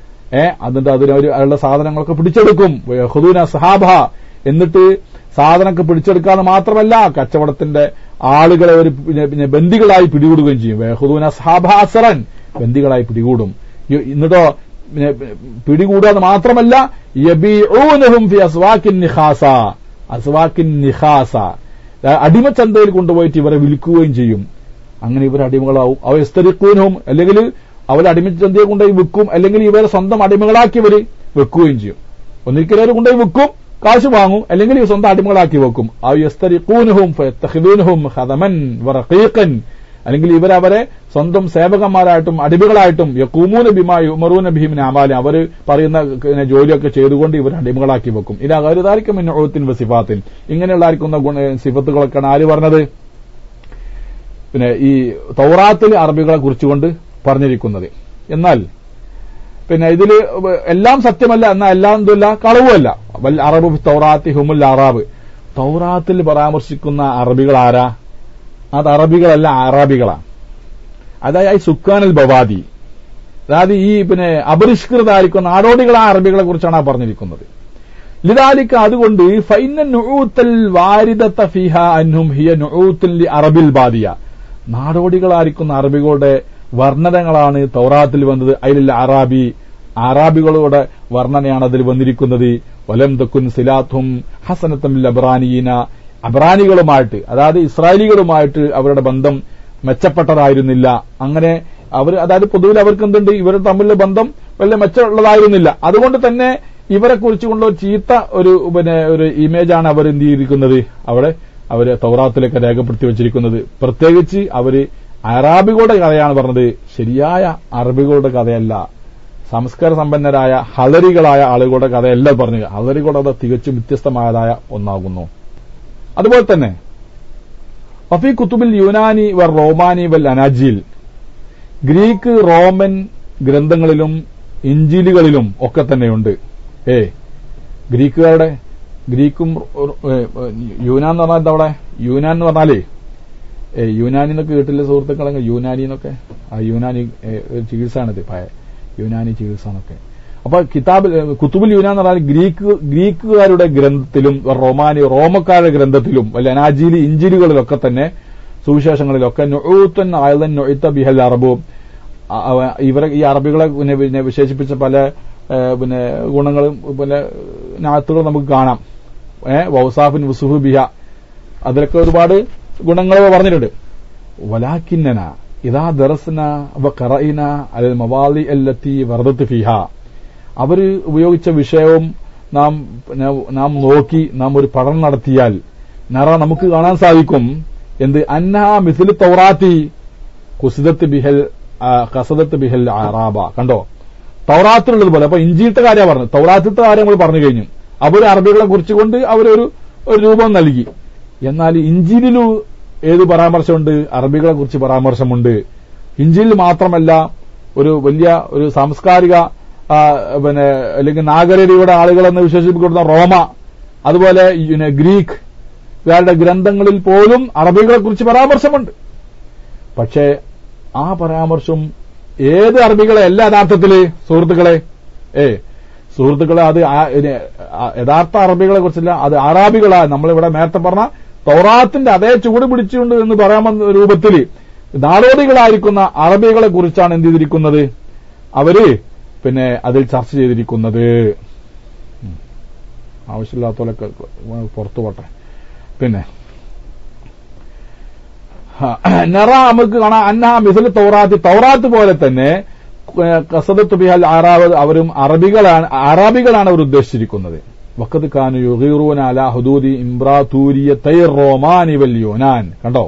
ഏ എന്നിട്ട് അതിന് അവർ അവരുടെ സാധനങ്ങളൊക്കെ പിടിച്ചെടുക്കും ഹുദൂന സഹാബ എന്നിട്ട് സാധനമൊക്കെ പിടിച്ചെടുക്കാന്ന് മാത്രമല്ല കച്ചവടത്തിന്റെ ആളുകളെ ഒരു പിന്നെ പിന്നെ ബന്ദികളായി പിടികൂടുകയും ചെയ്യും ഹുദൂന സഹാബാസറൻ ബന്ദികളായി പിടികൂടും ഇ- എന്നിട്ടോ പിന്നെ പിടികൂടാന്ന് മാത്രമല്ല യബീഊനഹും ഫി അസ്വാക്കിൻ നിഖാസ അസ്വാക്കിൻ നിഖാസ അടിമച്ചന്തയിൽ കൊണ്ടുപോയിട്ട് ഇവരെ വിൽക്കുകയും ചെയ്യും അങ്ങനെ ഇവർ അടിമകളാവും അവ എസ്തരിക്കൂനവും അല്ലെങ്കിൽ അവർ അടിമച്ചന്തയെ കൊണ്ടുപോയി വിൽക്കും അല്ലെങ്കിൽ ഇവരെ സ്വന്തം അടിമകളാക്കി ഇവർ വെക്കുകയും ചെയ്യും ഒന്നിരിക്കലും അവർ കൊണ്ടുപോയി വിൽക്കും കാശ് വാങ്ങും അല്ലെങ്കിൽ ഈ സ്വന്തം അടിമകളാക്കി വെക്കും ആ യസ്തരിക്കൂനഹും ഫയത്തഖിദൂനഹും ഖദമൻ വറഖീഖൻ അല്ലെങ്കിൽ ഇവരവരെ സ്വന്തം സേവകന്മാരായിട്ടും അടിമകളായിട്ടും യക്കൂമൂന ബിമായി ഉമറൂന ഭീമിന് അമാലി അവർ പറയുന്ന പിന്നെ ജോലിയൊക്കെ ചെയ്തുകൊണ്ട് ഇവർ അടിമകളാക്കി വെക്കും ഇതാ കരുതാരിക്കും ഒഴുത്തിൻ സിഫാത്തിൻ ഇങ്ങനെയുള്ളായിരിക്കുന്ന ഗുണ സിഫത്തുകളൊക്കെയാണ് ആര് പറഞ്ഞത് പിന്നെ ഈ തൗറാത്തിൽ അറബികളെ കുറിച്ചുകൊണ്ട് പറഞ്ഞിരിക്കുന്നത് എന്നാൽ പിന്നെ ഇതിൽ എല്ലാം സത്യമല്ല എന്നാൽ എല്ലാം എന്തല്ല കളവുമല്ല വൽ അറബു ഫി തൗറാത്തി ഹുമുൽ അറാബ് തൗറാത്തിൽ പരാമർശിക്കുന്ന അറബികൾ ആരാ അത് അറബികളല്ല അറാബികളാണ് അതായത് സുക്കാനൽ ബവാദി അതായത് ഈ പിന്നെ അപരിഷ്കൃതായിരിക്കുന്ന നാടോടികളായ അറബികളെ കുറിച്ചാണ് ആ പറഞ്ഞിരിക്കുന്നത് ലിദാലിക്ക അതുകൊണ്ട് ഫൈന നുഊത്തൽ വാരിദത്ത ഫിഹ അൻഹും ഹിയ നുഊത്തുൽ ലി അറബിൽ ബാദിയ നാടോടികളായിരിക്കുന്ന അറബികളുടെ വർണ്ണനകളാണ് തൗറാത്തിൽ വന്നത് അതിലുള്ള അറാബി അറാബികളുടെ വർണ്ണനയാണ് അതിൽ വന്നിരിക്കുന്നത് വലം തക്കുൻ സിലാത്തും ഹസനത്തം അബ്രാനീന അബ്രാനികളുമായിട്ട് അതായത് ഇസ്രായേലികളുമായിട്ട് അവരുടെ ബന്ധം മെച്ചപ്പെട്ടതായിരുന്നില്ല അങ്ങനെ അവർ അതായത് പൊതുവിൽ അവർക്ക് എന്തുണ്ട് ഇവർ തമ്മിലുള്ള ബന്ധം വലിയ മെച്ചമുള്ളതായിരുന്നില്ല അതുകൊണ്ട് തന്നെ ഇവരെ കുറിച്ചുകൊണ്ട ഒരു ചീത്ത ഒരു പിന്നെ ഒരു ഇമേജാണ് അവർ എന്ത് ചെയ്തിരിക്കുന്നത് അവിടെ അവര് തൗറാത്തിലൊക്കെ രേഖപ്പെടുത്തി വച്ചിരിക്കുന്നത് പ്രത്യേകിച്ച് അവര് അറാബികളുടെ കഥയാണ് പറഞ്ഞത് ശരിയായ അറബികളുടെ കഥയല്ല സംസ്കാര സമ്പന്നരായ ഹളരികളായ ആളുകളുടെ കഥയല്ല പറഞ്ഞത് ഹളരികളുടെ കഥ തികച്ചും വ്യത്യസ്തമായതായ ഒന്നാകുന്നു അതുപോലെ തന്നെ വഫി കുത്തുബിൽ യുനാനി വർ റോമാനി വൽ അനാജീൽ ഗ്രീക്ക് റോമൻ ഗ്രന്ഥങ്ങളിലും ഇഞ്ചിലുകളിലും ഒക്കെ തന്നെയുണ്ട് ഏ ഗ്രീക്കുകാരുടെ ഗ്രീക്കും ഏ, യൂനാൻ എന്ന് പറഞ്ഞാൽ എന്താ അവിടെ യൂനാൻ എന്ന് പറഞ്ഞാലേ ഏ യൂനാനി എന്നൊക്കെ കേട്ടില്ല സുഹൃത്തുക്കളെ യൂനാനി എന്നൊക്കെ ആ യൂനാനി ഏ, ഒരു ചികിത്സയാണിത് പഴയ യൂനാനി ചികിത്സ എന്നൊക്കെ അപ്പൊ കിതാബിൽ ഏ, കുത്തുബുൽ യൂനാൻ എന്ന് പറഞ്ഞാൽ ഗ്രീക്ക് ഗ്രീക്കുകാരുടെ ഗ്രന്ഥത്തിലും റൊമാനി റോമക്കാരുടെ ഗ്രന്ഥത്തിലും വല്ല അനാജീലി ഇഞ്ചിലുകളിലൊക്കെ തന്നെ സുവിശേഷങ്ങളിലൊക്കെ നൊഴുത്തൻ ആയതൻ നൊഴുത്ത ബിഹൽ അറബു അ- അവ- ഇവരെ ഈ അറബികളെ പിന്നെ പിന്നെ വിശേഷിപ്പിച്ച പല ഏ, പിന്നെ ഗുണങ്ങളും പിന്നെ നാത്തുകൾ നമുക്ക് കാണാം ഏഹ് വൗസാഫിൻ വുസുഹു ബിഹ അതിലൊക്കെ ഒരുപാട് ഗുണങ്ങൾ പറഞ്ഞിട്ടുണ്ട് വലാക്കിന്നന ഇതാ ദറസ്ന വ ഖറഇന അൽ മവാലി അല്ലത്തി വറദത്ത് ഫിഹ അവര് ഉപയോഗിച്ച വിഷയവും നാം പിന്നെ നാം നോക്കി നാം ഒരു പഠനം നടത്തിയാൽ നറ നമുക്ക് കാണാൻ സാധിക്കും എന്ത് അന്ന മിസിൽ തൗറാത്തി കുസിദത്ത് ബിഹൽ ആ, കസദത്ത് ബിഹൽ അറാബ കണ്ടോ തൗറാത്തിലുള്ളത് പോലെ അപ്പൊ ഇഞ്ചിയിലത്തെ കാര്യമാണ് പറഞ്ഞത് തൗറാത്തിലത്തെ കാര്യം നമ്മൾ പറഞ്ഞു കഴിഞ്ഞു അവർ അറബികളെ കുറിച്ചുകൊണ്ട് അവരൊരു ഒരു രൂപം നൽകി എന്നാൽ ഇഞ്ചിയിലു ഏത് പരാമർശമുണ്ട് അറബികളെ കുറിച്ച് പരാമർശമുണ്ട് ഇഞ്ചിയിൽ മാത്രമല്ല ഒരു വലിയ ഒരു സാംസ്കാരിക ആ, പിന്നെ അല്ലെങ്കിൽ നാഗരികയുടെ ആളുകളെന്ന് വിശേഷിപ്പിക്കുന്ന റോമ അതുപോലെ പിന്നെ ഗ്രീക്ക് ഇവരുടെ ഗ്രന്ഥങ്ങളിൽ പോലും അറബികളെ കുറിച്ച് പരാമർശമുണ്ട് പക്ഷേ ആ പരാമർശം ഏത് അറബികളെ അല്ല യഥാർത്ഥത്തില് സുഹൃത്തുക്കളെ ഏ സുഹൃത്തുക്കളെ അത് ആ- ഇനി ആ- യഥാർത്ഥ അറബികളെ കുറിച്ചല്ല അത് അറാബികളാ നമ്മളിവിടെ നേരത്തെ പറഞ്ഞ തൗറാത്തിന്റെ അതേ ചൂട് പിടിച്ചുകൊണ്ട് എന്ന് പറയാമെന്ന രൂപത്തിൽ നാടോടികളായിരിക്കുന്ന അറബികളെ കുറിച്ചാണ് എന്ത് ചെയ്തിരിക്കുന്നത് അവര് പിന്നെ അതിൽ ചർച്ച ചെയ്തിരിക്കുന്നത് ഉം. ആവശ്യമില്ലാത്തവരൊക്കെ പുറത്തു പോട്ടെ പിന്നെ നെറ നമുക്ക് കാണാം അന്ന മിസൽ തൗറാത്ത് തൗറാത്ത് പോലെ തന്നെ കസദത്ത് ബിഹൽ ആറാവ് അവരും അറബികളാണ് അറബികളാണ് അവർ ഉദ്ദേശിച്ചിരിക്കുന്നത് വക്കത്ത് ഖാനു യുഗീറൂൻ അല ഹുദൂദി ഇംബ്രാതൂരിയ തൈ റോമാനി വൽ യുനാൻ കണ്ടോ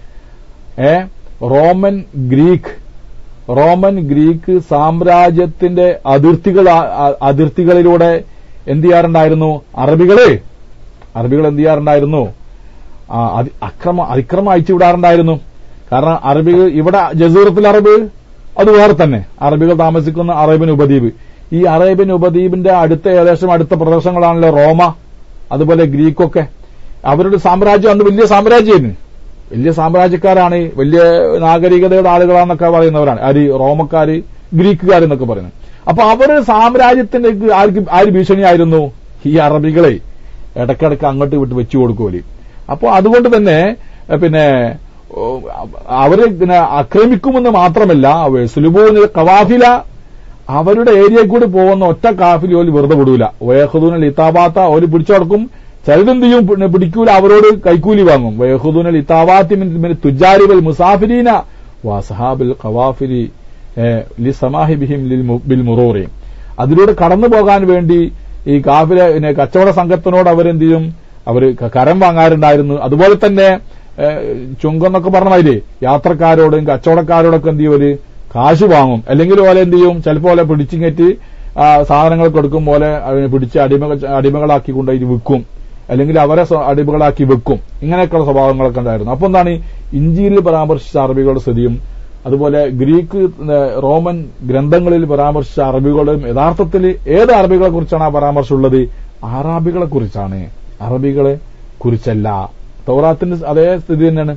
ഏ റോമൻ ഗ്രീക്ക് റോമൻ ഗ്രീക്ക് സാമ്രാജ്യത്തിന്റെ അതിർത്തികൾ അതിർത്തികളിലൂടെ എന്ത് ചെയ്യാറുണ്ടായിരുന്നു അറബികള് അറബികൾ എന്ത് ചെയ്യാറുണ്ടായിരുന്നു ആ, അതി- അക്രമ അതിക്രമം അയച്ചു വിടാറുണ്ടായിരുന്നു കാരണം അറബികൾ ഇവിടെ ജസീറത്തിൽ അറബ് അത് വേറെ തന്നെ അറബികൾ താമസിക്കുന്ന അറേബ്യൻ ഉപദ്വീപ് ഈ അറേബ്യൻ ഉപദ്വീപിന്റെ അടുത്ത ഏകദേശം അടുത്ത പ്രദേശങ്ങളാണല്ലോ റോമ അതുപോലെ ഗ്രീക്കൊക്കെ അവരുടെ സാമ്രാജ്യം അന്ന് വലിയ സാമ്രാജ്യമായിരുന്നു വലിയ സാമ്രാജ്യക്കാരാണ് വലിയ നാഗരികതയുടെ ആളുകളാന്നൊക്കെ പറയുന്നവരാണ് ആര് റോമക്കാര് ഗ്രീക്കുകാർ എന്നൊക്കെ പറയുന്നത് അപ്പൊ അവരുടെ സാമ്രാജ്യത്തിന്റെ ആർക്ക് ആര് ഭീഷണിയായിരുന്നു ഈ അറബികളെ ഇടക്കിടക്ക് അങ്ങോട്ട് വിട്ട് വെച്ചു കൊടുക്കൂലി അപ്പോൾ അതുകൊണ്ട് തന്നെ എഹ്, പിന്നെ ഓ, അവര് പിന്നെ ആക്രമിക്കുമെന്ന് മാത്രമല്ല സുലുബൂന് കവാഫില അവരുടെ ഏരിയയിൽ കൂടി പോകുന്ന ഒറ്റ കാഫിൽ ഓല് വെറുതെ വിടൂല വയഹുദൂനൽ ഇത്താബാത്ത ഓല് പിടിച്ചടക്കും ചിലതെന്ത് ചെയ്യും പിന്നെ പിടിക്കൂല അവരോട് കൈക്കൂലി വാങ്ങും വയഹുദൂനൽ ഇത്താബാത്തി മിൻ മിൻ തുജാരി വൽ മുസാഫിരീന വസഹാബിൽ ഖവാഫിരി ഏഹ്, ലിസമാഹി ബിഹിം ലിൽ മു- ബിൽ മുറൂറി അതിലൂടെ കടന്നു പോകാൻ വേണ്ടി ഈ കാഫില പിന്നെ കച്ചവട സംഘത്തിനോട് അവരെന്ത് ചെയ്യും അവർ കരം വാങ്ങാറുണ്ടായിരുന്നു അതുപോലെ തന്നെ ഏഹ്, ചുങ്കെന്നൊക്കെ പറഞ്ഞ മാതിരി യാത്രക്കാരോടും കച്ചവടക്കാരോടൊക്കെ എന്ത് ചെയ്യും അവര് കാശ് വാങ്ങും അല്ലെങ്കിൽ പോലെ എന്ത് ചെയ്യും ചിലപ്പോൾ പോലെ പിടിച്ചിങ്ങറ്റി സാധനങ്ങൾ കൊടുക്കും പോലെ അതിനെ പിടിച്ച് അടിമ അടിമകളാക്കി കൊണ്ടുപോയി വിൽക്കും അല്ലെങ്കിൽ അവരെ സ്വ- അടിമകളാക്കി വെക്കും ഇങ്ങനെയൊക്കെയുള്ള സ്വഭാവങ്ങളൊക്കെ ഉണ്ടായിരുന്നു അപ്പൊ എന്താണ് ഇഞ്ചിയിൽ പരാമർശിച്ച അറബികളുടെ സ്ഥിതിയും അതുപോലെ ഗ്രീക്ക് ഏഹ്, റോമൻ ഗ്രന്ഥങ്ങളിൽ പരാമർശിച്ച അറബികളും യഥാർത്ഥത്തിൽ ഏത് അറബികളെ കുറിച്ചാണ് ആ പരാമർശമുള്ളത് അറാബികളെ കുറിച്ചാണ് അറബികളെ കുറിച്ചല്ല തൗറാത്തിന്റെ അതേ സ്ഥിതി തന്നെയാണ്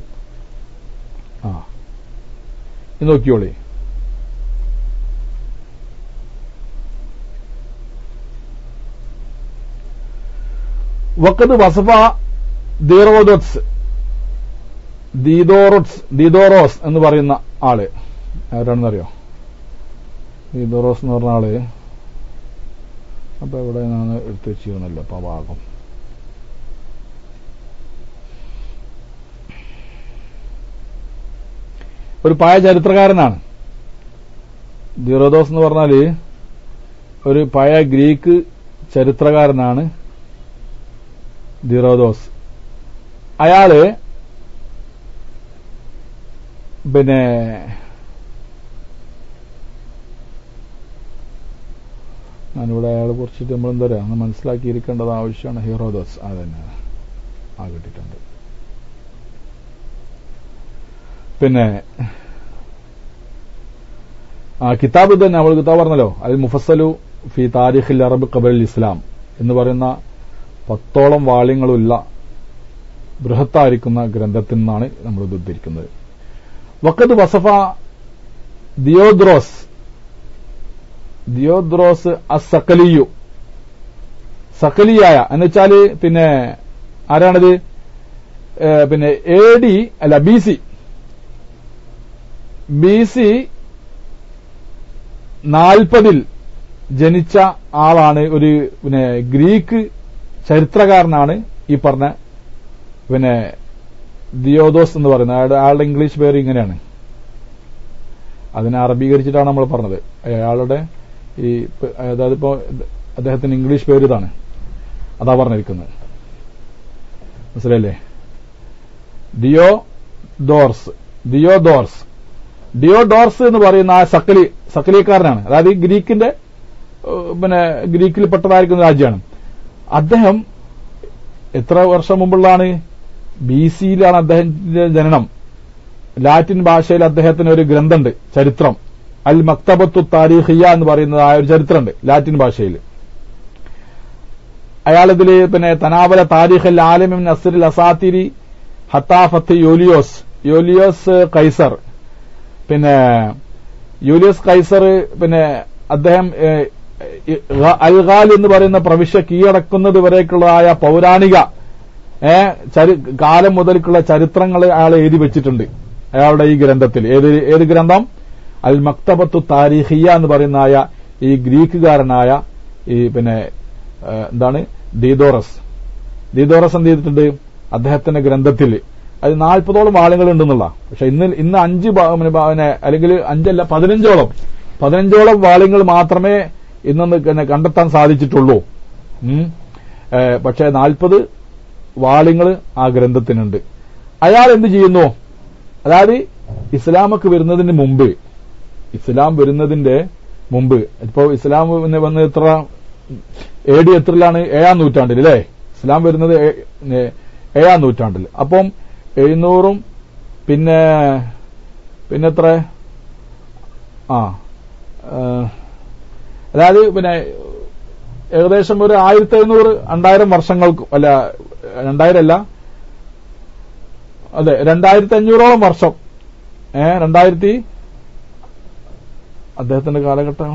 ആ ഇത് നോക്കിയോളി വക്കത് വസഫ ദീറോദോസ് ദീദോറോസ് ദീദോറോസ് എന്ന് പറയുന്ന ആള് ആരാണെന്നറിയോ ദീദോറോസ് എന്ന് പറഞ്ഞ ആള് അപ്പൊ ഇവിടെ ഞാൻ എടുത്തു വെച്ചിരുന്നല്ലോ അപ്പൊ ആ ഭാഗം ഒരു പഴയ ചരിത്രകാരനാണ് ദീറോദോസ് എന്ന് പറഞ്ഞാല് ഒരു പഴയ ഗ്രീക്ക് ചരിത്രകാരനാണ് ദിറോദോസ് അയാള് പിന്നെ ഞാനിവിടെ അയാളെ കുറിച്ചിട്ട് നമ്മൾ എന്താ പറയുക ഒന്ന് മനസ്സിലാക്കിയിരിക്കേണ്ടത് ആവശ്യമാണ് ഹീറോദോസ് അതന്നെ ആ കിട്ടിയിട്ടുണ്ട് പിന്നെ ആ കിതാബ് തന്നെ നമ്മൾ കിതാബ് പറഞ്ഞല്ലോ അത് മുഫസലു ഫി താരിഖിൽ അറബ് ഖബൽ ഇസ്ലാം എന്ന് പറയുന്ന പത്തോളം വാള്യങ്ങളുള്ള ബൃഹത്തായിരിക്കുന്ന ഗ്രന്ഥത്തിൽ നിന്നാണ് നമ്മൾ ഇത് ഉദ്ധരിക്കുന്നത് വക്കത് വസഫ ദിയോദ്രോസ് ദിയോദ്രോസ് അസക്കലിയു സക്കലിയായ എന്ന് വെച്ചാല് പിന്നെ ആരാണിത് ഏ, പിന്നെ എ ഡി അല്ല ബി സി ബി സി നാൽപ്പതിൽ ജനിച്ച ആളാണ് ഒരു പിന്നെ ഗ്രീക്ക് ചരിത്രകാരനാണ് ഈ പറഞ്ഞ പിന്നെ ദിയോദോസ് എന്ന് പറയുന്നത് അയാളുടെ അയാളുടെ ഇംഗ്ലീഷ് പേര് ഇങ്ങനെയാണ് അതിനെ അറബീകരിച്ചിട്ടാണ് നമ്മൾ പറഞ്ഞത് അയാളുടെ ഈ പ- അതായത് ഇപ്പോ അദ്ദേഹത്തിന് ഇംഗ്ലീഷ് പേര് ഇതാണ് അതാ പറഞ്ഞിരിക്കുന്നത് മനസ്സിലല്ലേ Diodorus Diodorus Diodorus എന്ന് പറയുന്ന ആ സക്കലി സക്കലിക്കാരനാണ് അതായത് ഈ ഗ്രീക്കിന്റെ ഏഹ്, പിന്നെ ഗ്രീക്കിൽ പെട്ടതായിരിക്കുന്ന രാജ്യമാണ് അദ്ദേഹം എത്ര വർഷം മുമ്പുള്ളതാണ് ബി സിയിലാണ് അദ്ദേഹത്തിന്റെ ജനനം ലാറ്റിൻ ഭാഷയിൽ അദ്ദേഹത്തിന് ഒരു ഗ്രന്ഥമുണ്ട് ചരിത്രം അൽ മക്തബത്തു താരീഖിയ എന്ന് പറയുന്നത് ആ ഒരു ചരിത്രമുണ്ട് ലാറ്റിൻ ഭാഷയിൽ അയാളിതില് പിന്നെ തനാവല താരിഖൽ ആലമിൻ നസറിൽ അസാത്തിരി ഹത്താഫത്ത് യോലിയോസ് യോലിയോസ് കൈസർ പിന്നെ യൂലിയസ് കൈസർ പിന്നെ അദ്ദേഹം ഏഹ്, ഏഹ്, അൽഗാൽ എന്ന് പറയുന്ന പ്രവിശ്യ കീഴടക്കുന്നത് വരേക്കുള്ളതായ പൗരാണിക ഏ ചരി കാലം മുതൽക്കുള്ള ചരിത്രങ്ങൾ അയാൾ എഴുതി വെച്ചിട്ടുണ്ട് അയാളുടെ ഈ ഗ്രന്ഥത്തിൽ ഏത് ഏത് ഗ്രന്ഥം അൽ മക്തബത്തു താരിഖിയ എന്ന് പറയുന്നതായ ഈ ഗ്രീക്കുകാരനായ ഈ പിന്നെ ഏ, എന്താണ് ഡീദോറസ് ഡീദോറസ് എന്ത് ചെയ്തിട്ടുണ്ട് അദ്ദേഹത്തിന്റെ ഗ്രന്ഥത്തിൽ അത് നാൽപ്പതോളം വാളുകൾ ഉണ്ടെന്നുള്ള പക്ഷെ ഇന്ന് ഇന്ന് അഞ്ച് ഭാ- പിന്നെ ഭാ- പിന്നെ അല്ലെങ്കിൽ അഞ്ചല്ല പതിനഞ്ചോളം പതിനഞ്ചോളം വാളുകൾ മാത്രമേ ഇന്നൊന്ന് പിന്നെ കണ്ടെത്താൻ സാധിച്ചിട്ടുള്ളൂ ഉം. ഏ, പക്ഷെ നാൽപ്പത് വാളുകൾ ആ ഗ്രന്ഥത്തിനുണ്ട് അയാൾ എന്ത് ചെയ്യുന്നു അതായത് ഇസ്ലാമൊക്കെ വരുന്നതിന് മുമ്പ് ഇസ്ലാം വരുന്നതിന്റെ മുമ്പ് ഇപ്പോ ഇസ്ലാം പിന്നെ വന്ന് എത്ര എ ഡി എത്രയിലാണ് ഏഴാം നൂറ്റാണ്ടിൽ അല്ലേ ഇസ്ലാം വരുന്നത് ഏ- ഏ- ഏഴാം നൂറ്റാണ്ടിൽ അപ്പം എഴുന്നൂറും പിന്നെ പിന്നെ എത്ര ആ ഏ, അതായത് പിന്നെ ഏകദേശം ഒരു ആയിരത്തി എഴുന്നൂറ് രണ്ടായിരം വർഷങ്ങൾക്ക് അല്ല രണ്ടായിരം അല്ല അതെ രണ്ടായിരത്തി അഞ്ഞൂറോളം വർഷം ഏ രണ്ടായിരത്തി അദ്ദേഹത്തിന്റെ കാലഘട്ടം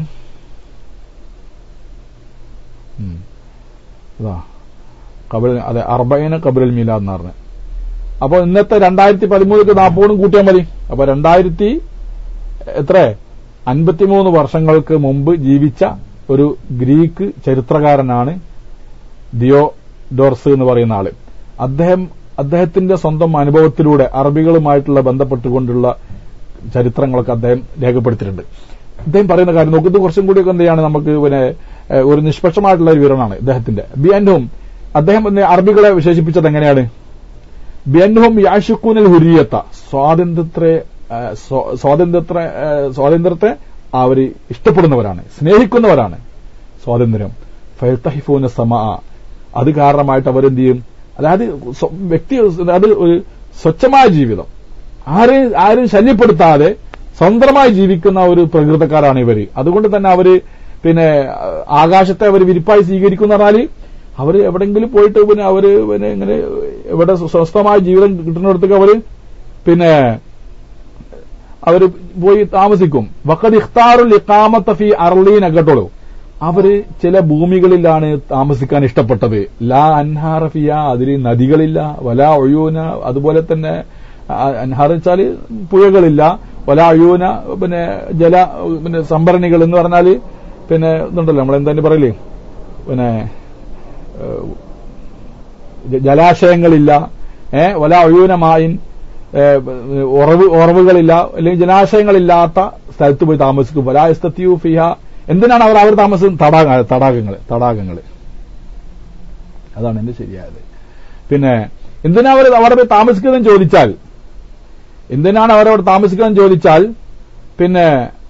ഉം. ഇതാ കബിൽ അതെ അർബൈന കബിൽ മീലാദ് എന്ന് പറഞ്ഞത് അപ്പൊ ഇന്നത്തെ രണ്ടായിരത്തി പതിമൂന്നിക്ക് നാൽപ്പതും കൂട്ടിയാൽ മതി അപ്പൊ രണ്ടായിരത്തി എത്ര അൻപത്തിമൂന്ന് വർഷങ്ങൾക്ക് മുമ്പ് ജീവിച്ച ഒരു ഗ്രീക്ക് ചരിത്രകാരനാണ് ദിയോഡോർസ് എന്ന് പറയുന്ന ആള് അദ്ദേഹം അദ്ദേഹത്തിന്റെ സ്വന്തം അനുഭവത്തിലൂടെ അറബികളുമായിട്ടുള്ള ബന്ധപ്പെട്ടുകൊണ്ടുള്ള ചരിത്രങ്ങളൊക്കെ അദ്ദേഹം രേഖപ്പെടുത്തിയിട്ടുണ്ട് അദ്ദേഹം പറയുന്ന കാര്യം നോക്കുന്നത് കുറച്ചും കൂടിയൊക്കെ എന്ത് ചെയ്യാണ് നമുക്ക് പിന്നെ ഏഹ്, ഒരു നിഷ്പക്ഷമായിട്ടുള്ള ഒരു വിവരണമാണ് ഇദ്ദേഹത്തിന്റെ ബിയൻഹും അദ്ദേഹം പിന്നെ അറബികളെ വിശേഷിപ്പിച്ചത് എങ്ങനെയാണ് ബിയൻഹും യാഷുക്കൂനൽ ഹുരിയത്ത സ്വാതന്ത്ര്യത്തെ ഏഹ്, സ്വ- സ്വാതന്ത്ര്യത്തെ ഏഹ്, സ്വാതന്ത്ര്യത്തെ അവര് ഇഷ്ടപ്പെടുന്നവരാണ് സ്നേഹിക്കുന്നവരാണ് സ്വാതന്ത്ര്യം ഫയത്തഹിഫൂന സമ അത് കാരണമായിട്ട് അവരെന്ത് ചെയ്യും അതായത് സ്വ- വ്യക്തി അത് ഒരു സ്വച്ഛമായ ജീവിതം ആരെയും ആരും ശല്യപ്പെടുത്താതെ സ്വതന്ത്രമായി ജീവിക്കുന്ന ഒരു പ്രകൃതക്കാരാണ് ഇവര് അതുകൊണ്ട് തന്നെ അവര് പിന്നെ അഹ് ആകാശത്തെ അവർ വിരിപ്പായി സ്വീകരിക്കുന്ന പറഞ്ഞാല് അവര് എവിടെങ്കിലും പോയിട്ട് പിന്നെ അവര് പിന്നെ ഇങ്ങനെ എവിടെ സ്വസ്ഥമായ ജീവിതം കിട്ടുന്നിടത്തേക്ക് അവര് പിന്നെ അവര് പോയി താമസിക്കും വക്കത് ഇഖ്താറുൽ ഇഖാമത്ത ഫി അർലീൻ കേട്ടോളൂ അവര് ചില ഭൂമികളിലാണ് താമസിക്കാൻ ഇഷ്ടപ്പെട്ടത് ലാ അൻഹാറഫിയ അതിൽ നദികളില്ല വല ഒഴൂന അതുപോലെ തന്നെ അ- അൻഹാർ വെച്ചാല് പുഴകളില്ല വല ഒഴൂന പിന്നെ ജല പിന്നെ സംഭരണികൾ എന്ന് പറഞ്ഞാല് പിന്നെ ഇതുണ്ടല്ലോ നമ്മൾ എന്തായാലും പറയില്ലേ പിന്നെ ഏഹ്, ജ- ജലാശയങ്ങളില്ല ഏ വല ഒഴൂനമായിൻ ഉറവ് ഉറവുകളില്ല അല്ലെങ്കിൽ ജലാശയങ്ങളില്ലാത്ത സ്ഥലത്ത് പോയി താമസിക്കും വലാസ്തത്യു ഫിഹ എന്തിനാണ് അവർ അവർ താമസിക്കുന്നത് തടാക തടാകങ്ങൾ തടാകങ്ങൾ അതാണ് എന്റെ ശരിയായത് പിന്നെ എന്തിനാ അവർ അവിടെ പോയി താമസിക്കുന്നതെന്ന് ചോദിച്ചാൽ എന്തിനാണ് അവരവിടെ താമസിക്കുന്നതെന്ന് ചോദിച്ചാൽ പിന്നെ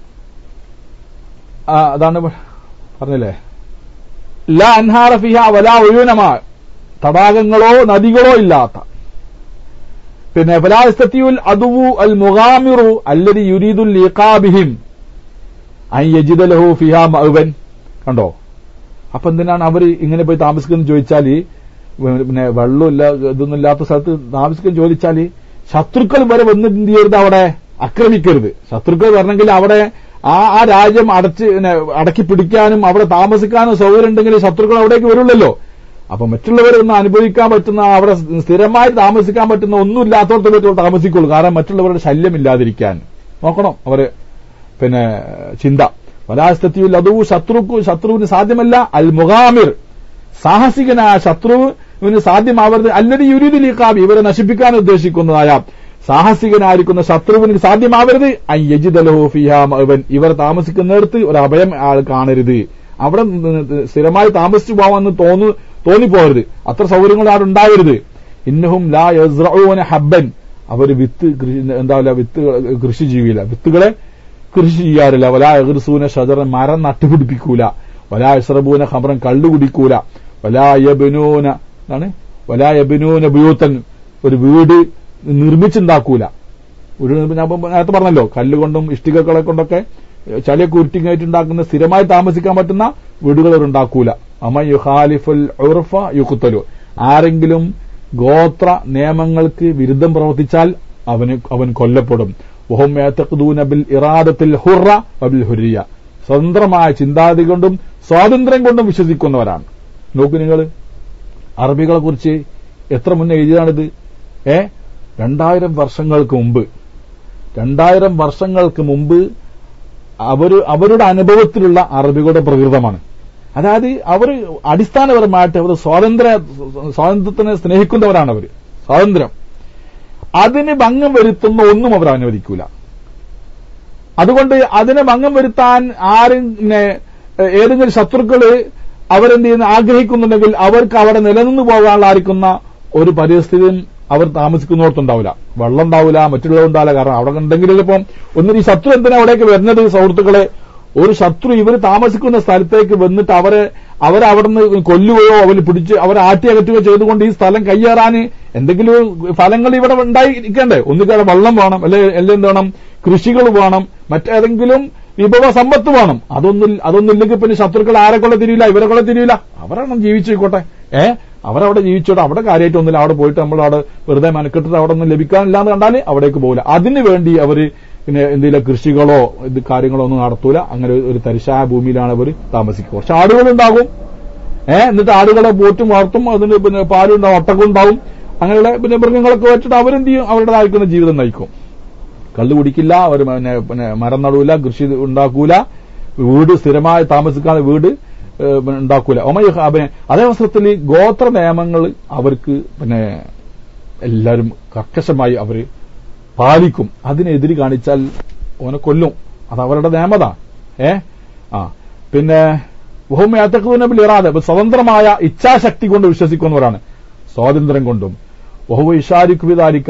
ആ, അതാണ് പറഞ്ഞില്ലേ ല അൻഹാറ ഫിഹ വല ഒഴുനമാ തടാകങ്ങളോ നദികളോ ഇല്ലാത്ത പിന്നെ ഫലാസ്തത്തിയുൽ അതുവു അൽ മുഗാമിറു അല്ലതി യുരീദുൽ ലീഖാബിഹിം അൻ യജിദ ലഹു ഫിഹ മഅവൻ കണ്ടോ അപ്പൊ എന്തിനാണ് അവർ ഇങ്ങനെ പോയി താമസിക്കുന്നത് ചോദിച്ചാൽ പിന്നെ വെള്ളമില്ല ഇതൊന്നും ഇല്ലാത്ത സ്ഥലത്ത് താമസിക്കുന്ന ചോദിച്ചാൽ ശത്രുക്കൾ വരെ വന്ന് എന്ത് ചെയ്യരുത് അവിടെ ആക്രമിക്കരുത് ശത്രുക്കൾ വരണമെങ്കിൽ അവിടെ ആ ആ രാജ്യം അടച്ച് പിന്നെ അടക്കി പിടിക്കാനും അവിടെ താമസിക്കാനും സൗകര്യം ഉണ്ടെങ്കിൽ ശത്രുക്കൾ അവിടേക്ക് വരുള്ളല്ലോ അപ്പൊ മറ്റുള്ളവരൊന്നും അനുഭവിക്കാൻ പറ്റുന്ന അവിടെ സ്ഥിരമായി താമസിക്കാൻ പറ്റുന്ന ഒന്നും ഇല്ലാത്തവർക്ക് പറ്റുള്ളൂ താമസിക്കുള്ളൂ കാരണം മറ്റുള്ളവരുടെ ശല്യം ഇല്ലാതിരിക്കാൻ നോക്കണം അവര് പിന്നെ ചിന്ത വലാസ്തത്തിയിൽ അതൂ ശത്രുക്കു ശത്രുവിന് സാധ്യമല്ല അൽ മുഗാമിർ സാഹസികനായ ശത്രുവിന് സാധ്യമാവരുത് അല്ലടി യുരീദുൽ ഇഖാബ് ഇവരെ നശിപ്പിക്കാൻ ഉദ്ദേശിക്കുന്നതായ സാഹസികനായിരിക്കുന്ന ശത്രുവിന് സാധ്യമാവരുത് അൻ യജിദലഹു ഫിഹാ മഅവൻ ഇവർ താമസിക്കുന്നിടത്ത് ഒരു അഭയം ആൾ കാണരുത് അവിടെ സ്ഥിരമായി താമസിച്ചു പോവാമെന്ന് തോന്നു തോന്നിപ്പോകരുത് അത്ര സൗകര്യങ്ങൾ അവിടെ ഉണ്ടാവരുത് ഇന്നഹും ലാ യസ്റഊന ഹബ്ബൻ അവർ വിത്ത് കൃഷി എന്താവില്ല വിത്ത് കൃഷി ചെയ്യില്ല വിത്തുകളെ കൃഷി ചെയ്യാറില്ല വലാ എഹ്റസൂന ഷജറൻ മരം നട്ടുപിടിപ്പിക്കൂല വലാ ഇസ്രബൂന ഖമറൻ കള്ളു കുടിക്കൂല വലാ യബനൂന എന്താണ് വലാ യബനൂന ബുയൂത്തൻ ഒരു വീട് നിർമ്മിച്ചുണ്ടാക്കൂല ഒരു ഞാൻ ഇപ്പം നേരത്തെ പറഞ്ഞല്ലോ കല്ലുകൊണ്ടും ഇഷ്ടികകളെ കൊണ്ടൊക്കെ ചളിയൊക്കെ ഉരുട്ടിങ്ങായിട്ട് ഉണ്ടാക്കുന്ന സ്ഥിരമായി താമസിക്കാൻ പറ്റുന്ന വീടുകൾ അവർ ഉണ്ടാക്കൂല അമയുഹാലിഫുൽ ഉർഫ യുക്കുത്തലു ആരെങ്കിലും ഗോത്ര നിയമങ്ങൾക്ക് വിരുദ്ധം പ്രവർത്തിച്ചാൽ അവന് അവൻ കൊല്ലപ്പെടും വഹും യഅ്തഖിദൂന ബിൽ ഇറാദത്തിൽ ഹുറ വബിൽ ഹുരിയ സ്വതന്ത്രമായ ചിന്താഗതി കൊണ്ടും സ്വാതന്ത്ര്യം കൊണ്ടും വിശ്വസിക്കുന്നവരാണ് നോക്കൂ നിങ്ങൾ അറബികളെ കുറിച്ച് എത്ര മുന്നേ എഴുതിയതാണിത് ഏ രണ്ടായിരം വർഷങ്ങൾക്ക് മുമ്പ് രണ്ടായിരം വർഷങ്ങൾക്ക് മുമ്പ് അവര് അവരുടെ അനുഭവത്തിലുള്ള അറബികളുടെ പ്രകൃതമാണ് അതായത് അവർ അടിസ്ഥാനപരമായിട്ട് അവർ സ്വാതന്ത്ര്യ സ്വാതന്ത്ര്യത്തിനെ സ്നേഹിക്കുന്നവരാണ് അവർ സ്വാതന്ത്ര്യം അതിന് ഭംഗം വരുത്തുന്ന ഒന്നും അവർ അനുവദിക്കൂല അതുകൊണ്ട് അതിനെ ഭംഗം വരുത്താൻ ആരും പിന്നെ, ഏതെങ്കിലും ശത്രുക്കള് അവരെന്ത് ചെയ്യുന്ന ആഗ്രഹിക്കുന്നുണ്ടെങ്കിൽ അവർക്ക് അവിടെ നിലനിന്ന് പോകാനുള്ള ആയിരിക്കുന്ന ഒരു പരിസ്ഥിതിയും അവർ താമസിക്കുന്നിടത്തുണ്ടാവില്ല വെള്ളം ഉണ്ടാവില്ല മറ്റുള്ളവർ ഉണ്ടാവില്ല കാരണം അവിടെ ഉണ്ടെങ്കിലും ഇപ്പം ഒന്നും ഈ ശത്രു എന്തിനാ അവിടേക്ക് വരുന്നത് സുഹൃത്തുക്കളെ ഒരു ശത്രു ഇവർ താമസിക്കുന്ന സ്ഥലത്തേക്ക് വന്നിട്ട് അവരെ അവരെ അവിടെ നിന്ന് കൊല്ലുകയോ അവർ പിടിച്ച് അവരെ ആട്ടിയകറ്റുകയോ ചെയ്തുകൊണ്ട് ഈ സ്ഥലം കയ്യേറാൻ എന്തെങ്കിലും ഫലങ്ങൾ ഇവിടെ ഉണ്ടായിരിക്കണ്ടേ ഒന്നുകിൽ വെള്ളം വേണം അല്ലെ എല്ലാം എന്ത് വേണം കൃഷികൾ വേണം മറ്റേതെങ്കിലും വിഭവ സമ്പത്ത് വേണം അതൊന്നും അതൊന്നുമില്ലെങ്കിൽ പിന്നെ ശത്രുക്കൾ ആരെ കൊള്ള തിരിയില്ല ഇവരെ കൊള്ള തിരിയില്ല അവരാണ് ജീവിച്ചിരിക്കോട്ടെ ഏ അവരവിടെ ജീവിച്ചോട്ടെ അവിടെ കാര്യമായിട്ടൊന്നുമില്ല അവിടെ പോയിട്ട് നമ്മൾ അവിടെ വെറുതെ മെനക്കെട്ടിട്ട് അവിടെ ഒന്നും ലഭിക്കാനില്ലാന്ന് കണ്ടാൽ അവിടേക്ക് പോകില്ല അതിനു വേണ്ടി അവര് പിന്നെ എന്തെങ്കിലും കൃഷികളോ ഇത് കാര്യങ്ങളോ ഒന്നും നടത്തൂല അങ്ങനെ ഒരു തരിശായ ഭൂമിയിലാണ് അവർ താമസിക്കുക കുറച്ച് ആടുകളുണ്ടാകും ഏഹ് എന്നിട്ട് ആടുകളെ പോറ്റും വളർത്തും അതിന് പിന്നെ പാലുണ്ടാവും ഒട്ടക്കുണ്ടാവും അങ്ങനെയുള്ള പിന്നെ മൃഗങ്ങളൊക്കെ വെച്ചിട്ട് അവരെന്ത് ചെയ്യും അവരുടേതായിരിക്കുന്ന ജീവിതം നയിക്കും കള്ളു കുടിക്കില്ല അവർ പിന്നെ പിന്നെ മരം നടൂല കൃഷി ഉണ്ടാക്കൂല വീട് സ്ഥിരമായി താമസിക്കാതെ വീട് ഏഹ്, പിന്നെ ഉണ്ടാക്കൂല ഒമയ പിന്നെ അതേ അവസരത്തിൽ ഗോത്ര നിയമങ്ങൾ അവർക്ക് പിന്നെ എല്ലാവരും കർക്കശമായി അവര് പാലിക്കും അതിനെതിര് കാണിച്ചാൽ ഓനെ കൊല്ലും അത് അവരുടെ നിയമത ഏ ആ പിന്നെ ബഹുമയാത്തക്കുവിനബിൽ ഇറാതെ ഇപ്പൊ സ്വതന്ത്രമായ ഇച്ഛാശക്തി കൊണ്ട് വിശ്വസിക്കുന്നവരാണ് സ്വാതന്ത്ര്യം കൊണ്ടും ബഹു ഇഷാരിക്കു വിതാരിക്ക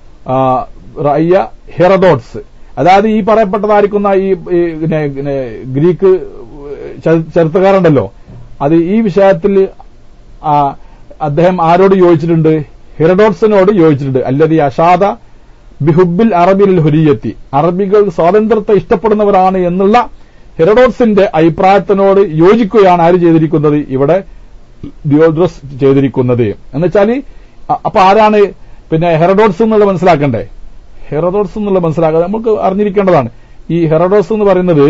റയ്യ ഹെറഡോട്സ് അതായത് ഈ പറയപ്പെട്ടതായിരിക്കുന്ന ഈ ഈ പിന്നെ പിന്നെ ഗ്രീക്ക് ചരി- ചരിത്രകാരുണ്ടല്ലോ അത് ഈ വിഷയത്തിൽ ആ, അദ്ദേഹം ആരോട് യോജിച്ചിട്ടുണ്ട് ഹെറഡോട്സിനോട് യോജിച്ചിട്ടുണ്ട് അല്ലതി അഷാദ ബിഹുബിൽ അറബിൽ ഹുരിയത്തി അറബികൾ സ്വാതന്ത്ര്യത്തെ ഇഷ്ടപ്പെടുന്നവരാണ് എന്നുള്ള ഹെറഡോട്സിന്റെ അഭിപ്രായത്തിനോട് യോജിക്കുകയാണ് ആര് ചെയ്തിരിക്കുന്നത് ഇവിടെ ദിയോദ്രസ് ചെയ്തിരിക്കുന്നത് എന്നുവെച്ചാൽ അപ്പൊ ആരാണ് പിന്നെ ഹെറഡോട്സ് എന്നുള്ള മനസ്സിലാക്കണ്ടേ ഹെറഡോട്സ് എന്നുള്ള മനസ്സിലാക്കാതെ നമുക്ക് അറിഞ്ഞിരിക്കേണ്ടതാണ് ഈ ഹെറഡോസ് എന്ന് പറയുന്നത്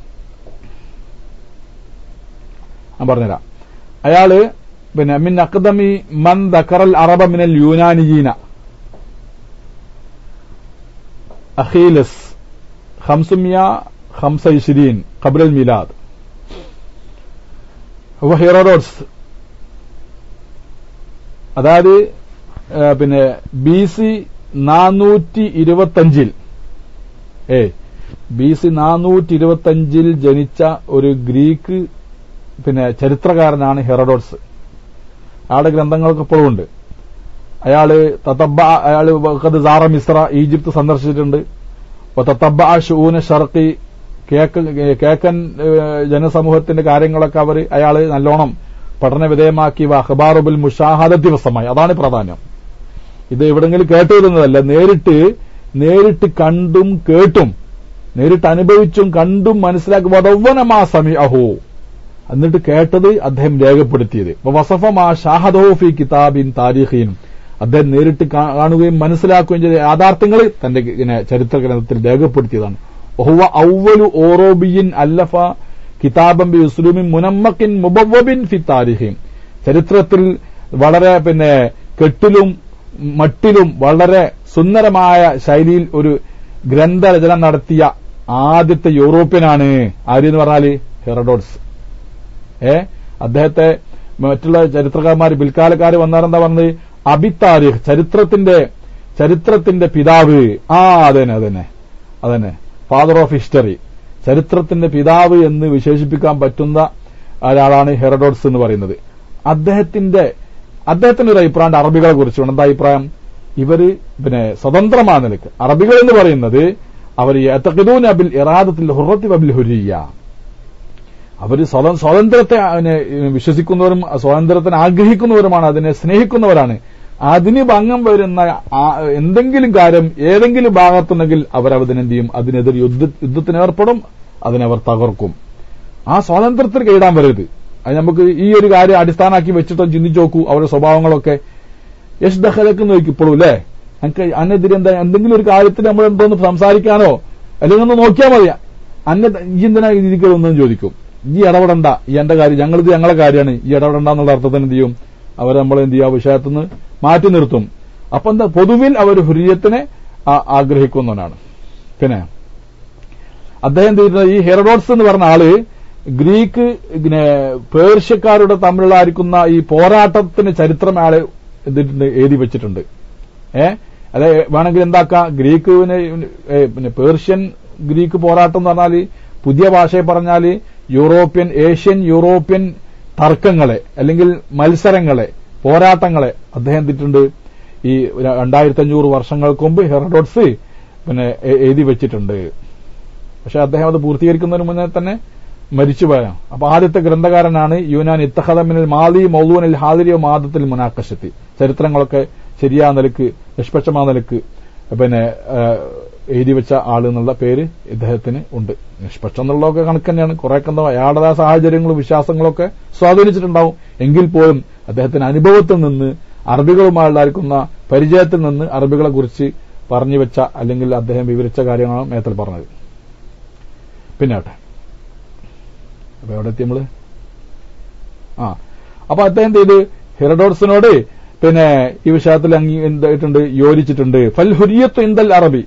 ഞാൻ പറഞ്ഞുതരാം അയാള് പിന്നെ മിൻ അക്ദമി മൻ ദക്കറൽ അറബ മിനൽ യൂനാനിജീന അഖീലസ് ഖംസുമിയ ഖംസ ഇശ്രീൻ ഖബ്രൽ മിലാദ് ഹുവ ഹെറോഡോട്സ് അതായത് ആ, പിന്നെ ബി സി നാനൂറ്റി ഇരുപത്തഞ്ചിൽ ഏ ബി സി നാനൂറ്റി ഇരുപത്തഞ്ചിൽ ജനിച്ച ഒരു ഗ്രീക്ക് പിന്നെ ചരിത്രകാരനാണ് ഹെറഡോട്സ് അയാളുടെ ഗ്രന്ഥങ്ങൾക്ക് ഇപ്പോഴും ഉണ്ട് അയാള് തത്തബ്ബ അയാള് വഖദ് സാറ മിസ്ര ഈജിപ്ത് സന്ദർശിച്ചിട്ടുണ്ട് തത്തബ്ബ ഷൂന ഷർക്കി കേക്ക് കേക്കൻ ഏഹ്, ജനസമൂഹത്തിന്റെ കാര്യങ്ങളൊക്കെ അവർ അയാള് നല്ലോണം പഠന വിധേയമാക്കി അഖബാറുബുൽ മുഷാഹദ ദിവസമായി അതാണ് പ്രാധാന്യം ഇത് എവിടെങ്കിലും കേട്ടു വരുന്നതല്ല നേരിട്ട് നേരിട്ട് കണ്ടും കേട്ടും നേരിട്ട് അനുഭവിച്ചും കണ്ടും മനസ്സിലാക്കി വധവനമാ സമി അഹോ എന്നിട്ട് കേട്ടത് അദ്ദേഹം രേഖപ്പെടുത്തിയത് വസഫമാ ഷാഹദോഫി കിതാബിൻ താരിഖീൻ അദ്ദേഹം നേരിട്ട് കാ- കാണുകയും മനസ്സിലാക്കുകയും ചെയ്ത യാഥാർത്ഥ്യങ്ങൾ തന്റെ ഇങ്ങനെ ചരിത്ര ഗ്രന്ഥത്തിൽ രേഖപ്പെടുത്തിയതാണ് ഒഹുവ ഔവലു ഓറോബിയിൻ അല്ലഫ കിതാബം ബി ഉസ്ലൂമിൻ മുനമ്മക്കിൻ മുബവ്വബിൻ ഫി താരിഖീൻ ചരിത്രത്തിൽ വളരെ പിന്നെ കെട്ടിലും മട്ടിലും വളരെ സുന്ദരമായ ശൈലിയിൽ ഒരു ഗ്രന്ഥരചന നടത്തിയ ആദ്യത്തെ യൂറോപ്യനാണ് ആരെന്ന് പറഞ്ഞാല് ഹെറഡോട്സ് ഏ അദ്ദേഹത്തെ മറ്റുള്ള ചരിത്രകാരന്മാർ പിൽക്കാലക്കാർ വന്നാരെന്താ പറഞ്ഞത് അബിത്താരിഖ് ചരിത്രത്തിന്റെ ചരിത്രത്തിന്റെ പിതാവ് ആ അതന്നെ അതന്നെ അതന്നെ ഫാദർ ഓഫ് ഹിസ്റ്ററി ചരിത്രത്തിന്റെ പിതാവ് എന്ന് വിശേഷിപ്പിക്കാൻ പറ്റുന്ന ഒരാളാണ് ഹെറഡോട്സ് എന്ന് പറയുന്നത് അദ്ദേഹത്തിന്റെ അദ്ദേഹത്തിന്റെ ഒരു അഭിപ്രായം അറബികളെ കുറിച്ചുണ്ട് എന്താ അഭിപ്രായം ഇവര് പിന്നെ സ്വതന്ത്രമായ നിലക്ക് അറബികൾ എന്ന് പറയുന്നത് അവർ യതഖിദൂന ബിൽ ഇറാദത്തിൽ ഹുറത്തി വബിൽ ഹുരിയ അവർ സ്വതം- സ്വാതന്ത്ര്യത്തെ അതിനെ വിശ്വസിക്കുന്നവരും സ്വാതന്ത്ര്യത്തിന് ആഗ്രഹിക്കുന്നവരുമാണ് അതിനെ സ്നേഹിക്കുന്നവരാണ് അതിന് ഭംഗം വരുന്ന ആ- എന്തെങ്കിലും കാര്യം ഏതെങ്കിലും ഭാഗത്തുണ്ടെങ്കിൽ അവരതിനെന്ത് ചെയ്യും അതിനെതിരെ യുദ്ധ യുദ്ധത്തിന് ഏർപ്പെടും അതിനവർ തകർക്കും ആ സ്വാതന്ത്ര്യത്തിന് കീഴാൻ വരരുത് അത് നമുക്ക് ഈ ഒരു കാര്യം അടിസ്ഥാനമാക്കി വെച്ചിട്ട് ചിന്തിച്ചു നോക്കൂ അവരുടെ സ്വഭാവങ്ങളൊക്കെ യശ് ദഹലക്ക് നോക്കി ഇപ്പോഴും അല്ലേ എനിക്ക് അന്നെതിരെ എന്താ എന്തെങ്കിലും ഒരു കാര്യത്തിൽ നമ്മൾ എന്തോന്ന് സംസാരിക്കാനോ അല്ലെങ്കിൽ ഒന്ന് നോക്കിയാൽ മതി അന്നെ ഈ എന്തിനാ ഇരിക്കണമെന്നും ചോദിക്കും ഈ ഇടപെടണ്ട ഈ എന്റെ കാര്യം ഞങ്ങളിത് ഞങ്ങളെ കാര്യമാണ് ഈ ഇടപെടണ്ട എന്നുള്ള അർത്ഥത്തിന് എന്ത് ചെയ്യും അവർ നമ്മൾ എന്ത് ചെയ്യും ആ വിഷയത്തിൽ നിന്ന് മാറ്റി നിർത്തും അപ്പൊ എന്താ പൊതുവിൽ അവർ ഹുരിയത്തിനെ ആ- ആഗ്രഹിക്കുന്നവനാണ് പിന്നെ അദ്ദേഹം ചെയ്തിരുന്നത് ഈ ഹെറഡോട്സ് എന്ന് പറഞ്ഞ ആള് ഗ്രീക്ക് പിന്നെ പേർഷ്യക്കാരുടെ തമ്മിലുള്ളായിരിക്കുന്ന ഈ പോരാട്ടത്തിന് ചരിത്രം അയാള് എന്തിട്ടുണ്ട് എഴുതി വെച്ചിട്ടുണ്ട് ഏ അല്ലെ വേണമെങ്കിൽ എന്താക്കാം ഗ്രീക്ക് പിന്നെ, ഏ, പിന്നെ പേർഷ്യൻ ഗ്രീക്ക് പോരാട്ടം എന്ന് പറഞ്ഞാല് പുതിയ ഭാഷയെ പറഞ്ഞാല് യൂറോപ്യൻ ഏഷ്യൻ യൂറോപ്യൻ തർക്കങ്ങളെ അല്ലെങ്കിൽ മത്സരങ്ങളെ പോരാട്ടങ്ങളെ അദ്ദേഹം എന്തിട്ടുണ്ട് ഈ രണ്ടായിരത്തി അഞ്ഞൂറ് വർഷങ്ങൾക്ക് മുമ്പ് ഹെറഡോട്സ് പിന്നെ എ- എഴുതി വെച്ചിട്ടുണ്ട് പക്ഷെ അദ്ദേഹം അത് പൂർത്തീകരിക്കുന്നതിന് മുന്നേ തന്നെ മരിച്ചുപോയ അപ്പൊ ആദ്യത്തെ ഗ്രന്ഥകാരനാണ് യൂനാൻ ഇത്തഹദമിനിൽ മാലി മൗലൂനിൽ ഹാദിരിയോ മാദത്തിൽ മുനാക്കശത്തി ചരിത്രങ്ങളൊക്കെ ശരിയാ നിലക്ക് നിഷ്പക്ഷമാ നിലക്ക് പിന്നെ ആ, എഴുതി വെച്ച ആള് എന്നുള്ള പേര് ഇദ്ദേഹത്തിന് ഉണ്ട് നിഷ്പക്ഷം എന്നുള്ളതൊക്കെ കണക്ക് തന്നെയാണ് കുറെയൊക്കെ എന്താ അയാളുടെ സാഹചര്യങ്ങളും വിശ്വാസങ്ങളൊക്കെ സ്വാധീനിച്ചിട്ടുണ്ടാവും എങ്കിൽ പോലും അദ്ദേഹത്തിന് അനുഭവത്തിൽ നിന്ന് അറബികളുമായുണ്ടായിരിക്കുന്ന പരിചയത്തിൽ നിന്ന് അറബികളെ കുറിച്ച് പറഞ്ഞു വെച്ച അല്ലെങ്കിൽ അദ്ദേഹം വിവരിച്ച കാര്യങ്ങളാണ് മേത്തിൽ പറഞ്ഞത് പിന്നെ ആട്ടെ അപ്പൊ എവിടെ എത്തി നമ്മള് ആ അപ്പൊ അദ്ദേഹം എന്ത് ചെയ്ത് ഹെറഡോട്സിനോട് പിന്നെ ഈ വിഷയത്തിൽ അംഗീ എന്തായിട്ടുണ്ട് യോജിച്ചിട്ടുണ്ട് ഫൽ ഹുരിയത്ത് ഇന്ദൽ അറബി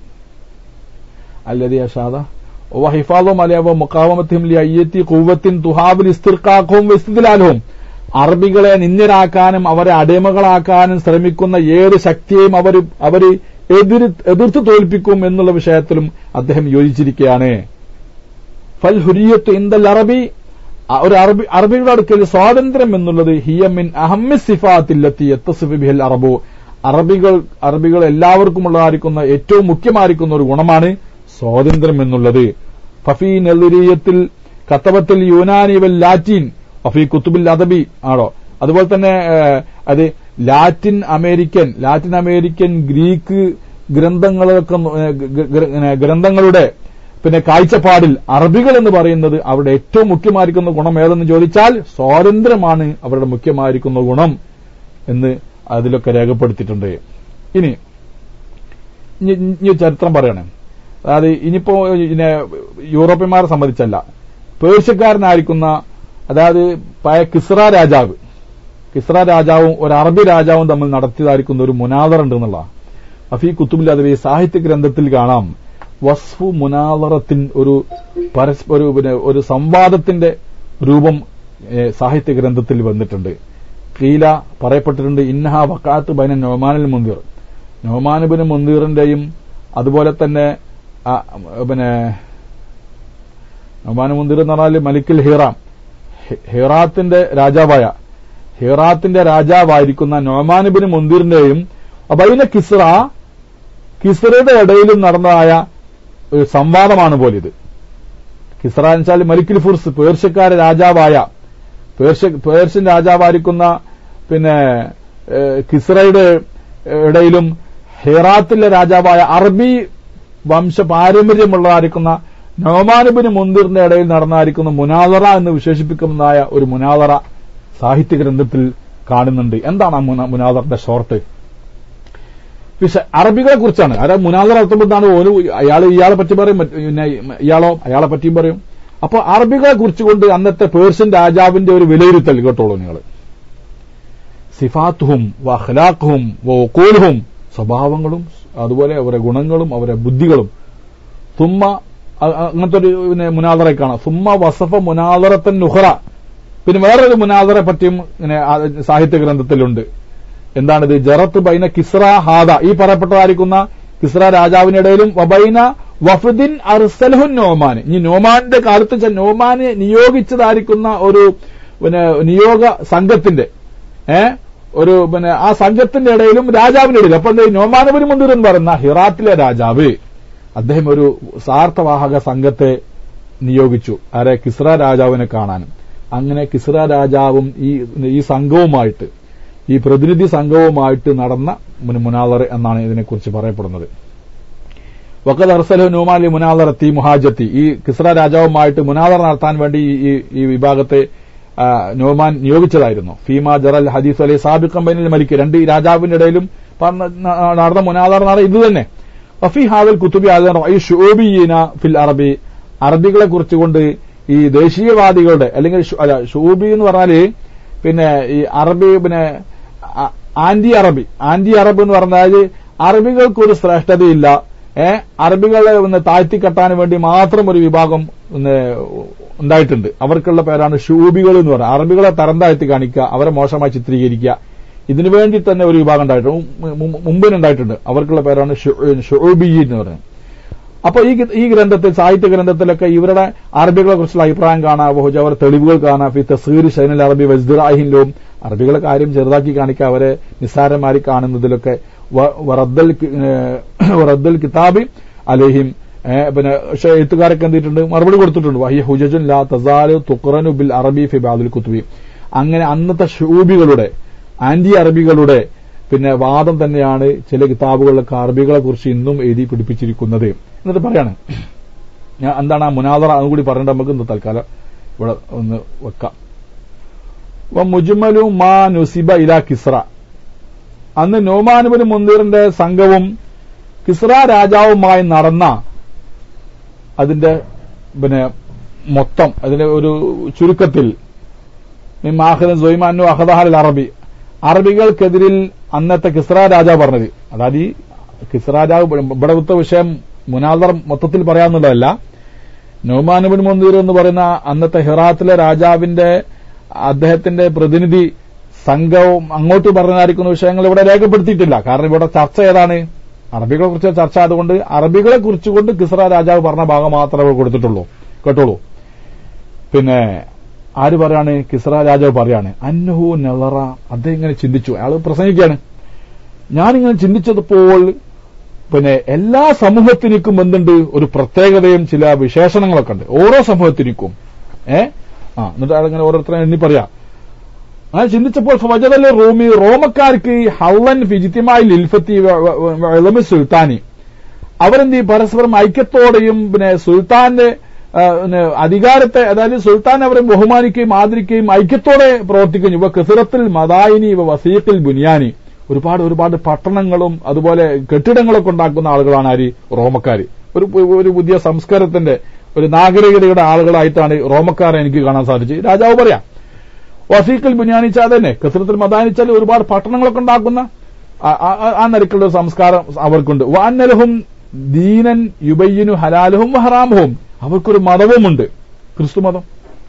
അല്ലതി അഷാദ വഹിഫാദോ മലയാവോ മുക്കാവമത്തിയും ലി അയ്യത്തി കൂവത്തിൻ തുഹാബിൽ ഇസ്തിർക്കാക്കവും വിസ്തിലാലവും അറബികളെ നിന്ദ്യരാക്കാനും അവരെ അടിമകളാക്കാനും ശ്രമിക്കുന്ന ഏത് ശക്തിയെയും അവർ അവര് എതിര് എതിർത്ത് തോൽപ്പിക്കും എന്നുള്ള വിഷയത്തിലും അദ്ദേഹം യോജിച്ചിരിക്കുകയാണ് ഫൽ ഹുരിയത്ത് ഇന്ദൽ അറബി അ- ഒരു അറബി അറബിയുടെ അടുക്കൽ സ്വാതന്ത്ര്യം എന്നുള്ളത് ഹിയമിൻ അഹമ്മി സിഫാത്തില്ലെത്തി എത്തസിഫി ബിഹൽ അറബു അറബികൾ അറബികൾ എല്ലാവർക്കും ഉള്ളതായിരിക്കുന്ന ഏറ്റവും മുഖ്യമായിരിക്കുന്ന ഒരു ഗുണമാണ് സ്വാതന്ത്ര്യം എന്നുള്ളത് ഫഫി നെല്ലിരിയത്തിൽ കത്തബത്തിൽ യൂനാനി വൽ ലാറ്റിൻ ഫഫി കുത്തുബിൽ അദബി ആണോ അതുപോലെ തന്നെ ഏഹ്, അത് Latin American Latin American Greek ഗ്രന്ഥങ്ങളൊക്കെ ഏഹ്, ഗ- ഗ- ഗ- ഗ്രന്ഥങ്ങളുടെ പിന്നെ കാഴ്ചപ്പാടിൽ അറബികൾ എന്ന് പറയുന്നത് അവരുടെ ഏറ്റവും മുഖ്യമായിരിക്കുന്ന ഗുണം ഏതെന്ന് ചോദിച്ചാൽ സ്വാതന്ത്ര്യമാണ് അവരുടെ മുഖ്യമായിരിക്കുന്ന ഗുണം എന്ന് അതിലൊക്കെ രേഖപ്പെടുത്തിയിട്ടുണ്ട് ഇനി ഇനി ഇനി ചരിത്രം പറയണേ അതായത് ഇനിയിപ്പോ ഇതിനെ യൂറോപ്യന്മാരെ സംബന്ധിച്ചല്ല പേർഷ്യക്കാരനായിരിക്കുന്ന അതായത് പഴയ കിസ്ര രാജാവ് കിസ്ര രാജാവും ഒരു അറബി രാജാവും തമ്മിൽ നടത്തിയതായിരിക്കുന്ന ഒരു മുനാദർ ഉണ്ട് എന്നുള്ള അഫീ കുത്തുബിൽ അഥവി സാഹിത്യ ഗ്രന്ഥത്തിൽ കാണാം വസ്ഫു മുനാദറത്തിൻ ഒരു പരസ്പര ഒരു പിന്നെ ഒരു സംവാദത്തിന്റെ രൂപം ഏ, സാഹിത്യ ഗ്രന്ഥത്തിൽ വന്നിട്ടുണ്ട് കീല പറയപ്പെട്ടിട്ടുണ്ട് ഇന്നഹ വക്കാത്ത് ബൈന നൊമാനിൽ മുന്തിർ നൊമാനുബിന് മുന്തിറിന്റെയും അതുപോലെ തന്നെ ആ, പിന്നെ നൊമാൻ മുന്തിർ എന്ന് പറഞ്ഞാൽ മലിക്കുൽ ഹിറാം ഹി- ഹിറാത്തിന്റെ രാജാവായ ഹിറാത്തിന്റെ രാജാവായിരിക്കുന്ന നൊമാനുബിന് മുന്തിറിന്റെയും അബൈന കിസ്ര കിസ്രയുടെ ഇടയിലും നടന്നതായ ഒരു സംവാദമാണ് പോലെ ഇത് കിസ്ര എന്ന് വെച്ചാൽ മലിക്കുൽ ഫുർസ് പേർഷ്യക്കാരെ രാജാവായ പേർഷ്യ പേർഷ്യൻ രാജാവായിരിക്കുന്ന പിന്നെ ഏഹ്, കിസ്രയുടെ ഇടയിലും ഹെറാത്തിലെ രാജാവായ അറബി വംശ പാരമ്പര്യമുള്ളതായിരിക്കുന്ന നോമാനുബിന് മുന്തിറിന്റെ ഇടയിൽ നടന്നായിരിക്കുന്ന മുനാദറ എന്ന് വിശേഷിപ്പിക്കുന്നതായ ഒരു മുനാദറ സാഹിത്യ ഗ്രന്ഥത്തിൽ കാണുന്നുണ്ട് എന്താണ് ആ മുന- മുനാദറിന്റെ ഷോർട്ട് പക്ഷെ അറബികളെ കുറിച്ചാണ് ആരാ മുനാദർ നടത്തുമ്പോഴാണ് ഓരോ അയാൾ ഇയാളെ പറ്റി പറയും മറ്റ് പിന്നെ ഇയാളോ അയാളെ പറ്റിയും പറയും അപ്പൊ അറബികളെ കുറിച്ചുകൊണ്ട് അന്നത്തെ പേർഷ്യൻ രാജാവിന്റെ ഒരു വിലയിരുത്തൽ കേട്ടോളൂ നിങ്ങൾ സിഫാത്തുഹും വഹ്ലാഖും വോക്കോലുഹും സ്വഭാവങ്ങളും അതുപോലെ അവരുടെ ഗുണങ്ങളും അവരുടെ ബുദ്ധികളും സുമ്മ അ- അ- അങ്ങനത്തെ ഒരു പിന്നെ മുനാദറെ കാണാം സുമ്മ വസഫ മുനാദറത്തൻ നുഹറ പിന്നെ വേറൊരു മുനാദറെ പറ്റിയും ഇങ്ങനെ ആ സാഹിത്യ ഗ്രന്ഥത്തിലുണ്ട് എന്താണിത് ജറത്ത് ബൈന കിസ്ര ഹാദ ഈ പറയപ്പെട്ടതായിരിക്കുന്ന കിസ്ര രാജാവിനിടയിലും വബൈന വഫദിൻ അർസൽഹുൻ നോമാൻ ഈ നോമാന്റെ കാലത്ത് വെച്ചാൽ നോമാനെ നിയോഗിച്ചതായിരിക്കുന്ന ഒരു പിന്നെ നിയോഗ സംഘത്തിന്റെ ഏ ഒരു പിന്നെ ആ സംഘത്തിന്റെ ഇടയിലും രാജാവിന്റെ ഇടയിലും അപ്പൊ നോമാനബിന് മുന്തിർ എന്ന് പറയുന്ന ഹിറാത്തിലെ രാജാവ് അദ്ദേഹം ഒരു സാർത്ഥവാഹക സംഘത്തെ നിയോഗിച്ചു ആരെ കിസ്ര രാജാവിനെ കാണാനും അങ്ങനെ കിസ്ര രാജാവും ഈ ഈ സംഘവുമായിട്ട് ഈ പ്രതിനിധി സംഘവുമായിട്ട് നടന്ന മുന- മുനാദർ എന്നാണ് ഇതിനെക്കുറിച്ച് പറയപ്പെടുന്നത് വക്കത് അർസലു നൂമാലി മുനാദറത്തി മുഹാജത്തി ഈ കിസ്ര രാജാവുമായിട്ട് മുനാദർ നടത്താൻ വേണ്ടി ഈ- ഈ ഈ വിഭാഗത്തെ ആ, നോമാൻ നിയോഗിച്ചതായിരുന്നു ഫീമ ജറൽ ഹദീസ് അലൈ സാബിഖം ബൈനിൽ മലിക്ക് രണ്ട് രാജാവിന്റെ ഇടയിലും പറഞ്ഞ- ന- നടന്ന മുനാദാർ നട ഇത് തന്നെ വഫി ഹാദൽ കുത്തുബി ഷുബീന ഫിൽ അറബി അറബികളെ കുറിച്ചുകൊണ്ട് ഈ ദേശീയവാദികളുടെ അല്ലെങ്കിൽ ഷു- അല്ല ഷൂബി എന്ന് പറഞ്ഞാല് പിന്നെ ഈ അറബി പിന്നെ ആ- ആന്റി അറബി ആന്റി അറബ് എന്ന് പറഞ്ഞാൽ അറബികൾക്ക് ഒരു ശ്രേഷ്ഠതയില്ല ഏ അറബികളെ ഒന്ന് താഴ്ത്തിക്കെട്ടാൻ വേണ്ടി മാത്രം ഒരു വിഭാഗം ഒന്ന് ഉണ്ടായിട്ടുണ്ട് അവർക്കുള്ള പേരാണ് ഷൂബികൾ എന്ന് പറയുന്നത് അറബികളെ തരം താഴ്ത്തി കാണിക്കുക അവരെ മോശമായി ചിത്രീകരിക്കുക ഇതിനു വേണ്ടി തന്നെ ഒരു വിഭാഗം ഉണ്ടായിട്ടുണ്ട് മു- മു- മുമ്പിനുണ്ടായിട്ടുണ്ട് അവർക്കുള്ള പേരാണ് ഷുബി എന്ന് പറയുന്നത് അപ്പൊ ഈ ഗ- ഈ ഗ്രന്ഥത്തിൽ സാഹിത്യ ഗ്രന്ഥത്തിലൊക്കെ ഇവരുടെ അറബികളെ കുറിച്ചുള്ള അഭിപ്രായം കാണാം ബഹുജ അവർ തെളിവുകൾ കാണാം ഫി തസീർ ഷൈനൽ അറബി വസ്ദുറാഹിലും അറബികളെ കാര്യം ചെറുതാക്കി കാണിക്കുക അവരെ നിസ്സാരമാരി കാണുന്നതിലൊക്കെ വ- വറദ്ദൽ കി- ഏഹ് വറദ്ദൽ കിതാബി അലഹിം ഏഹ് പിന്നെ പക്ഷേ എഴുത്തുകാരൊക്കെ എന്തിട്ടുണ്ട് മറുപടി കൊടുത്തിട്ടുണ്ട് വഹിയ ഹുജജുൻ ലാ തസാലു തുഖറനു ബിൽ അറബി ഫി ബാദുൽ കുത്തുബി അങ്ങനെ അന്നത്തെ ഷൂബികളുടെ ആന്റി അറബികളുടെ പിന്നെ വാദം തന്നെയാണ് ചില കിതാബുകളിലൊക്കെ അറബികളെ കുറിച്ച് ഇന്നും എഴുതി പിടിപ്പിച്ചിരിക്കുന്നത് എന്നിട്ട് പറയാണ് ഞാൻ എന്താണ് ആ മുനാദറ അതും കൂടി പറഞ്ഞിട്ട് നമുക്ക് ഇന്ന് തൽക്കാലം ഇവിടെ ഒന്ന് വെക്കാം വ മുജ്മലു മാ നുസിബ ഇല കിസ്ര അന്ന് നോമാനുബിന് മുന്തീറിന്റെ സംഘവും കിസ്ര രാജാവുമായി നടന്ന അതിന്റെ പിന്നെ മൊത്തം അതിന്റെ ഒരു ചുരുക്കത്തിൽ മാഹദൻ സൊയ്മാനു അഹദഹാൽ അറബി അറബികൾക്കെതിരിൽ അന്നത്തെ കിസ്ര രാജാവ് പറഞ്ഞത് അതായത് ഈ കിസ്ര രാജാവ് ഇവിടെ കൊടുത്ത വിഷയം മുനാദർ മൊത്തത്തിൽ പറയാന്നുള്ളതല്ല നൗമാനുബിൻ മന്ദിർ എന്ന് പറയുന്ന അന്നത്തെ ഹിറാത്തിലെ രാജാവിന്റെ അദ്ദേഹത്തിന്റെ പ്രതിനിധി സംഘവും അങ്ങോട്ട് പറഞ്ഞായിരിക്കുന്ന വിഷയങ്ങൾ ഇവിടെ രേഖപ്പെടുത്തിയിട്ടില്ല കാരണം ഇവിടെ ചർച്ച ഏതാണ് അറബികളെ കുറിച്ച് ചർച്ച ആയതുകൊണ്ട് അറബികളെ കുറിച്ചുകൊണ്ട് കിസ്ര രാജാവ് പറഞ്ഞ ഭാഗം മാത്രമേ ഇവിടെ കൊടുത്തിട്ടുള്ളൂ കേട്ടോളൂ പിന്നെ ആര് പറയാണ് കിസ്ര രാജാവ് പറയാണ് അന്നഹു നെളറ അദ്ദേഹം ഇങ്ങനെ ചിന്തിച്ചു അയാൾ പ്രസംഗിക്കുകയാണ് ഞാനിങ്ങനെ ചിന്തിച്ചപ്പോൾ പിന്നെ എല്ലാ സമൂഹത്തിനും എന്തുണ്ട് ഒരു പ്രത്യേകതയും ചില വിശേഷണങ്ങളൊക്കെ ഉണ്ട് ഓരോ സമൂഹത്തിനും ഏ ആ എന്നിട്ട് അയാൾ ഇങ്ങനെ ഓരോരുത്തരെ എണ്ണി പറയാ അങ്ങനെ ചിന്തിച്ചപ്പോൾ ഫജദല്ലേ റോമി റോമക്കാർക്ക് ഹള്ളൻ ഫിജിത്യമായി ലിൽഫത്തി ഇളമി സുൽത്താനി അവരെന്ത് ചെയ്യും പരസ്പരം ഐക്യത്തോടെയും പിന്നെ സുൽത്താന്റെ ആ, പിന്നെ അധികാരത്തെ അതായത് സുൽത്താൻ അവരെ ബഹുമാനിക്കുകയും ആദരിക്കുകയും ഐക്യത്തോടെ പ്രവർത്തിക്കുകയും ഇവ കെസിറത്തിൽ മദായിനി ഇവ വസീഖിൽ ബുനിയാനി ഒരുപാട് ഒരുപാട് പട്ടണങ്ങളും അതുപോലെ കെട്ടിടങ്ങളൊക്കെ ഉണ്ടാക്കുന്ന ആളുകളാണ് ആര് റോമക്കാര് ഒരു ഒരു പുതിയ സംസ്കാരത്തിന്റെ ഒരു നാഗരികതയുടെ ആളുകളായിട്ടാണ് റോമക്കാരെ എനിക്ക് കാണാൻ സാധിച്ചത് രാജാവ് പറയാം വസീഖിൽ ബുനിയാനിച്ചാൽ തന്നെ കെസിറത്തിൽ മദാനിച്ചാൽ ഒരുപാട് പട്ടണങ്ങളൊക്കെ ഉണ്ടാക്കുന്ന ആ- ആ- ആ നിരക്കുള്ള ഒരു സംസ്കാരം അവർക്കുണ്ട് വാന്നലഹും ദീനൻ യുബയ്യനു ഹലാലുഹും ഹറാമുഹും അവർക്കൊരു മതവുമുണ്ട് ക്രിസ്തു മതം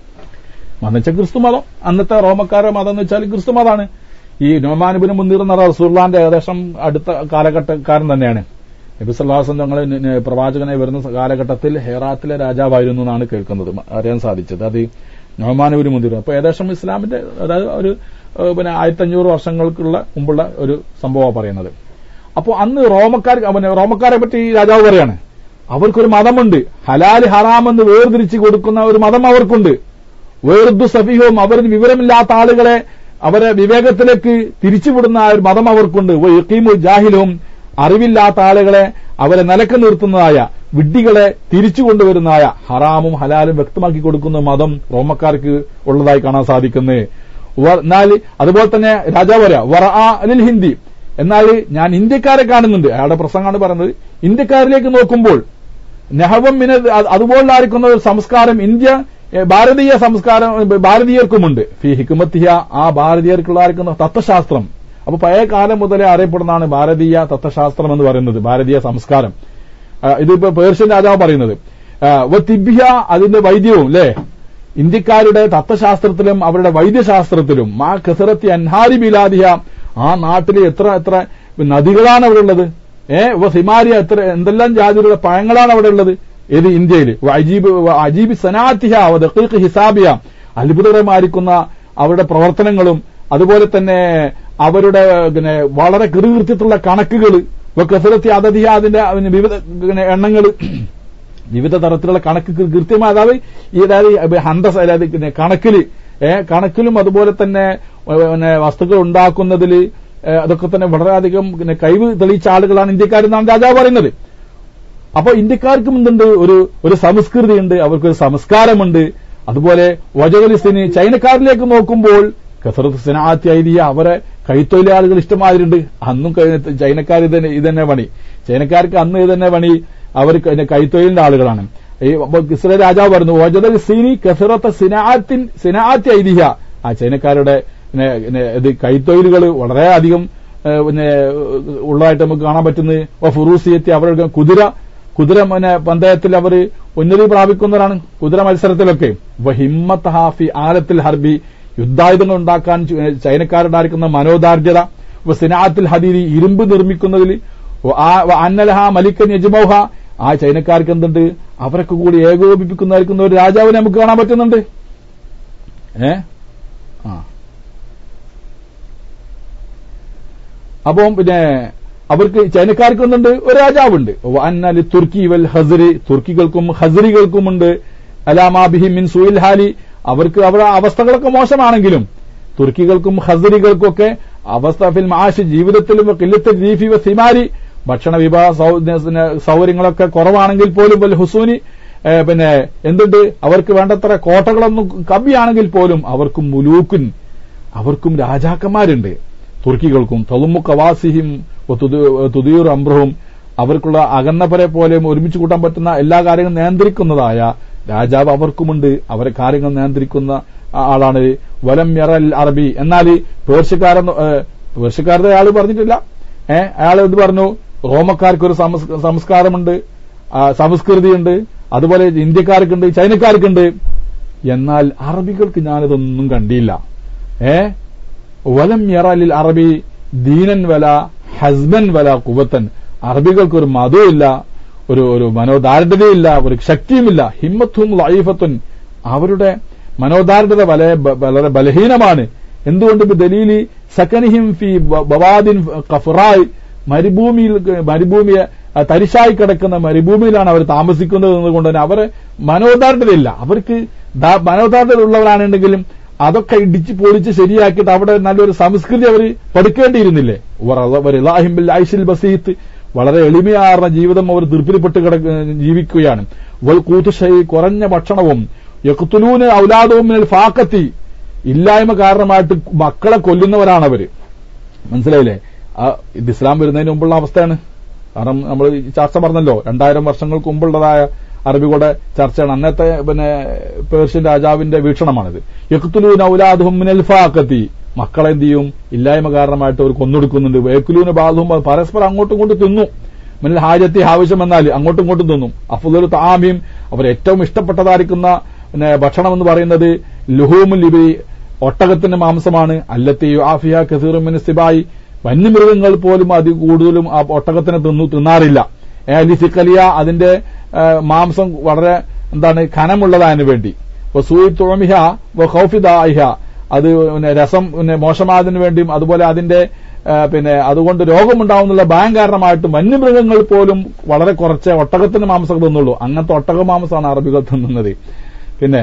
മതം വെച്ചാൽ ക്രിസ്തു മതം അന്നത്തെ റോമക്കാരുടെ മതം എന്ന് വെച്ചാൽ ക്രിസ്തു മതമാണ് ഈ നോമാനുബിന് മുന്നീർ എന്ന റസൂർലാന്റെ ഏകദേശം അടുത്ത കാലഘട്ടക്കാരൻ തന്നെയാണ് നബി സല്ലാസം ഞങ്ങൾ പ്രവാചകനെ വരുന്ന കാലഘട്ടത്തിൽ ഹെറാത്തിലെ രാജാവായിരുന്നു എന്നാണ് കേൾക്കുന്നത് അറിയാൻ സാധിച്ചത് അത് നോമാനുബിന് മുന്തിർ അപ്പൊ ഏകദേശം ഇസ്ലാമിന്റെ അതായത് ഒരു ഏഹ്, പിന്നെ ആയിരത്തി അഞ്ഞൂറ് വർഷങ്ങൾക്കുള്ള മുമ്പുള്ള ഒരു സംഭവമാണ് പറയുന്നത് അപ്പോൾ അന്ന് റോമക്കാർ പിന്നെ റോമക്കാരെ പറ്റി ഈ രാജാവ് പറയാണ് അവർക്കൊരു മതമുണ്ട് ഹലാൽ ഹറാം എന്ന് വേർതിരിച്ച് കൊടുക്കുന്ന ഒരു മതം അവർക്കുണ്ട് വേർദു സഫീഹവും അവർ വിവരമില്ലാത്ത ആളുകളെ അവരെ വിവേകത്തിലേക്ക് തിരിച്ചുവിടുന്ന ആ ഒരു മതം അവർക്കുണ്ട് യക്കീമു ജാഹിലും അറിവില്ലാത്ത ആളുകളെ അവരെ നിലക്ക് നിർത്തുന്നതായ വിഡ്ഢികളെ തിരിച്ചു കൊണ്ടുവരുന്നതായ ഹറാമും ഹലാലും വ്യക്തമാക്കി കൊടുക്കുന്ന മതം റോമക്കാർക്ക് ഉള്ളതായി കാണാൻ സാധിക്കുന്നത് വ- എന്നാൽ അതുപോലെ തന്നെ രാജാവ് പറയാ വറ അലിൽ ഹിന്ദി എന്നാൽ ഞാൻ ഇന്ത്യക്കാരെ കാണുന്നുണ്ട് അയാളുടെ പ്രസംഗമാണ് പറയുന്നത് ഇന്ത്യക്കാരിലേക്ക് നോക്കുമ്പോൾ നെഹവം മിന അതുപോലായിരിക്കുന്ന ഒരു സംസ്കാരം ഇന്ത്യ എ, ഭാരതീയ സംസ്കാരം എ, ഭാരതീയർക്കുമുണ്ട് ഫി ഹിക്കുമത്തിയ ആ ഭാരതീയർക്കുള്ളതായിരിക്കുന്ന തത്വശാസ്ത്രം അപ്പൊ പഴയ കാലം മുതലേ അറിയപ്പെടുന്നതാണ് ഭാരതീയ തത്വശാസ്ത്രം എന്ന് പറയുന്നത് ഭാരതീയ സംസ്കാരം ആ, ഇതിപ്പോ പേർഷ്യൻ രാജാവ് പറയുന്നത് ആ, വ തിബ്യ അതിന്റെ വൈദ്യവും അല്ലേ ഇന്ത്യക്കാരുടെ തത്വശാസ്ത്രത്തിലും അവരുടെ വൈദ്യശാസ്ത്രത്തിലും മാ കസറത്തി അൻഹാരി ബിലാദിയ ആ നാട്ടിൽ എത്ര എത്ര നദികളാണ് അവിടെ ഉള്ളത് ഏ വ ഹിമാരിയ എത്ര എന്തെല്ലാം ജാതിയുടെ പഴങ്ങളാണ് അവിടെ ഉള്ളത് ഏത് ഇന്ത്യയിൽ വ അജീബ് വ അജീബ് സനാത്തിഹ വ ദഖീഖ് ഹിസാബിയ അത്ഭുതകരമായിരിക്കുന്ന അവരുടെ പ്രവർത്തനങ്ങളും അതുപോലെ തന്നെ അവരുടെ പിന്നെ വളരെ കൃതകൃത്യത്തിലുള്ള കണക്കുകൾ കസരത്തി അതധിയ അതിന്റെ അതിന്റെ വിവിധ പിന്നെ എണ്ണങ്ങൾ വിവിധ തരത്തിലുള്ള കണക്ക് കൃ- കൃത്യമായി അതായത് ഈ അതായത് ഹന്തസ് അതായത് പിന്നെ കണക്കില് ഏ കണക്കിലും അതുപോലെ തന്നെ ഏ, പിന്നെ വസ്തുക്കൾ ഉണ്ടാക്കുന്നതിൽ അതൊക്കെ തന്നെ വളരെയധികം പിന്നെ കഴിവ് തെളിയിച്ച ആളുകളാണ് ഇന്ത്യക്കാരെന്നാണ് രാജാവ് പറയുന്നത് അപ്പൊ ഇന്ത്യക്കാർക്കും എന്തുണ്ട് ഒരു ഒരു സംസ്കൃതിയുണ്ട് അവർക്കൊരു സംസ്കാരമുണ്ട് അതുപോലെ വജഗലിസിന് ചൈനക്കാരിലേക്ക് നോക്കുമ്പോൾ കസറത്ത് സിനാത്തി ഐതിയ അവരെ കൈത്തൊഴിലാളികൾ ഇഷ്ടമാതിരുണ്ട് അന്നും കൈ- ചൈനക്കാർ ഇത് തന്നെ ഇത് തന്നെ പണി ചൈനക്കാർക്ക് അന്ന് ഇത് തന്നെ പണി അവർ ക- കൈത്തൊഴിലിന്റെ ആളുകളാണ് ഈ ഇസ്രേ രാജാവ് പറഞ്ഞു വജദൽ സീനി കസറത്ത് സിനാത്തിൻ സിനാത്തി ഐതിഹ്യ ആ ചൈനക്കാരുടെ പിന്നെ, പിന്നെ ഇത് കൈത്തൊഴിലുകൾ വളരെയധികം ഏ, പിന്നെ ഉള്ളതായിട്ട് നമുക്ക് കാണാൻ പറ്റുന്നത് ഫുറൂസിയത്തി അവരുടെ കുതിര കുതിര പിന്നെ പന്തയത്തിൽ അവർ ഉന്നതി പ്രാപിക്കുന്നവരാണ് കുതിര മത്സരത്തിലൊക്കെ ഹിമ്മത്ത് ഹാഫി ആലത്തിൽ ഹർബി യുദ്ധായുധങ്ങൾ ഉണ്ടാക്കാൻ ചു- ചൈനക്കാരുണ്ടായിരിക്കുന്ന മനോദാർഢ്യത വ സിനാത്തിൽ ഹദീരി ഇരുമ്പ് നിർമ്മിക്കുന്നതിൽ വ ആ- വ അന്നലഹ മലിക്കൻ യജ്മൗഹ ആ ചൈനക്കാർക്ക് എന്തുണ്ട് അവരൊക്കെ കൂടി ഏകോപിപ്പിക്കുന്നതായിരിക്കുന്ന ഒരു രാജാവിനെ നമുക്ക് കാണാൻ പറ്റുന്നുണ്ട് ഏ ആ അപ്പം പിന്നെ അവർക്ക് ചൈനക്കാർക്ക് ഒന്നുണ്ട് ഒരു രാജാവുണ്ട് അന്നലി തുർക്കി വൽ ഹസരി തുർക്കികൾക്കും ഹസരികൾക്കുമുണ്ട് അലാമാബിഹി മിൻ സുയിൽ ഹാലി അവർക്ക് അവരുടെ അവസ്ഥകളൊക്കെ മോശമാണെങ്കിലും തുർക്കികൾക്കും ഹസരികൾക്കൊക്കെ അവസ്ഥ ഫിൽ മാഷ് ജീവിതത്തിലും കില്ലത്തിൽ രീഫി വ സിമാരി ഭക്ഷണ വിഭവ സൗ- സൗകര്യങ്ങളൊക്കെ കുറവാണെങ്കിൽ പോലും വൽ ഹുസൂനി ഏ, പിന്നെ എന്തുണ്ട് അവർക്ക് വേണ്ടത്ര കോട്ടകളൊന്നും കമ്മിയാണെങ്കിൽ പോലും അവർക്കും മുലൂക്കുൻ അവർക്കും രാജാക്കന്മാരുണ്ട് തുർക്കികൾക്കും തളുമു കവാസിഹിം തുതിയൂർ അംബ്രഹും അവർക്കുള്ള അകന്നപരെ പോലെയും ഒരുമിച്ച് കൂട്ടാൻ പറ്റുന്ന എല്ലാ കാര്യങ്ങളും നിയന്ത്രിക്കുന്നതായ രാജാവ് അവർക്കുമുണ്ട് അവരെ കാര്യങ്ങൾ നിയന്ത്രിക്കുന്ന ആ- ആളാണ് വലം യറൽ അറബി എന്നാൽ പേർഷ്യക്കാരൻ പേർഷ്യക്കാരുടെ അയാൾ പറഞ്ഞിട്ടില്ല ഏഹ് അയാൾ എന്ത് പറഞ്ഞു റോമക്കാർക്കൊരു സംസ്- സംസ്കാരമുണ്ട് ആ, സംസ്കൃതിയുണ്ട് അതുപോലെ ഇന്ത്യക്കാർക്കുണ്ട് ചൈനക്കാർക്കുണ്ട് എന്നാൽ അറബികൾക്ക് ഞാനിതൊന്നും കണ്ടില്ല ഏ വലം യറലിൽ അറബി ദീനൻ വല ഹസ്ബൻ വല കുവത്തൻ അറബികൾക്ക് ഒരു മതവുമില്ല ഒരു ഒരു മനോദാരിദ്ര്യമില്ല ഒരു ശക്തിയുമില്ല ഹിമ്മത്തും ലൈഫത്തുൻ അവരുടെ മനോദാരിദ്ര്യത വളരെ ബ- വളരെ ബലഹീനമാണ് എന്തുകൊണ്ട് ബി ദലീലി സക്കനിഹിം ഫി ബ- ബവാദിൻ കഫറായ് മരുഭൂമിയിൽ മരുഭൂമിയെ ആ, തരിശായി കിടക്കുന്ന മരുഭൂമിയിലാണ് അവർ താമസിക്കുന്നത് എന്നതുകൊണ്ട് തന്നെ അവരെ മനോദാരിദ്ര്യമില്ല അവർക്ക് ദാ- മനോദാരിദ്ര്യം ഉള്ളവരാണെങ്കിലും അതൊക്കെ ഇടിച്ച് പൊളിച്ച് ശരിയാക്കിയിട്ട് അവിടെ നല്ലൊരു സംസ്കൃതി അവർ പഠിക്കേണ്ടിയിരുന്നില്ലേ ഇലാഹിംബിൽ ഐഷിൽ ബസീത്ത് വളരെ എളിമയാർന്ന ജീവിതം അവർ തൃപ്തിപ്പെട്ട് കിടക്ക ജീവിക്കുകയാണ് വൽ കൂത്തുഷൈ കുറഞ്ഞ ഭക്ഷണവും യക്കുത്തുലൂന് ഔലാദവും മിനൽ ഫാക്കത്തി ഇല്ലായ്മ കാരണമായിട്ട് മക്കളെ കൊല്ലുന്നവരാണ് അവര് മനസ്സിലായില്ലേ ആ ഇത് ഇസ്ലാം വരുന്നതിന് മുമ്പുള്ള അവസ്ഥയാണ് കാരണം നമ്മൾ ഈ ചർച്ച പറഞ്ഞല്ലോ രണ്ടായിരം വർഷങ്ങൾക്ക് മുമ്പുള്ളതായ അറബികളുടെ ചർച്ചയാണ് അന്നത്തെ പിന്നെ പേർഷ്യൻ രാജാവിന്റെ വീക്ഷണമാണിത് യക്തുലൂൻ ഔലാദുഹും മിനൽ ഫാക്കത്തി മക്കളെ എന്ത് ചെയ്യും ഇല്ലായ്മ കാരണമായിട്ട് അവർ കൊന്നൊടുക്കുന്നുണ്ട് വേക്കുലൂന് ബാധും പരസ്പരം അങ്ങോട്ടും ഇങ്ങോട്ടും തിന്നു മിനൽ ഹാജത്തി ആവശ്യം എന്നാൽ അങ്ങോട്ടും ഇങ്ങോട്ടും തിന്നും അഫുദൽ താമീം അവർ ഏറ്റവും ഇഷ്ടപ്പെട്ടതായിരിക്കുന്ന പിന്നെ ഭക്ഷണം എന്ന് പറയുന്നത് ലുഹൂമുൽ ലിബി ഒട്ടകത്തിന്റെ മാംസമാണ് അല്ലത്തി ആഫിയ കസീറുമിന് സിബായി വന്യമൃഗങ്ങൾ പോലും അതി കൂടുതലും ആ ഒട്ടകത്തിനെ തിന്നു തിന്നാറില്ല ഏ, ലിസിക്കലിയ അതിന്റെ ആ, മാംസം വളരെ എന്താണ് ഖനമുള്ളതിന് വേണ്ടി സൂയി തുഴമിഹ ഖൗഫിദായിഹ അത് പിന്നെ രസം പിന്നെ മോശമായതിനു വേണ്ടിയും അതുപോലെ അതിന്റെ ആ, പിന്നെ അതുകൊണ്ട് രോഗമുണ്ടാവുന്നുള്ള ഭയം കാരണമായിട്ട് വന്യമൃഗങ്ങൾ പോലും വളരെ കുറച്ച് ഒട്ടകത്തിന്റെ മാംസം തിന്നുള്ളൂ അങ്ങനത്തെ ഒട്ടക മാംസമാണ് അറബികൾ തിന്നുന്നത് പിന്നെ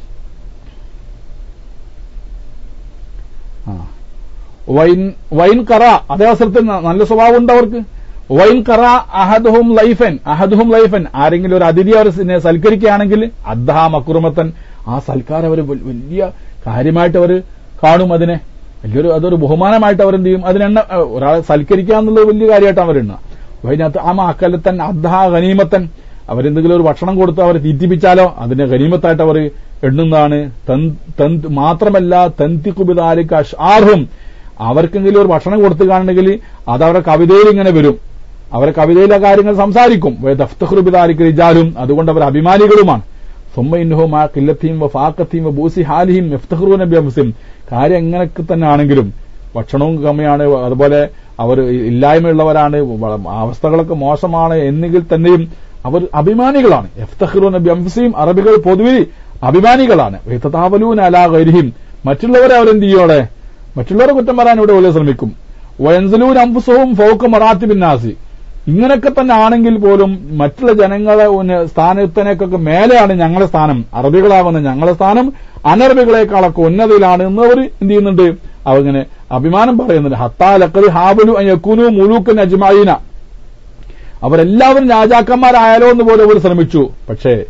ആ. വൈൻ വൈൻ കറ അതേ അവസരത്തിൽ ന- നല്ല സ്വഭാവം ഉണ്ട് അവർക്ക് വൈൻ കറ അഹദുഹും ലൈഫൻ അഹദുഹും ലൈഫൻ ആരെങ്കിലും ഒരു അതിഥി അവർ സിനെ സൽക്കരിക്കുകയാണെങ്കിൽ അദ്ദഹ മക്കുറുമത്തൻ ആ സൽക്കാരം അവർ വലിയ കാര്യമായിട്ട് അവർ കാണും അതിനെ വലിയൊരു അതൊരു ബഹുമാനമായിട്ട് അവരെന്ത് ചെയ്യും അതിനെണ്ണ ഏഹ്, ഒരാളെ സൽക്കരിക്കുക എന്നുള്ളത് വലിയ കാര്യമായിട്ട് അവരെണ്ണ വൈനകത്ത് ആ അക്കലത്തൻ അദ്ദഹ ഗനീമത്തൻ അവരെന്തെങ്കിലും ഒരു ഭക്ഷണം കൊടുത്ത് അവരെ തീറ്റിപ്പിച്ചാലോ അതിനെ ഗനീമത്തായിട്ട് അവർ എണ്ണുന്നതാണ് തൻ- തൻ- മാത്രമല്ല തന്തിക്കുബിതാലിക്ക് അഷാർഹും അവർക്കെങ്കിലും ഒരു ഭക്ഷണം കൊടുത്തു കാണണമെങ്കിൽ അത് അവരുടെ കവിതയിൽ ഇങ്ങനെ വരും അവരെ കവിതയിലെ കാര്യങ്ങൾ സംസാരിക്കും ദഫ്തഹ്റുബിതാലിക്ക് റിജാലും അതുകൊണ്ട് അവർ അഭിമാനികളുമാണ് സുമ്മയിൻഹും ആ കില്ലത്തിയും ഫാക്കത്തിയും ബൂസി ഹാലിഹിം ഇഫ്തഹ്റൂന ബിഅംസിം കാര്യം എങ്ങനെയൊക്കെ തന്നെ ആണെങ്കിലും ഭക്ഷണവും കമ്മിയാണ് അതുപോലെ അവർ ഇല്ലായ്മയുള്ളവരാണ് വ- അവസ്ഥകളൊക്കെ മോശമാണ് എന്നെങ്കിൽ തന്നെയും അവർ അഭിമാനികളാണ് എഫ്തഹ്റൂന ബിഅംസിം അറബികൾ പൊതുവിൽ അഭിമാനികളാണ് വെത്തതാവലൂൻ അലാ ഗൈരിഹിം മറ്റുള്ളവരെ അവരെന്ത് ചെയ്യോടെ മറ്റുള്ളവരെ കുറ്റം പറയാൻ ഇവിടെ വലിയ ശ്രമിക്കും വയൻസലൂൻ അംഫുസവും ഫൗക്ക് മറാത്തി ബിന്നാസി ഇങ്ങനെയൊക്കെ തന്നെ ആണെങ്കിൽ പോലും മറ്റുള്ള ജനങ്ങളെ ഉന്ന- സ്ഥാനത്തിനേക്കൊക്കെ മേലെയാണ് ഞങ്ങളുടെ സ്ഥാനം അറബികളാകുന്ന ഞങ്ങളുടെ സ്ഥാനം അനറബികളെക്കാളൊക്കെ ഉന്നതയിലാണ് എന്ന് അവർ എന്ത് ചെയ്യുന്നുണ്ട് അവങ്ങനെ അഭിമാനം പറയുന്നുണ്ട് ഹത്താ ലക്കത് ഹാബലു യക്കൂനു മുലൂക്കൻ അജ്മായിന അവരെല്ലാവരും രാജാക്കന്മാരായാലോ എന്ന് പോലെ അവർ ശ്രമിച്ചു പക്ഷേ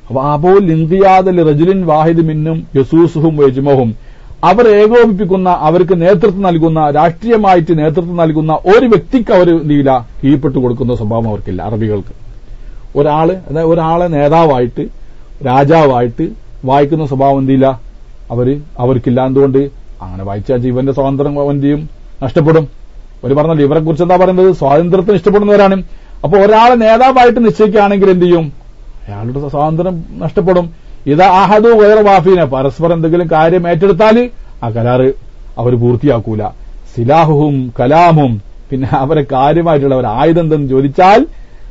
അപ്പൊ അബോൽ ഇന്ത്യാദൽ റജുലിൻ വാഹിദ് മിന്നും യസൂസുഹും വജ്മഹും അവർ ഏകോപിപ്പിക്കുന്ന അവർക്ക് നേതൃത്വം നൽകുന്ന രാഷ്ട്രീയമായിട്ട് നേതൃത്വം നൽകുന്ന ഒരു വ്യക്തിക്ക് അവർ എന്തില്ല കീഴ്പ്പെട്ടു കൊടുക്കുന്ന സ്വഭാവം അവർക്കില്ല അറബികൾക്ക് ഒരാള് അതായത് ഒരാളെ നേതാവായിട്ട് രാജാവായിട്ട് വായിക്കുന്ന സ്വഭാവം എന്തില്ല അവര് അവർക്കില്ല എന്തുകൊണ്ട് അങ്ങനെ വായിച്ച ജീവന്റെ സ്വാതന്ത്ര്യം എന്ത് ചെയ്യും നഷ്ടപ്പെടും ഒരു പറഞ്ഞല്ലോ ഇവരെ കുറിച്ച് എന്താ പറയുന്നത് സ്വാതന്ത്ര്യത്തിന് ഇഷ്ടപ്പെടുന്നവരാണ് അപ്പൊ ഒരാളെ നേതാവായിട്ട് നിശ്ചയിക്കുകയാണെങ്കിൽ എന്ത് ചെയ്യും അയാളുടെ സ്വാതന്ത്ര്യം നഷ്ടപ്പെടും ഇത് അഹദു വേറെ വാഫീനെ പരസ്പരം എന്തെങ്കിലും കാര്യം ഏറ്റെടുത്താൽ ആ കരാറ് അവർ പൂർത്തിയാക്കൂല സിലാഹും കലാമും പിന്നെ അവരെ കാര്യമായിട്ടുള്ള ഒരു ആയുധം എന്തെന്ന് ചോദിച്ചാൽ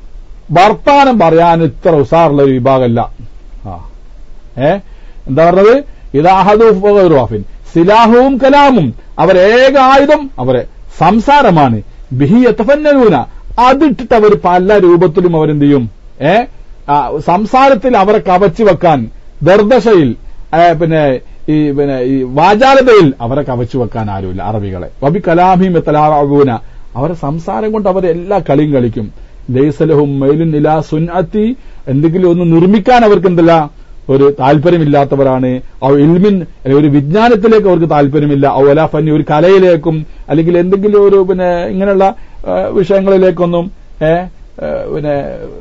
വർത്താനം പറയാൻ ഇത്ര ഉസാറുള്ള ഒരു വിഭാഗമല്ല ആ ഏ എന്താ പറഞ്ഞത് ഇതാഹദുഫിൻ സിലാഹുവും കലാമും അവരേക ആയുധം അവരെ സംസാരമാണ് ബിഹി എത്തഫന്നൂന അതിട്ടിട്ട് അവർ പല രൂപത്തിലും അവരെന്ത് ചെയ്യും ഏ ആ, സംസാരത്തിൽ അവരെ കവച്ചു വെക്കാൻ ദർദശയിൽ ഏ, പിന്നെ ഈ പിന്നെ ഈ വാചാലതയിൽ അവരെ കവച്ചു വെക്കാൻ ആരുമില്ല അറബികളെ വബി കലാമിയും തലാവൂന അവരെ സംസാരം കൊണ്ട് അവർ എല്ലാ കളിയും കളിക്കും ലൈസലഹും മൈലുൻ ഇലാ സുൻഅത്തി എന്തെങ്കിലും ഒന്ന് നിർമ്മിക്കാൻ അവർക്ക് എന്തല്ല ഒരു താല്പര്യമില്ലാത്തവരാണ് ഔ ഇൽമിൻ അല്ലെങ്കിൽ ഒരു വിജ്ഞാനത്തിലേക്ക് അവർക്ക് താല്പര്യമില്ല ഔ അലാ ഫന്നി ഒരു കലയിലേക്കും അല്ലെങ്കിൽ എന്തെങ്കിലും ഒരു പിന്നെ ഇങ്ങനെയുള്ള ആ, വിഷയങ്ങളിലേക്കൊന്നും ഏ, ആ, പിന്നെ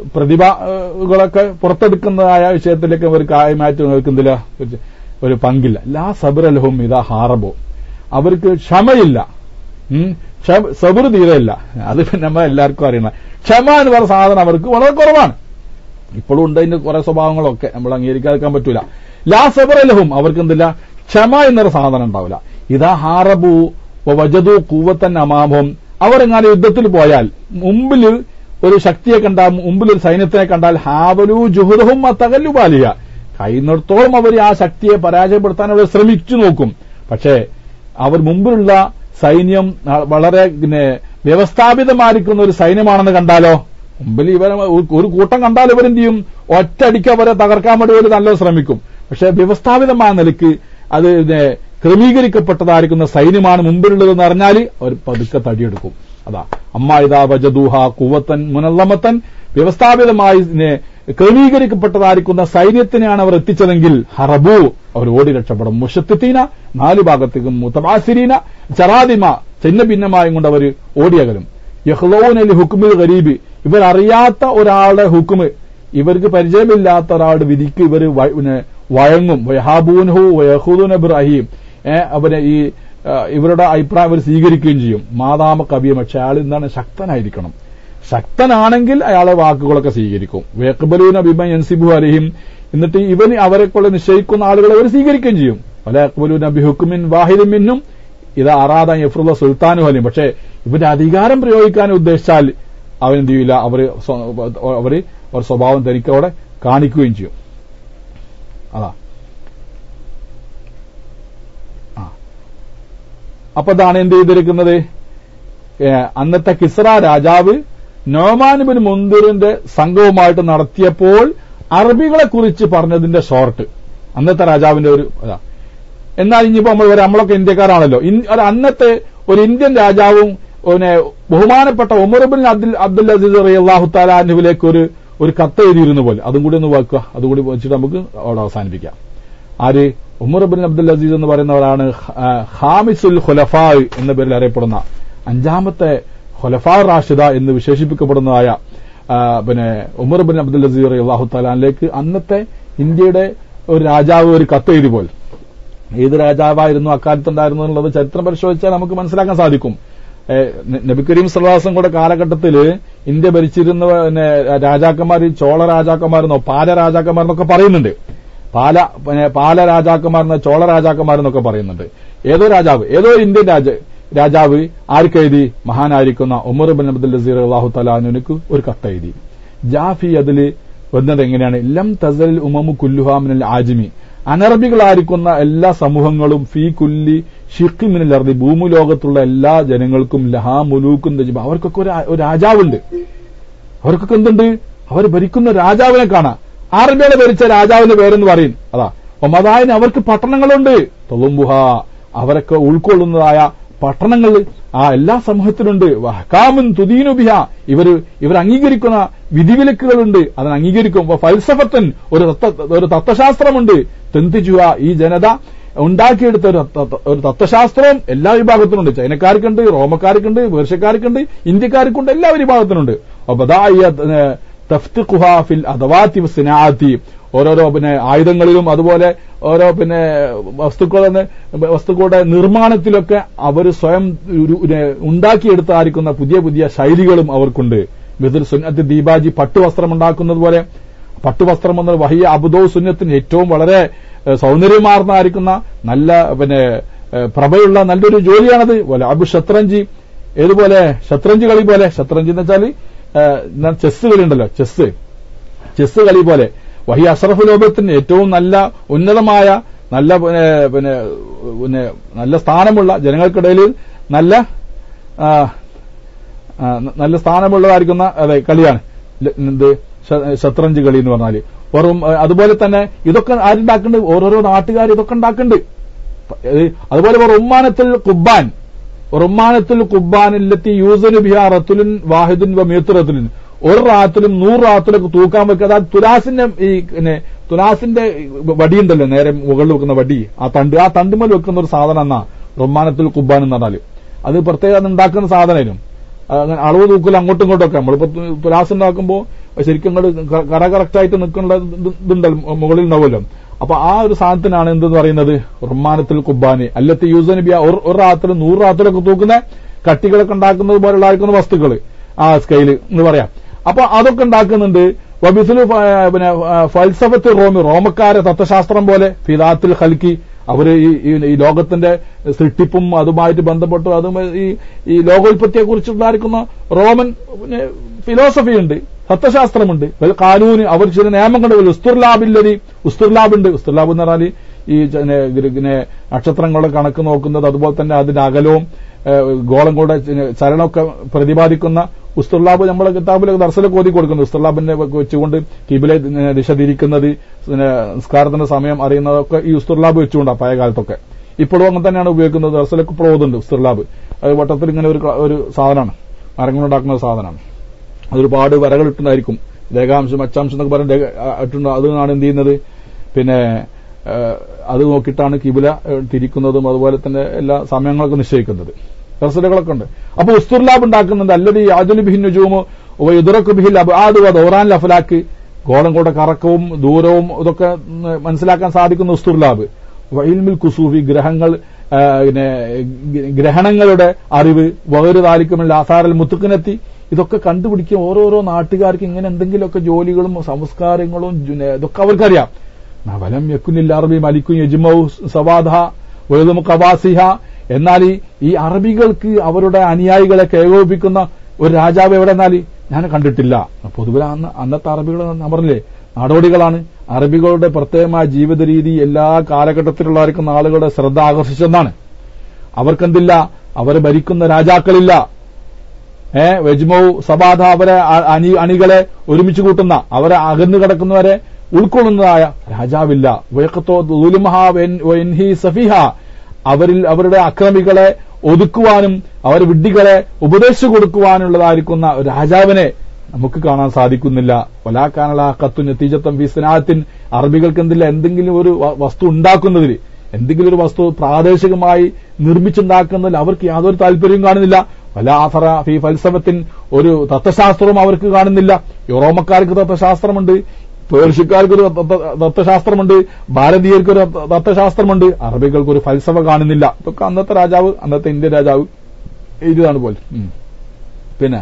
പ്രതിഭകളൊക്കെ പുറത്തെടുക്കുന്നതായ വിഷയത്തിലേക്ക് അവർക്ക് ആയമാറ്റം അവർക്ക് എന്തില്ല ഒരു- ഒരു പങ്കില്ല ലാ സബറലഹും ഇതാ ഹാറബോ അവർക്ക് ക്ഷമയില്ല ഉം. ക്ഷമ- സബർ തീരെയില്ല അത് പിന്നെ നമ്മൾ എല്ലാവർക്കും അറിയണം ക്ഷമ എന്ന് പറഞ്ഞ സാധനം അവർക്ക് വളരെ കുറവാണ് ഇപ്പോഴും ഉണ്ട് അതിന്റെ കുറെ സ്വഭാവങ്ങളൊക്കെ നമ്മൾ അംഗീകരിക്കാതിരിക്കാൻ പറ്റൂല ലാ സബറലഹും അവർക്ക് എന്തില്ല ക്ഷമ എന്നൊരു സാധനം ഉണ്ടാവില്ല ഇതാ ഹാറബു വജതു കൂവത്തൻ അമാഭം അവരെങ്ങാനും യുദ്ധത്തിൽ പോയാൽ മുമ്പിൽ ഒരു ശക്തിയെ കണ്ടാൽ മുമ്പിൽ ഒരു സൈന്യത്തിനെ കണ്ടാൽ ഹാവലു ജുഹുദഹും തകല്ലു പാലിയ കഴിയുന്നിടത്തോളം അവർ ആ ശക്തിയെ പരാജയപ്പെടുത്താൻ അവർ ശ്രമിച്ചു നോക്കും പക്ഷേ അവർ മുമ്പിലുള്ള സൈന്യം ന- വളരെ പിന്നെ വ്യവസ്ഥാപിതമായിരിക്കുന്ന ഒരു സൈന്യമാണെന്ന് കണ്ടാലോ മുമ്പിൽ ഇവരെ ഒരു- ഒരു കൂട്ടം കണ്ടാൽ ഇവരെന്ത് ചെയ്യും ഒറ്റയടിക്ക് അവരെ തകർക്കാൻ വേണ്ടി ഒരു നല്ല ശ്രമിക്കും പക്ഷെ വ്യവസ്ഥാപിതമായ നിലയ്ക്ക് അത് പിന്നെ ക്രമീകരിക്കപ്പെട്ടതായിരിക്കുന്ന സൈന്യമാണ് മുമ്പിലുള്ളതെന്ന് അറിഞ്ഞാൽ അവർ പതുക്കെ തടിയെടുക്കും അതാ അമ്മ ഇതാ വജദൂഹ കുവത്തൻ മുനല്ലമത്തൻ വ്യവസ്ഥാപിതമായി ഇതിനെ ക്രമീകരിക്കപ്പെട്ടതായിരിക്കുന്ന സൈന്യത്തിനെയാണ് അവർ എത്തിച്ചതെങ്കിൽ ഹറബു അവർ ഓടി രക്ഷപ്പെടും മുഷത്തിത്തീന നാല് ഭാഗത്തേക്കും മുത്തമാസിരീന ചറാദിമ ചിന്ന ഭിന്നമായും കൊണ്ട് അവർ ഓടിയകലും യഹ്ലോനലി ഹുക്കുമിൽ ഗരീബ് ഇവർ അറിയാത്ത ഒരാളുടെ ഹുക്കുമ് ഇവർക്ക് പരിചയമില്ലാത്ത ഒരാളുടെ വിധിക്ക് ഇവർ വഴങ്ങും വയഹാബൂൻഹു വയഹൂദുൻ ഇബ്രാഹിം ഏഹ് അവരെ ഈ ആ, ഇവരുടെ അഭിപ്രായം അവർ സ്വീകരിക്കുകയും ചെയ്യും മാതാമ കവിയ പക്ഷെ അയാൾ എന്താണ് ശക്തനായിരിക്കണം ശക്തനാണെങ്കിൽ അയാളെ വാക്കുകളൊക്കെ സ്വീകരിക്കും വേക്കബലൂന ബിമ യൻസിബു അലഹിം എന്നിട്ട് ഇവന് അവരെ കൊണ്ട് നിശ്ചയിക്കുന്ന ആളുകളെ അവർ സ്വീകരിക്കുകയും ചെയ്യും പല അക്ബലൂന ബിഹുക്കുമിൻ വാഹിദും മിന്നും ഇത് അറാദ യഫ്രുള്ള സുൽത്താനു അലിയും പക്ഷേ ഇവന്റെ അധികാരം പ്രയോഗിക്കാൻ ഉദ്ദേശിച്ചാൽ അവൻ എന്ത് ചെയ്യില്ല അവര് സ്വ- അവര് അവർ സ്വഭാവം തനിക്കവിടെ കാണിക്കുകയും ചെയ്യും അതാ ആ അപ്പൊ ഇതാണ് എന്ത് ചെയ്തിരിക്കുന്നത് ഏ, അന്നത്തെ കിസ്ര രാജാവ് നോമാനുബിൻ മുന്തിറിന്റെ സംഘവുമായിട്ട് നടത്തിയപ്പോൾ അറബികളെ കുറിച്ച് പറഞ്ഞതിന്റെ ഷോർട്ട് അന്നത്തെ രാജാവിന്റെ ഒരു ഇതാ എന്നാൽ ഇനിയിപ്പോ നമ്മൾ ഒരു നമ്മളൊക്കെ ഇന്ത്യക്കാരാണല്ലോ ഇൻ- ഒരു അന്നത്തെ ഒരു ഇന്ത്യൻ രാജാവും പിന്നെ ബഹുമാനപ്പെട്ട ഉമർബിൻ അബ്ദുൽ അബ്ദുൽ അസീസ് അള്ളാഹു താലാനുവിലേക്ക് ഒരു ഒരു കത്ത് എഴുതിയിരുന്നു പോലെ അതും കൂടി ഒന്ന് വാക്കുക അതും കൂടി വെച്ചിട്ട് നമുക്ക് അവിടെ അവസാനിപ്പിക്കാം ആര് ഉമർ ബിൻ അബ്ദുൽ അസീസ് എന്ന് പറയുന്നവരാണ് ആ, ഹാമിസുൽ ഖുലഫാ എന്ന പേരിൽ അറിയപ്പെടുന്ന അഞ്ചാമത്തെ ഖുലഫാ റാഷിദ എന്ന് വിശേഷിപ്പിക്കപ്പെടുന്നതായ ആ, പിന്നെ ഉമർ ബിൻ അബ്ദുൽ അസീസ് അള്ളാഹു താലാനിലേക്ക് അന്നത്തെ ഇന്ത്യയുടെ ഒരു രാജാവ് ഒരു കത്ത് എഴുതി പോലെ ഏത് രാജാവായിരുന്നു അക്കാലത്തുണ്ടായിരുന്നു എന്നുള്ളത് ചരിത്രം പരിശോധിച്ചാൽ നമുക്ക് മനസ്സിലാക്കാൻ സാധിക്കും ഏഹ് ന- നബി കരീം സല്ലാസം കൂടെ കാലഘട്ടത്തിൽ ഇന്ത്യ ഭരിച്ചിരുന്ന പിന്നെ രാജാക്കന്മാർ ചോള രാജാക്കന്മാരെന്നോ പാല രാജാക്കന്മാരെന്നൊക്കെ പറയുന്നുണ്ട് പാല പിന്നെ പാല രാജാക്കന്മാരെന്നോ ചോള രാജാക്കന്മാരെന്നൊക്കെ പറയുന്നുണ്ട് ഏതോ രാജാവ് ഏതോ ഇന്ത്യൻ രാജ രാജാവ് ആർക്കെഴുതി മഹാനായിരിക്കുന്ന ഉമർ ബിൻ അബ്ദുൽ നസീർ അള്ളാഹു തലാനുക്ക് ഒരു കത്തെഴുതി ജാഫി അതിൽ വന്നത് എങ്ങനെയാണ് ലം തസൽ ഉമമു കുല്ലുഹാമിനൽ ആജിമി അനറബികളായിരിക്കുന്ന എല്ലാ സമൂഹങ്ങളും ഫീ കുല്ലി ഷിഖി മിനൽ അർദി ഭൂമിലോകത്തുള്ള എല്ലാ ജനങ്ങൾക്കും ലഹാ മുലൂക്കും തജിബ അവർക്കൊക്കെ ഒരു ആ- ഒരു രാജാവുണ്ട് അവർക്കൊക്കെ എന്തുണ്ട് അവർ ഭരിക്കുന്ന രാജാവിനെ കാണാം അറബികളെ ഭരിച്ച രാജാവിന്റെ പേരെന്ന് പറയും അതാ ഒമതായന് അവർക്ക് പട്ടണങ്ങളുണ്ട് തൊളുംബുഹ അവരൊക്കെ ഉൾക്കൊള്ളുന്നതായ പട്ടണങ്ങൾ ആ എല്ലാ സമൂഹത്തിലുണ്ട് വഹക്കാമുൻ തുദീനുബിഹ ഇവർ ഇവർ അംഗീകരിക്കുന്ന വിധിവിലക്കുകളുണ്ട് അതിന് അംഗീകരിക്കും വ ഫൽസഫത്തൻ ഒരു തത്വ- ഒരു തത്വശാസ്ത്രമുണ്ട് തെന്തിച്ചുക ഈ ജനത ഉണ്ടാക്കിയെടുത്ത ഒരു തത്വ- ഒരു തത്വശാസ്ത്രവും എല്ലാ വിഭാഗത്തിനുണ്ട് ചൈനക്കാർക്കുണ്ട് റോമക്കാർക്കുണ്ട് പേർഷ്യക്കാർക്കുണ്ട് ഇന്ത്യക്കാർക്കുണ്ട് എല്ലാ വിഭാഗത്തിനുണ്ട് തഫ്തിഖുഹ ഫിൽ അദവാത്തി സിനാത്തി ഓരോരോ പിന്നെ ആയുധങ്ങളിലും അതുപോലെ ഓരോ പിന്നെ വസ്തുക്കളെ വസ്തുക്കളുടെ നിർമ്മാണത്തിലൊക്കെ അവർ സ്വയം ഒരു- ഒരു ഉണ്ടാക്കിയെടുത്തായിരിക്കുന്ന പുതിയ പുതിയ ശൈലികളും അവർക്കുണ്ട് മിഥുൽ സുന്നത്ത് ദീപാജി പട്ടുവസ്ത്രം ഉണ്ടാക്കുന്നത് പോലെ പട്ടുവസ്ത്രം എന്ന വഹിയ അബുദോ സുന്നത്തിന് ഏറ്റവും വളരെ ഏഹ്, സൗന്ദര്യമാർന്നായിരിക്കുന്ന നല്ല പിന്നെ ഏഹ്, പ്രഭയുള്ള നല്ലൊരു ജോലിയാണത് പോലെ അബു ഷത്രഞ്ചി ഏതുപോലെ ഷത്രഞ്ച് കളി പോലെ ഷത്രഞ്ച് എന്ന് വെച്ചാൽ ചെസ് കളി ഉണ്ടല്ലോ ചെസ് ചെസ് കളി പോലെ വഹി അഷറഫ് ലോകത്തിന് ഏറ്റവും നല്ല ഉന്നതമായ നല്ല പിന്നെ പിന്നെ പിന്നെ നല്ല സ്ഥാനമുള്ള ജനങ്ങൾക്കിടയിൽ നല്ല ആ, ആ, നല്ല സ്ഥാനമുള്ളതായിരിക്കുന്ന അതെ കളിയാണ് ല- എന്ത് ശ- ശത്രഞ്ച് കളി എന്ന് പറഞ്ഞാല് വെറും ആ, അതുപോലെ തന്നെ ഇതൊക്കെ ആരുണ്ടാക്കുന്നുണ്ട് ഓരോരോ നാട്ടുകാർ ഇതൊക്കെ ഉണ്ടാക്കുന്നുണ്ട് ഇത് അതുപോലെ ഒരു ഉമ്മാനത്തിൽ കുബ്ബാൻ ഒരു ഉമ്മാനത്തിൽ കുബ്ബാനിലെത്തി യൂസന് ബിഹാ റത്തുലിൻ വാഹിദുൻ വ മീത്തുറത്തുലിൻ ഒരു റാത്തിലും നൂറ് റാത്തിലൊക്കെ തൂക്കാൻ വെക്കുക അതായത് തുലാസിന്റെ ഈ പിന്നെ തുലാസിന്റെ വടിയുണ്ടല്ലോ നേരെ മുകളിൽ വെക്കുന്ന വടി ആ തണ്ട് ആ തണ്ടുമേൽ വെക്കുന്ന ഒരു സാധനം എന്നാ റൊമാനത്തിൽ കുബ്ബാൻ എന്ന് പറഞ്ഞാല് അത് പ്രത്യേകം അത് ഉണ്ടാക്കുന്ന സാധനമായിരുന്നു അങ്ങനെ അളവ് തൂക്കൽ അങ്ങോട്ടും ഇങ്ങോട്ടും ഒക്കെ നമ്മളിപ്പോ തു- തുലാസ് ഉണ്ടാക്കുമ്പോൾ ശരിക്കും ഇങ്ങോട്ട് ക- കറ കറക്റ്റ് ആയിട്ട് നിൽക്കേണ്ട ഇത് ഇതുണ്ടല്ലോ മുകളിൽ ഉണ്ടാവുമല്ലോ അപ്പൊ ആ ഒരു സാധനത്തിനാണ് എന്തെന്ന് പറയുന്നത് റുമാനത്തിൽ കുബ്ബാനി അല്ലത്തെ യൂസന് ബിയ ഒരു ഒരു റാത്തിലും നൂറ് റാത്തിലൊക്കെ തൂക്കുന്ന കട്ടികളൊക്കെ ഉണ്ടാക്കുന്നത് പോലുള്ള ആയിരിക്കുന്ന വസ്തുക്കൾ ആ സ്കെയില് എന്ന് പറയാം അപ്പൊ അതൊക്കെ ഉണ്ടാക്കുന്നുണ്ട് വബിസുലു ഫ- പിന്നെ ആ, ഫൽസഫത്ത് റോമി റോമക്കാരെ തത്വശാസ്ത്രം പോലെ ഫിദാത്തിൽ ഹൽക്കി അവര് ഈ ഈ- ഈ ലോകത്തിന്റെ സൃഷ്ടിപ്പും അതുമായിട്ട് ബന്ധപ്പെട്ട് അതും ഈ ഈ ലോകോൽപത്തിയെ കുറിച്ചുണ്ടായിരിക്കുന്ന റോമൻ പിന്നെ ഫിലോസഫി ഉണ്ട് തത്വശാസ്ത്രമുണ്ട് വൽ കാനൂന് അവർ ചില നിയമങ്ങളുണ്ട് ഉസ്തുർലാബില്ലതി ഉസ്തുർലാബ് ഉണ്ട് ഉസ്തുർലാബ് എന്ന് പറഞ്ഞാൽ ഈ ച- നെ- ഗിര- ഇങ്ങനെ നക്ഷത്രങ്ങളുടെ കണക്ക് നോക്കുന്നത് അതുപോലെ തന്നെ അതിന്റെ അകലവും ഏഹ്, ഗോളങ്ങളുടെ ച- ചലനമൊക്കെ പ്രതിപാദിക്കുന്ന ഉസ്തുർലാബ് നമ്മളെ കിതാബിലൊക്കെ ദർശനമൊക്കെ ഓതി കൊടുക്കുന്നു ഉസ്തുർലാബിനെ വെച്ചുകൊണ്ട് കിബിലെ ദിശ തിരിക്കുന്നത് പിന്നെ നിസ്കാരത്തിന്റെ സമയം അറിയുന്നതൊക്കെ ഈ ഉസ്തുർലാബ് വെച്ചുകൊണ്ടാണ് പഴയ കാലത്തൊക്കെ ഇപ്പോഴും അങ്ങനെ തന്നെയാണ് ഉപയോഗിക്കുന്നത് ദർശനൊക്കെ ഇപ്പോൾ ഓതുണ്ട് ഉസ്തുർലാബ് അത് വട്ടത്തിൽ ഇങ്ങനെ ഒരു ക- ഒരു സാധനമാണ് മരങ്ങളുണ്ടാക്കുന്ന ഒരു സാധനമാണ് അതൊരുപാട് വരകൾ ഇട്ടുണ്ടായിരിക്കും രേഖാംശം അച്ചാംശം എന്നൊക്കെ പറഞ്ഞ് രേഖ- ആ, ഇട്ടുണ്ട് അതാണ് എന്ത് ചെയ്യുന്നത് പിന്നെ ഏഹ്, അത് നോക്കിയിട്ടാണ് കിബില ഏഹ്, തിരിക്കുന്നതും അതുപോലെ തന്നെ എല്ലാ സമയങ്ങളൊക്കെ നിശ്ചയിക്കുന്നത് റസലുകളൊക്കെ ഉണ്ട് അപ്പൊ ഉസ്തുർലാബ് ഉണ്ടാക്കുന്നുണ്ട് അല്ലത് യാജുലു ബിഹിൻ നുജൂമോ യുദറക്കു ബിഹിൽ അബാദു ദൗറാൻ ലഫലാക്ക് ഗോളം കൂടെ കറക്കവും ദൂരവും ഇതൊക്കെ ഉം, മനസ്സിലാക്കാൻ സാധിക്കുന്ന ഉസ്തുർലാബ് വൈൽമിൽ കുസൂഫി ഗ്രഹങ്ങൾ ആ, പിന്നെ ഗ- ഗ്രഹണങ്ങളുടെ അറിവ് വകരു താലിക്കുമില്ല ആസാറിൽ മുത്തുക്കിനെത്തി ഇതൊക്കെ കണ്ടുപിടിക്കുക ഓരോരോ നാട്ടുകാർക്ക് ഇങ്ങനെ എന്തെങ്കിലുമൊക്കെ ജോലികളും സംസ്കാരങ്ങളും ജുന- ഇതൊക്കെ അവർക്കറിയാം വലം യക്കുനിൽ അറബി മലിക്കും യജ്മൗ സവാദ വലുതും കവാസിഹ എന്നാൽ ഈ- ഈ അറബികൾക്ക് അവരുടെ അനുയായികളെ ഏകോപിപ്പിക്കുന്ന ഒരു രാജാവ് എവിടെ എന്നാൽ ഞാൻ കണ്ടിട്ടില്ല പൊതുവെ അന്ന് അന്നത്തെ അറബികൾ ഞാൻ പറഞ്ഞില്ലേ നാടോടികളാണ് അറബികളുടെ പ്രത്യേകമായ ജീവിത രീതി എല്ലാ കാലഘട്ടത്തിലുള്ളവർക്കുന്ന ആളുകളുടെ ശ്രദ്ധ ആകർഷിച്ചെന്നാണ് അവർക്കെന്തില്ല അവരെ ഭരിക്കുന്ന രാജാക്കളില്ല ഏ വെജ്മൗ സബാധ അവരെ അ- അണി അണികളെ ഒരുമിച്ച് കൂട്ടുന്ന അവരെ അകന്നു കിടക്കുന്നവരെ ഉൾക്കൊള്ളുന്നതായ രാജാവില്ല വയക്കത്തോ ദുലുമഹ വെൻ- വെൻഹി സഫിഹ അവരിൽ അവരുടെ അക്രമികളെ ഒതുക്കുവാനും അവർ വിഡ്ഢികളെ ഉപദേശിച്ചു കൊടുക്കുവാനുള്ളതായിരിക്കുന്ന ഒരു രാജാവിനെ നമുക്ക് കാണാൻ സാധിക്കുന്നില്ല വലാക്കാനല കത്തു നത്തീജത്തം ഫീസനാത്തിൻ അറബികൾക്ക് എന്തില്ല എന്തെങ്കിലും ഒരു വ- വസ്തു ഉണ്ടാക്കുന്നതിൽ എന്തെങ്കിലും ഒരു വസ്തു പ്രാദേശികമായി നിർമ്മിച്ചുണ്ടാക്കുന്നതിൽ അവർക്ക് യാതൊരു താല്പര്യവും കാണുന്നില്ല വലാഫറ ഫി ഫൽസഫത്തിൻ ഒരു തത്വശാസ്ത്രവും അവർക്ക് കാണുന്നില്ല യൂറോമക്കാർക്ക് തത്വശാസ്ത്രമുണ്ട് പേർഷ്യക്കാർക്ക് ഒരു തത്വ- തത്വശാസ്ത്രമുണ്ട് ഭാരതീയർക്ക് ഒരു തത്വ- തത്വശാസ്ത്രമുണ്ട് അറബികൾക്ക് ഒരു ഫൽസഫ കാണുന്നില്ല ഇതൊക്കെ അന്നത്തെ രാജാവ് അന്നത്തെ ഇന്ത്യൻ രാജാവ് എഴുതിയതാണ് പോലെ ഉം. പിന്നെ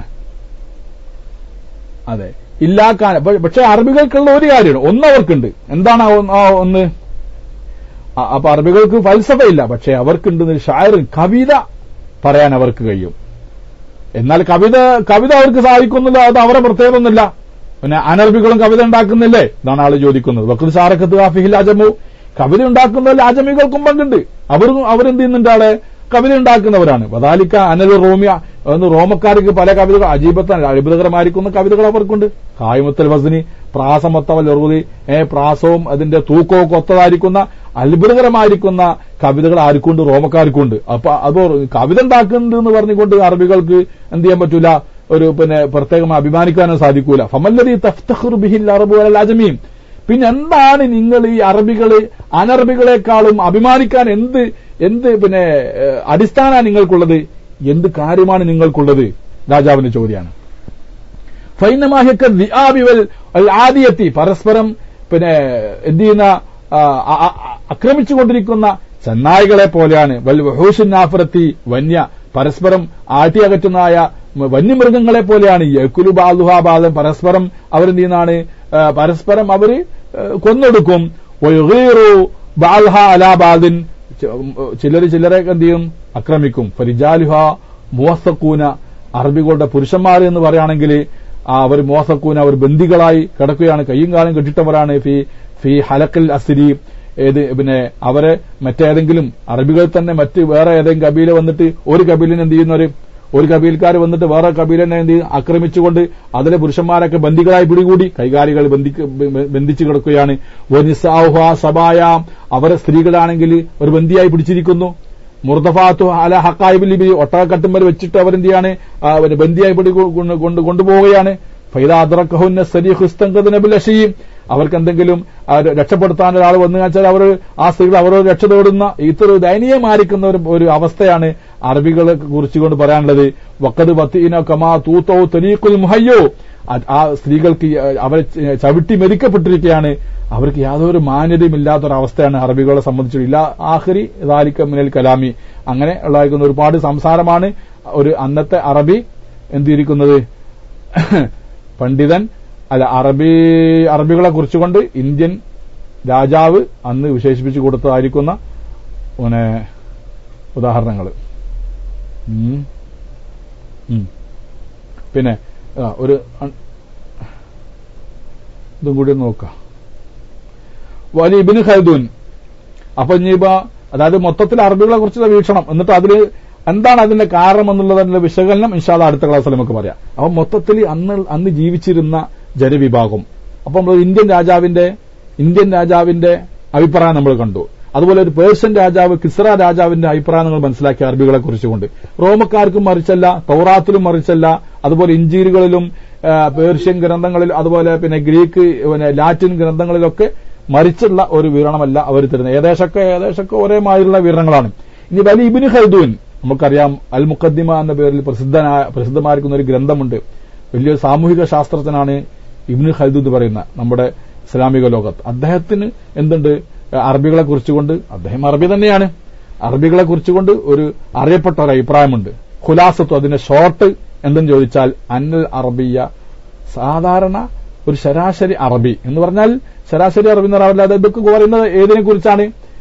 അതെ ഇല്ലാക്കാൻ പക്ഷെ അറബികൾക്കുള്ള ഒരു കാര്യമാണ് ഒന്ന് അവർക്കുണ്ട് എന്താണ് ആ ഒന്ന്- ആ ഒന്ന് ആ- അപ്പൊ അറബികൾക്ക് ഫൽസഫയില്ല പക്ഷെ അവർക്കുണ്ട് ഷായർ കവിത പറയാൻ അവർക്ക് കഴിയും എന്നാൽ കവിത കവിത അവർക്ക് സാധിക്കുന്നില്ല അത് അവരെ പ്രത്യേകത ഒന്നുമില്ല പിന്നെ അനർബികളും കവിത ഉണ്ടാക്കുന്നില്ലേ ഇതാണ് ആള് ചോദിക്കുന്നത് വക്കുൽ സാറക്കത്ത് ഹാഫിഹിൽ അജമു കവിത ഉണ്ടാക്കുന്നതിൽ അജമികൾക്കും പങ്കുണ്ട് അവർ അവരെന്ത് ചെയ്യുന്നുണ്ട് ആളെ കവിത ഉണ്ടാക്കുന്നവരാണ് വദാലിക്ക അനൽ റോമിയ എന്ന് റോമക്കാർക്ക് പല കവിതകൾ അജീബത്താൻ അത്ഭുതകരമായിരിക്കുന്ന കവിതകൾ അവർക്കുണ്ട് കായ്മത്തൽ വസനി പ്രാസമത്തവൽ എറുതി ഏ പ്രാസവും അതിന്റെ തൂക്കവും ഒക്കെ ഒത്തതായിരിക്കുന്ന അത്ഭുതകരമായിരിക്കുന്ന കവിതകൾ ആർക്കുണ്ട് റോമക്കാർക്കുണ്ട് അപ്പൊ അത് കവിത ഉണ്ടാക്കുന്നുണ്ട് എന്ന് പറഞ്ഞുകൊണ്ട് അറബികൾക്ക് എന്ത് ചെയ്യാൻ പറ്റൂല ഒരു പിന്നെ പ്രത്യേകം അഭിമാനിക്കാനോ സാധിക്കൂല ഫമല്ലതി തഫ്തഖുർ ബിഹിൽ അറബു അൽ അജമീം പിന്നെ എന്താണ് നിങ്ങൾ ഈ അറബികള് അനറബികളെക്കാളും അഭിമാനിക്കാൻ എന്ത് എന്ത് പിന്നെ ഏഹ്, അടിസ്ഥാനമാണ് നിങ്ങൾക്കുള്ളത് എന്ത് കാര്യമാണ് നിങ്ങൾക്കുള്ളത് രാജാവിന്റെ ചോദ്യമാണ് ഫൈനമാഹിക്ക ദിആബിവൽ അൽ ആദിയത്തി പരസ്പരം പിന്നെ എന്ത് ചെയ്യുന്ന ആ, അ- അ- ആക്രമിച്ചുകൊണ്ടിരിക്കുന്ന ചെന്നായികളെ പോലെയാണ് വൽ വഹൂഷിൻ നാഫറത്തി വന്യ പരസ്പരം ആട്ടി അകറ്റുന്നതായ മ- വന്യമൃഗങ്ങളെ പോലെയാണ് യക്കുലു ബാലുഹാബാദം പരസ്പരം അവരെന്ത് ചെയ്യുന്നതാണ് ആ, പരസ്പരം അവര് ആ, കൊന്നൊടുക്കും വയുഗീറു ബാൽഹ അലാബാദിൻ ചിലർ ചിലരെ എന്ത് ചെയ്യും ആക്രമിക്കും ഫരിജാലുഹ മുവസക്കൂന അറബികളുടെ പുരുഷന്മാർ എന്ന് പറയുകയാണെങ്കിൽ അവർ മോസക്കൂന അവർ ബന്ദികളായി കിടക്കുകയാണ് കയ്യും കാലും കെട്ടിട്ടവരാണ് ഫി ഫി ഹലക്കൽ അസിരി ഏത് പിന്നെ അവരെ മറ്റേതെങ്കിലും അറബികൾ തന്നെ മറ്റ് വേറെ ഏതെങ്കിലും കബീല വന്നിട്ട് ഒരു കബീലിന് എന്ത് ചെയ്യുന്നവര് ഒരു കബീൽക്കാർ വന്നിട്ട് വേറെ കബീലിനെ എന്ത് ചെയ്യും ആക്രമിച്ചുകൊണ്ട് അതിലെ പുരുഷന്മാരൊക്കെ ബന്ദികളായി പിടികൂടി കൈകാലികൾ ബന്ധിക്ക് ബ- ബന്ധിച്ചു കിടക്കുകയാണ് വനിസാഹുഹ സബായ അവരെ സ്ത്രീകളാണെങ്കിൽ ഒരു ബന്ദിയായി പിടിച്ചിരിക്കുന്നു മുർദഫാത്തു അല ഹക്കായിബ് ലിബി ഒട്ടകക്കട്ടുമ്മൽ വെച്ചിട്ട് അവരെന്ത് ചെയ്യാണ് ആ, പിന്നെ ബന്ദിയായി പിടി കൊണ്ട് കൊണ്ട് കൊണ്ടുപോവുകയാണ് ഫൈദ അദ്റക്കഹുന്ന സരീഹുസ്തങ്കദിനബിലഷിയും അവർക്ക് എന്തെങ്കിലും ആ, രക്ഷപ്പെടുത്താൻ ഒരാൾ വന്നു വെച്ചാൽ അവർ ആ സ്ത്രീകൾ അവരോട് രക്ഷ തേടുന്ന ഇത്ര ദയനീയമായിരിക്കുന്ന ഒരു ഒരു അവസ്ഥയാണ് അറബികളെ കുറിച്ചുകൊണ്ട് പറയാനുള്ളത് വക്കത് വത്തീന കമാ തൂത്തോ തരീഖുൽ മുഹയ്യോ അത് ആ സ്ത്രീകൾക്ക് ഈ, അവരെ ച- ചവിട്ടി മെതിക്കപ്പെട്ടിരിക്കുകയാണ് അവർക്ക് യാതൊരു മാന്യതയും ഇല്ലാത്തൊരവസ്ഥയാണ് അറബികളെ സംബന്ധിച്ച് ഇല്ല ആഖിരി ദാലിക മിനൽ കലാമി അങ്ങനെ ഉള്ളതായിരിക്കുന്ന ഒരുപാട് സംസാരമാണ് ഒരു അന്നത്തെ അറബി എന്തിരിക്കുന്നത് പണ്ഡിതൻ അല്ല അറബി അറബികളെ കുറിച്ചുകൊണ്ട് ഇന്ത്യൻ രാജാവ് അന്ന് വിശേഷിപ്പിച്ചു കൊടുത്തതായിരിക്കുന്ന പിന്നെ ഉദാഹരണങ്ങൾ പിന്നെ ആ, ഒരു അൺ- ഇതും കൂടി ഒന്ന് നോക്കാം വലി ഇബിന് ഖൽദൂൻ അപ്പൊ ഇനിയിപ്പോ അതായത് മൊത്തത്തിൽ അറബികളെ കുറിച്ചുള്ള വീക്ഷണം എന്നിട്ട് അതിൽ എന്താണ് അതിന്റെ കാരണം എന്നുള്ളതിന്റെ വിശകലനം ഇൻഷാല്ല അടുത്ത ക്ലാസ്സിൽ നമുക്ക് പറയാം അപ്പൊ മൊത്തത്തിൽ അന്ന് അന്ന് ജീവിച്ചിരുന്ന ജനവിഭാഗം അപ്പൊ നമ്മൾ ഇന്ത്യൻ രാജാവിന്റെ ഇന്ത്യൻ രാജാവിന്റെ അഭിപ്രായം നമ്മൾ കണ്ടു അതുപോലെ ഒരു പേർഷ്യൻ രാജാവ് കിസ്ര രാജാവിന്റെ അഭിപ്രായം നിങ്ങൾ മനസ്സിലാക്കി അറബികളെ കുറിച്ചുകൊണ്ട് റോമക്കാർക്കും മറിച്ചല്ല തൗറാത്തിലും മറിച്ചല്ല അതുപോലെ ഇഞ്ചീലുകളിലും ആ, പേർഷ്യൻ ഗ്രന്ഥങ്ങളിലും അതുപോലെ പിന്നെ ഗ്രീക്ക് പിന്നെ ലാറ്റിൻ ഗ്രന്ഥങ്ങളിലൊക്കെ മറിച്ചുള്ള ഒരു വിവരണമല്ല അവർ തരുന്നത് ഏകദേശമൊക്കെ ഏകദേശമൊക്കെ ഒരേ മാതിരിയുള്ള വിവരണങ്ങളാണ് ഇനി വലി ഇബിന് ഖൽദൂൻ നമുക്കറിയാം അൽ മുഖദ്ദിമ എന്ന പേരിൽ പ്രസിദ്ധനായ പ്രസിദ്ധമായിരിക്കുന്ന ഒരു ഗ്രന്ഥമുണ്ട് വലിയൊരു സാമൂഹിക ശാസ്ത്രജ്ഞനാണ് ഇബ്നു ഖൽദൂൻ എന്ന് പറയുന്ന നമ്മുടെ ഇസ്ലാമിക ലോകത്ത് അദ്ദേഹത്തിന് എന്തുണ്ട് അറബികളെ കുറിച്ചുകൊണ്ട് അദ്ദേഹം അറബി തന്നെയാണ് അറബികളെ കുറിച്ചുകൊണ്ട് ഒരു അറിയപ്പെട്ട ഒരു അഭിപ്രായമുണ്ട് ഖുലാസത്തു അതിന്റെ ഷോർട്ട് എന്തെന്ന് ചോദിച്ചാൽ അന്നൽ അറബിയ സാധാരണ ഒരു ശരാശരി അറബി എന്ന് പറഞ്ഞാൽ ശരാശരി അറബി എന്ന് പറയാൻ ഇതൊക്കെ പറയുന്നത് ഏതിനെ കുറിച്ചാണ്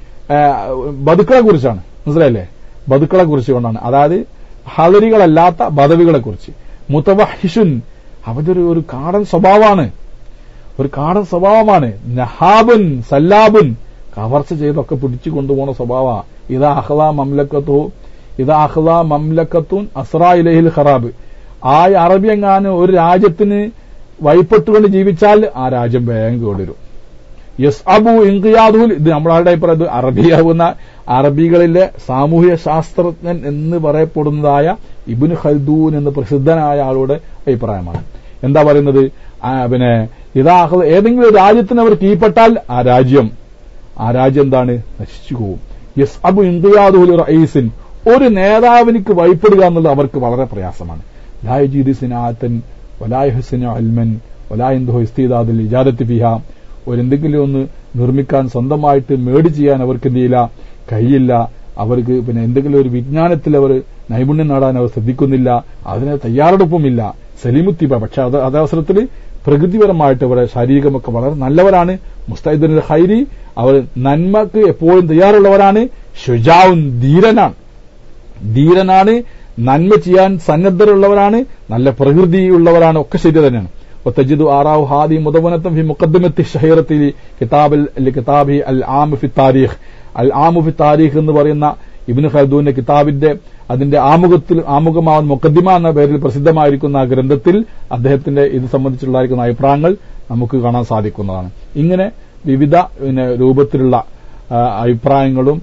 ബതുക്കളെ കുറിച്ചാണ് മനസ്സിലായില്ലേ ബതുക്കളെ കുറിച്ച് കൊണ്ടാണ് അതായത് ഹലരികളല്ലാത്ത ബദവികളെ കുറിച്ച് മുത്തവഹിഷുൻ അവന്റെ ഒരു ഒരു കാടൻ സ്വഭാവമാണ് ഒരു കാടൻ സ്വഭാവമാണ് നഹാബുൻ സല്ലാബുൻ കവർച്ച ചെയ്തൊക്കെ പിടിച്ചു കൊണ്ടുപോകുന്ന സ്വഭാവ ഇതാ അഹ്ല മംലക്കത്തോ ഇതാ അഹ്ല മംലക്കത്തുൻ അസ്രാ ഇലഹിൽ ഖറാബ് ആ അറബി എങ്ങാനും ഒരു രാജ്യത്തിന് വഴിപ്പെട്ടുകൊണ്ട് ജീവിച്ചാൽ ആ രാജ്യം വേഗം കേടുവരും യസ് അബു ഇൻകിയാദുൽ ഇത് നമ്മളാരുടെ അഭിപ്രായം ഇത് അറബിയാവുന്ന അറബികളിലെ സാമൂഹ്യ ശാസ്ത്രജ്ഞൻ എന്ന് പറയപ്പെടുന്നതായ ഇബിന് ഖൽദൂൻ എന്ന് പ്രസിദ്ധനായ ആളുടെ അഭിപ്രായമാണ് എന്താ പറയുന്നത് ആ, പിന്നെ ഇതാ ഏതെങ്കിലും ഒരു രാജ്യത്തിന് അവർ കീഴ്പ്പെട്ടാൽ ആ രാജ്യം ആ രാജ്യം എന്താണ് നശിച്ചു പോകും യസ് അബു ഇൻകിയാദുൽ റഈസിൻ ഒരു നേതാവിനിക്ക് വഴിപ്പെടുക എന്നുള്ളത് അവർക്ക് വളരെ പ്രയാസമാണ് ലായജീദ് സിനാത്തൻ വലായഹസിന അൽമൻ വലായന്തോ ഇസ്തീദാദിൽ ഇജാദത്ത് ഫിഹ ഒരെന്തെങ്കിലും ഒന്ന് നിർമ്മിക്കാൻ സ്വന്തമായിട്ട് മേടി ചെയ്യാൻ അവർക്ക് എന്ത് ചെയ്യില്ല കഴിയില്ല അവർക്ക് പിന്നെ എന്തെങ്കിലും ഒരു വിജ്ഞാനത്തിൽ അവർ നൈപുണ്യം നേടാൻ അവർ ശ്രദ്ധിക്കുന്നില്ല അതിന് തയ്യാറെടുപ്പുമില്ല സലിമുത്തിബ പക്ഷെ അത് അതവസരത്തിൽ പ്രകൃതിപരമായിട്ട് അവരെ ശാരീരികമൊക്കെ വളരെ നല്ലവരാണ് മുസ്തൈദുൽ ഹൈരി അവർ നന്മക്ക് എപ്പോഴും തയ്യാറുള്ളവരാണ് ഷുജാവുൻ ധീരനാണ് ധീരനാണ് നന്മ ചെയ്യാൻ സന്നദ്ധരുള്ളവരാണ് നല്ല പ്രകൃതിയുള്ളവരാണ് ഒക്കെ ശരി തന്നെയാണ് وتجد آراء هذه مدونة في مقدمة الشهيرة لكتاب لكتاب العام في التاريخ العام في التاريخ എന്ന് പറയുന്ന ഇബ്നു ഖൽദൂന്റെ കിതാബിന്റെ അതിന്റെ ആമുഖത്തിൽ ആമുഖമാവുന്ന മുഖദ്ദിമ എന്ന പേരിൽ പ്രസിദ്ധമായിരിക്കുന്ന ആ ഗ്രന്ഥത്തിൽ അദ്ദേഹത്തിന്റെ ഇത് സംബന്ധിച്ചുള്ളതായിരിക്കുന്ന അഭിപ്രായങ്ങൾ നമുക്ക് കാണാൻ സാധിക്കുന്നതാണ് ഇങ്ങനെ വിവിധ പിന്നെ രൂപത്തിലുള്ള ആ, അഭിപ്രായങ്ങളും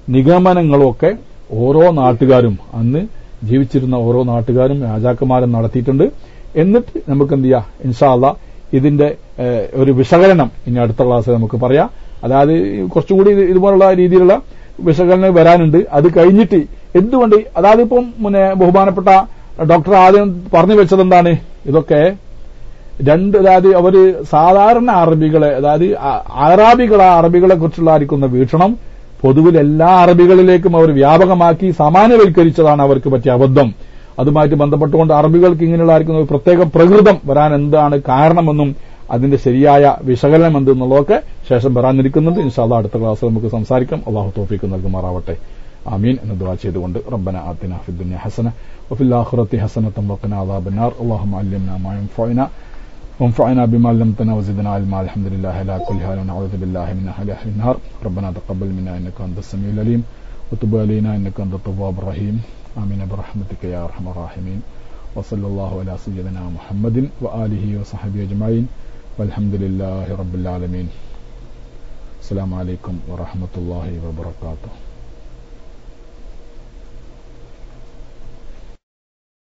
നിഗമനങ്ങളും ഒക്കെ ഓരോ നാട്ടുകാരും അന്ന് ജീവിച്ചിരുന്ന ഓരോ നാട്ടുകാരും രാജാക്കന്മാരും നടത്തിയിട്ടുണ്ട് എന്നിട്ട് നമുക്ക് എന്ത് ചെയ്യാം ഇൻഷാല്ല ഇതിന്റെ ഏഹ്, ഒരു വിശകലനം ഇനി അടുത്ത ക്ലാസ്സിൽ നമുക്ക് പറയാം അതായത് കുറച്ചുകൂടി ഇത് ഇതുപോലുള്ള രീതിയിലുള്ള വിശകലനം വരാനുണ്ട് അത് കഴിഞ്ഞിട്ട് എന്തുകൊണ്ട് അതായത് ഇപ്പം പിന്നെ ബഹുമാനപ്പെട്ട ഡോക്ടർ ആദ്യം പറഞ്ഞു വെച്ചത് എന്താണ് ഇതൊക്കെ രണ്ട് അതായത് അവര് സാധാരണ അറബികളെ അതായത് അ- അറാബികൾ ആ അറബികളെ കുറിച്ചുള്ള ആയിരിക്കുന്ന വീക്ഷണം പൊതുവിൽ എല്ലാ അറബികളിലേക്കും അവർ വ്യാപകമാക്കി സാമാന്യവൽക്കരിച്ചതാണ് അവർക്ക് പറ്റിയ അബദ്ധം അതുമായിട്ട് ബന്ധപ്പെട്ടുകൊണ്ട് അറബികൾക്ക് ഇങ്ങനെയുള്ള ആയിരിക്കുന്ന ഒരു പ്രത്യേക പ്രകൃതം വരാൻ എന്താണ് കാരണമെന്നും അതിന്റെ ശരിയായ വിശകലനം എന്തെന്നുള്ളതൊക്കെ ശേഷം വരാനിരിക്കുന്നുണ്ട് ഇൻഷാല്ല അടുത്ത ക്ലാസ്സിൽ നമുക്ക് സംസാരിക്കാം അള്ളാഹു തോഫിക്ക് നൽകുമാറാവട്ടെ ആമീൻ എന്ന് ദുആ ചെയ്തുകൊണ്ട് റബ്ബന ആത്തിന ഫി ദുനിയ ഹസന വഫിൽ الآخرة حسنة وقنا عذاب النار اللهم علمنا ما ينفعنا وانفعنا بما علمتنا وزدنا علما الحمد لله على كل حال ونعوذ بالله من أهل أهل النار ربنا تقبل منا إنك أنت السميع العليم وتب علينا إنك أنت التواب الرحيم آمين برحمتك يا أرحم الراحمين وصلى الله على سيدنا محمد وآله وصحبه أجمعين والحمد لله رب العالمين السلام عليكم ورحمة الله وبركاته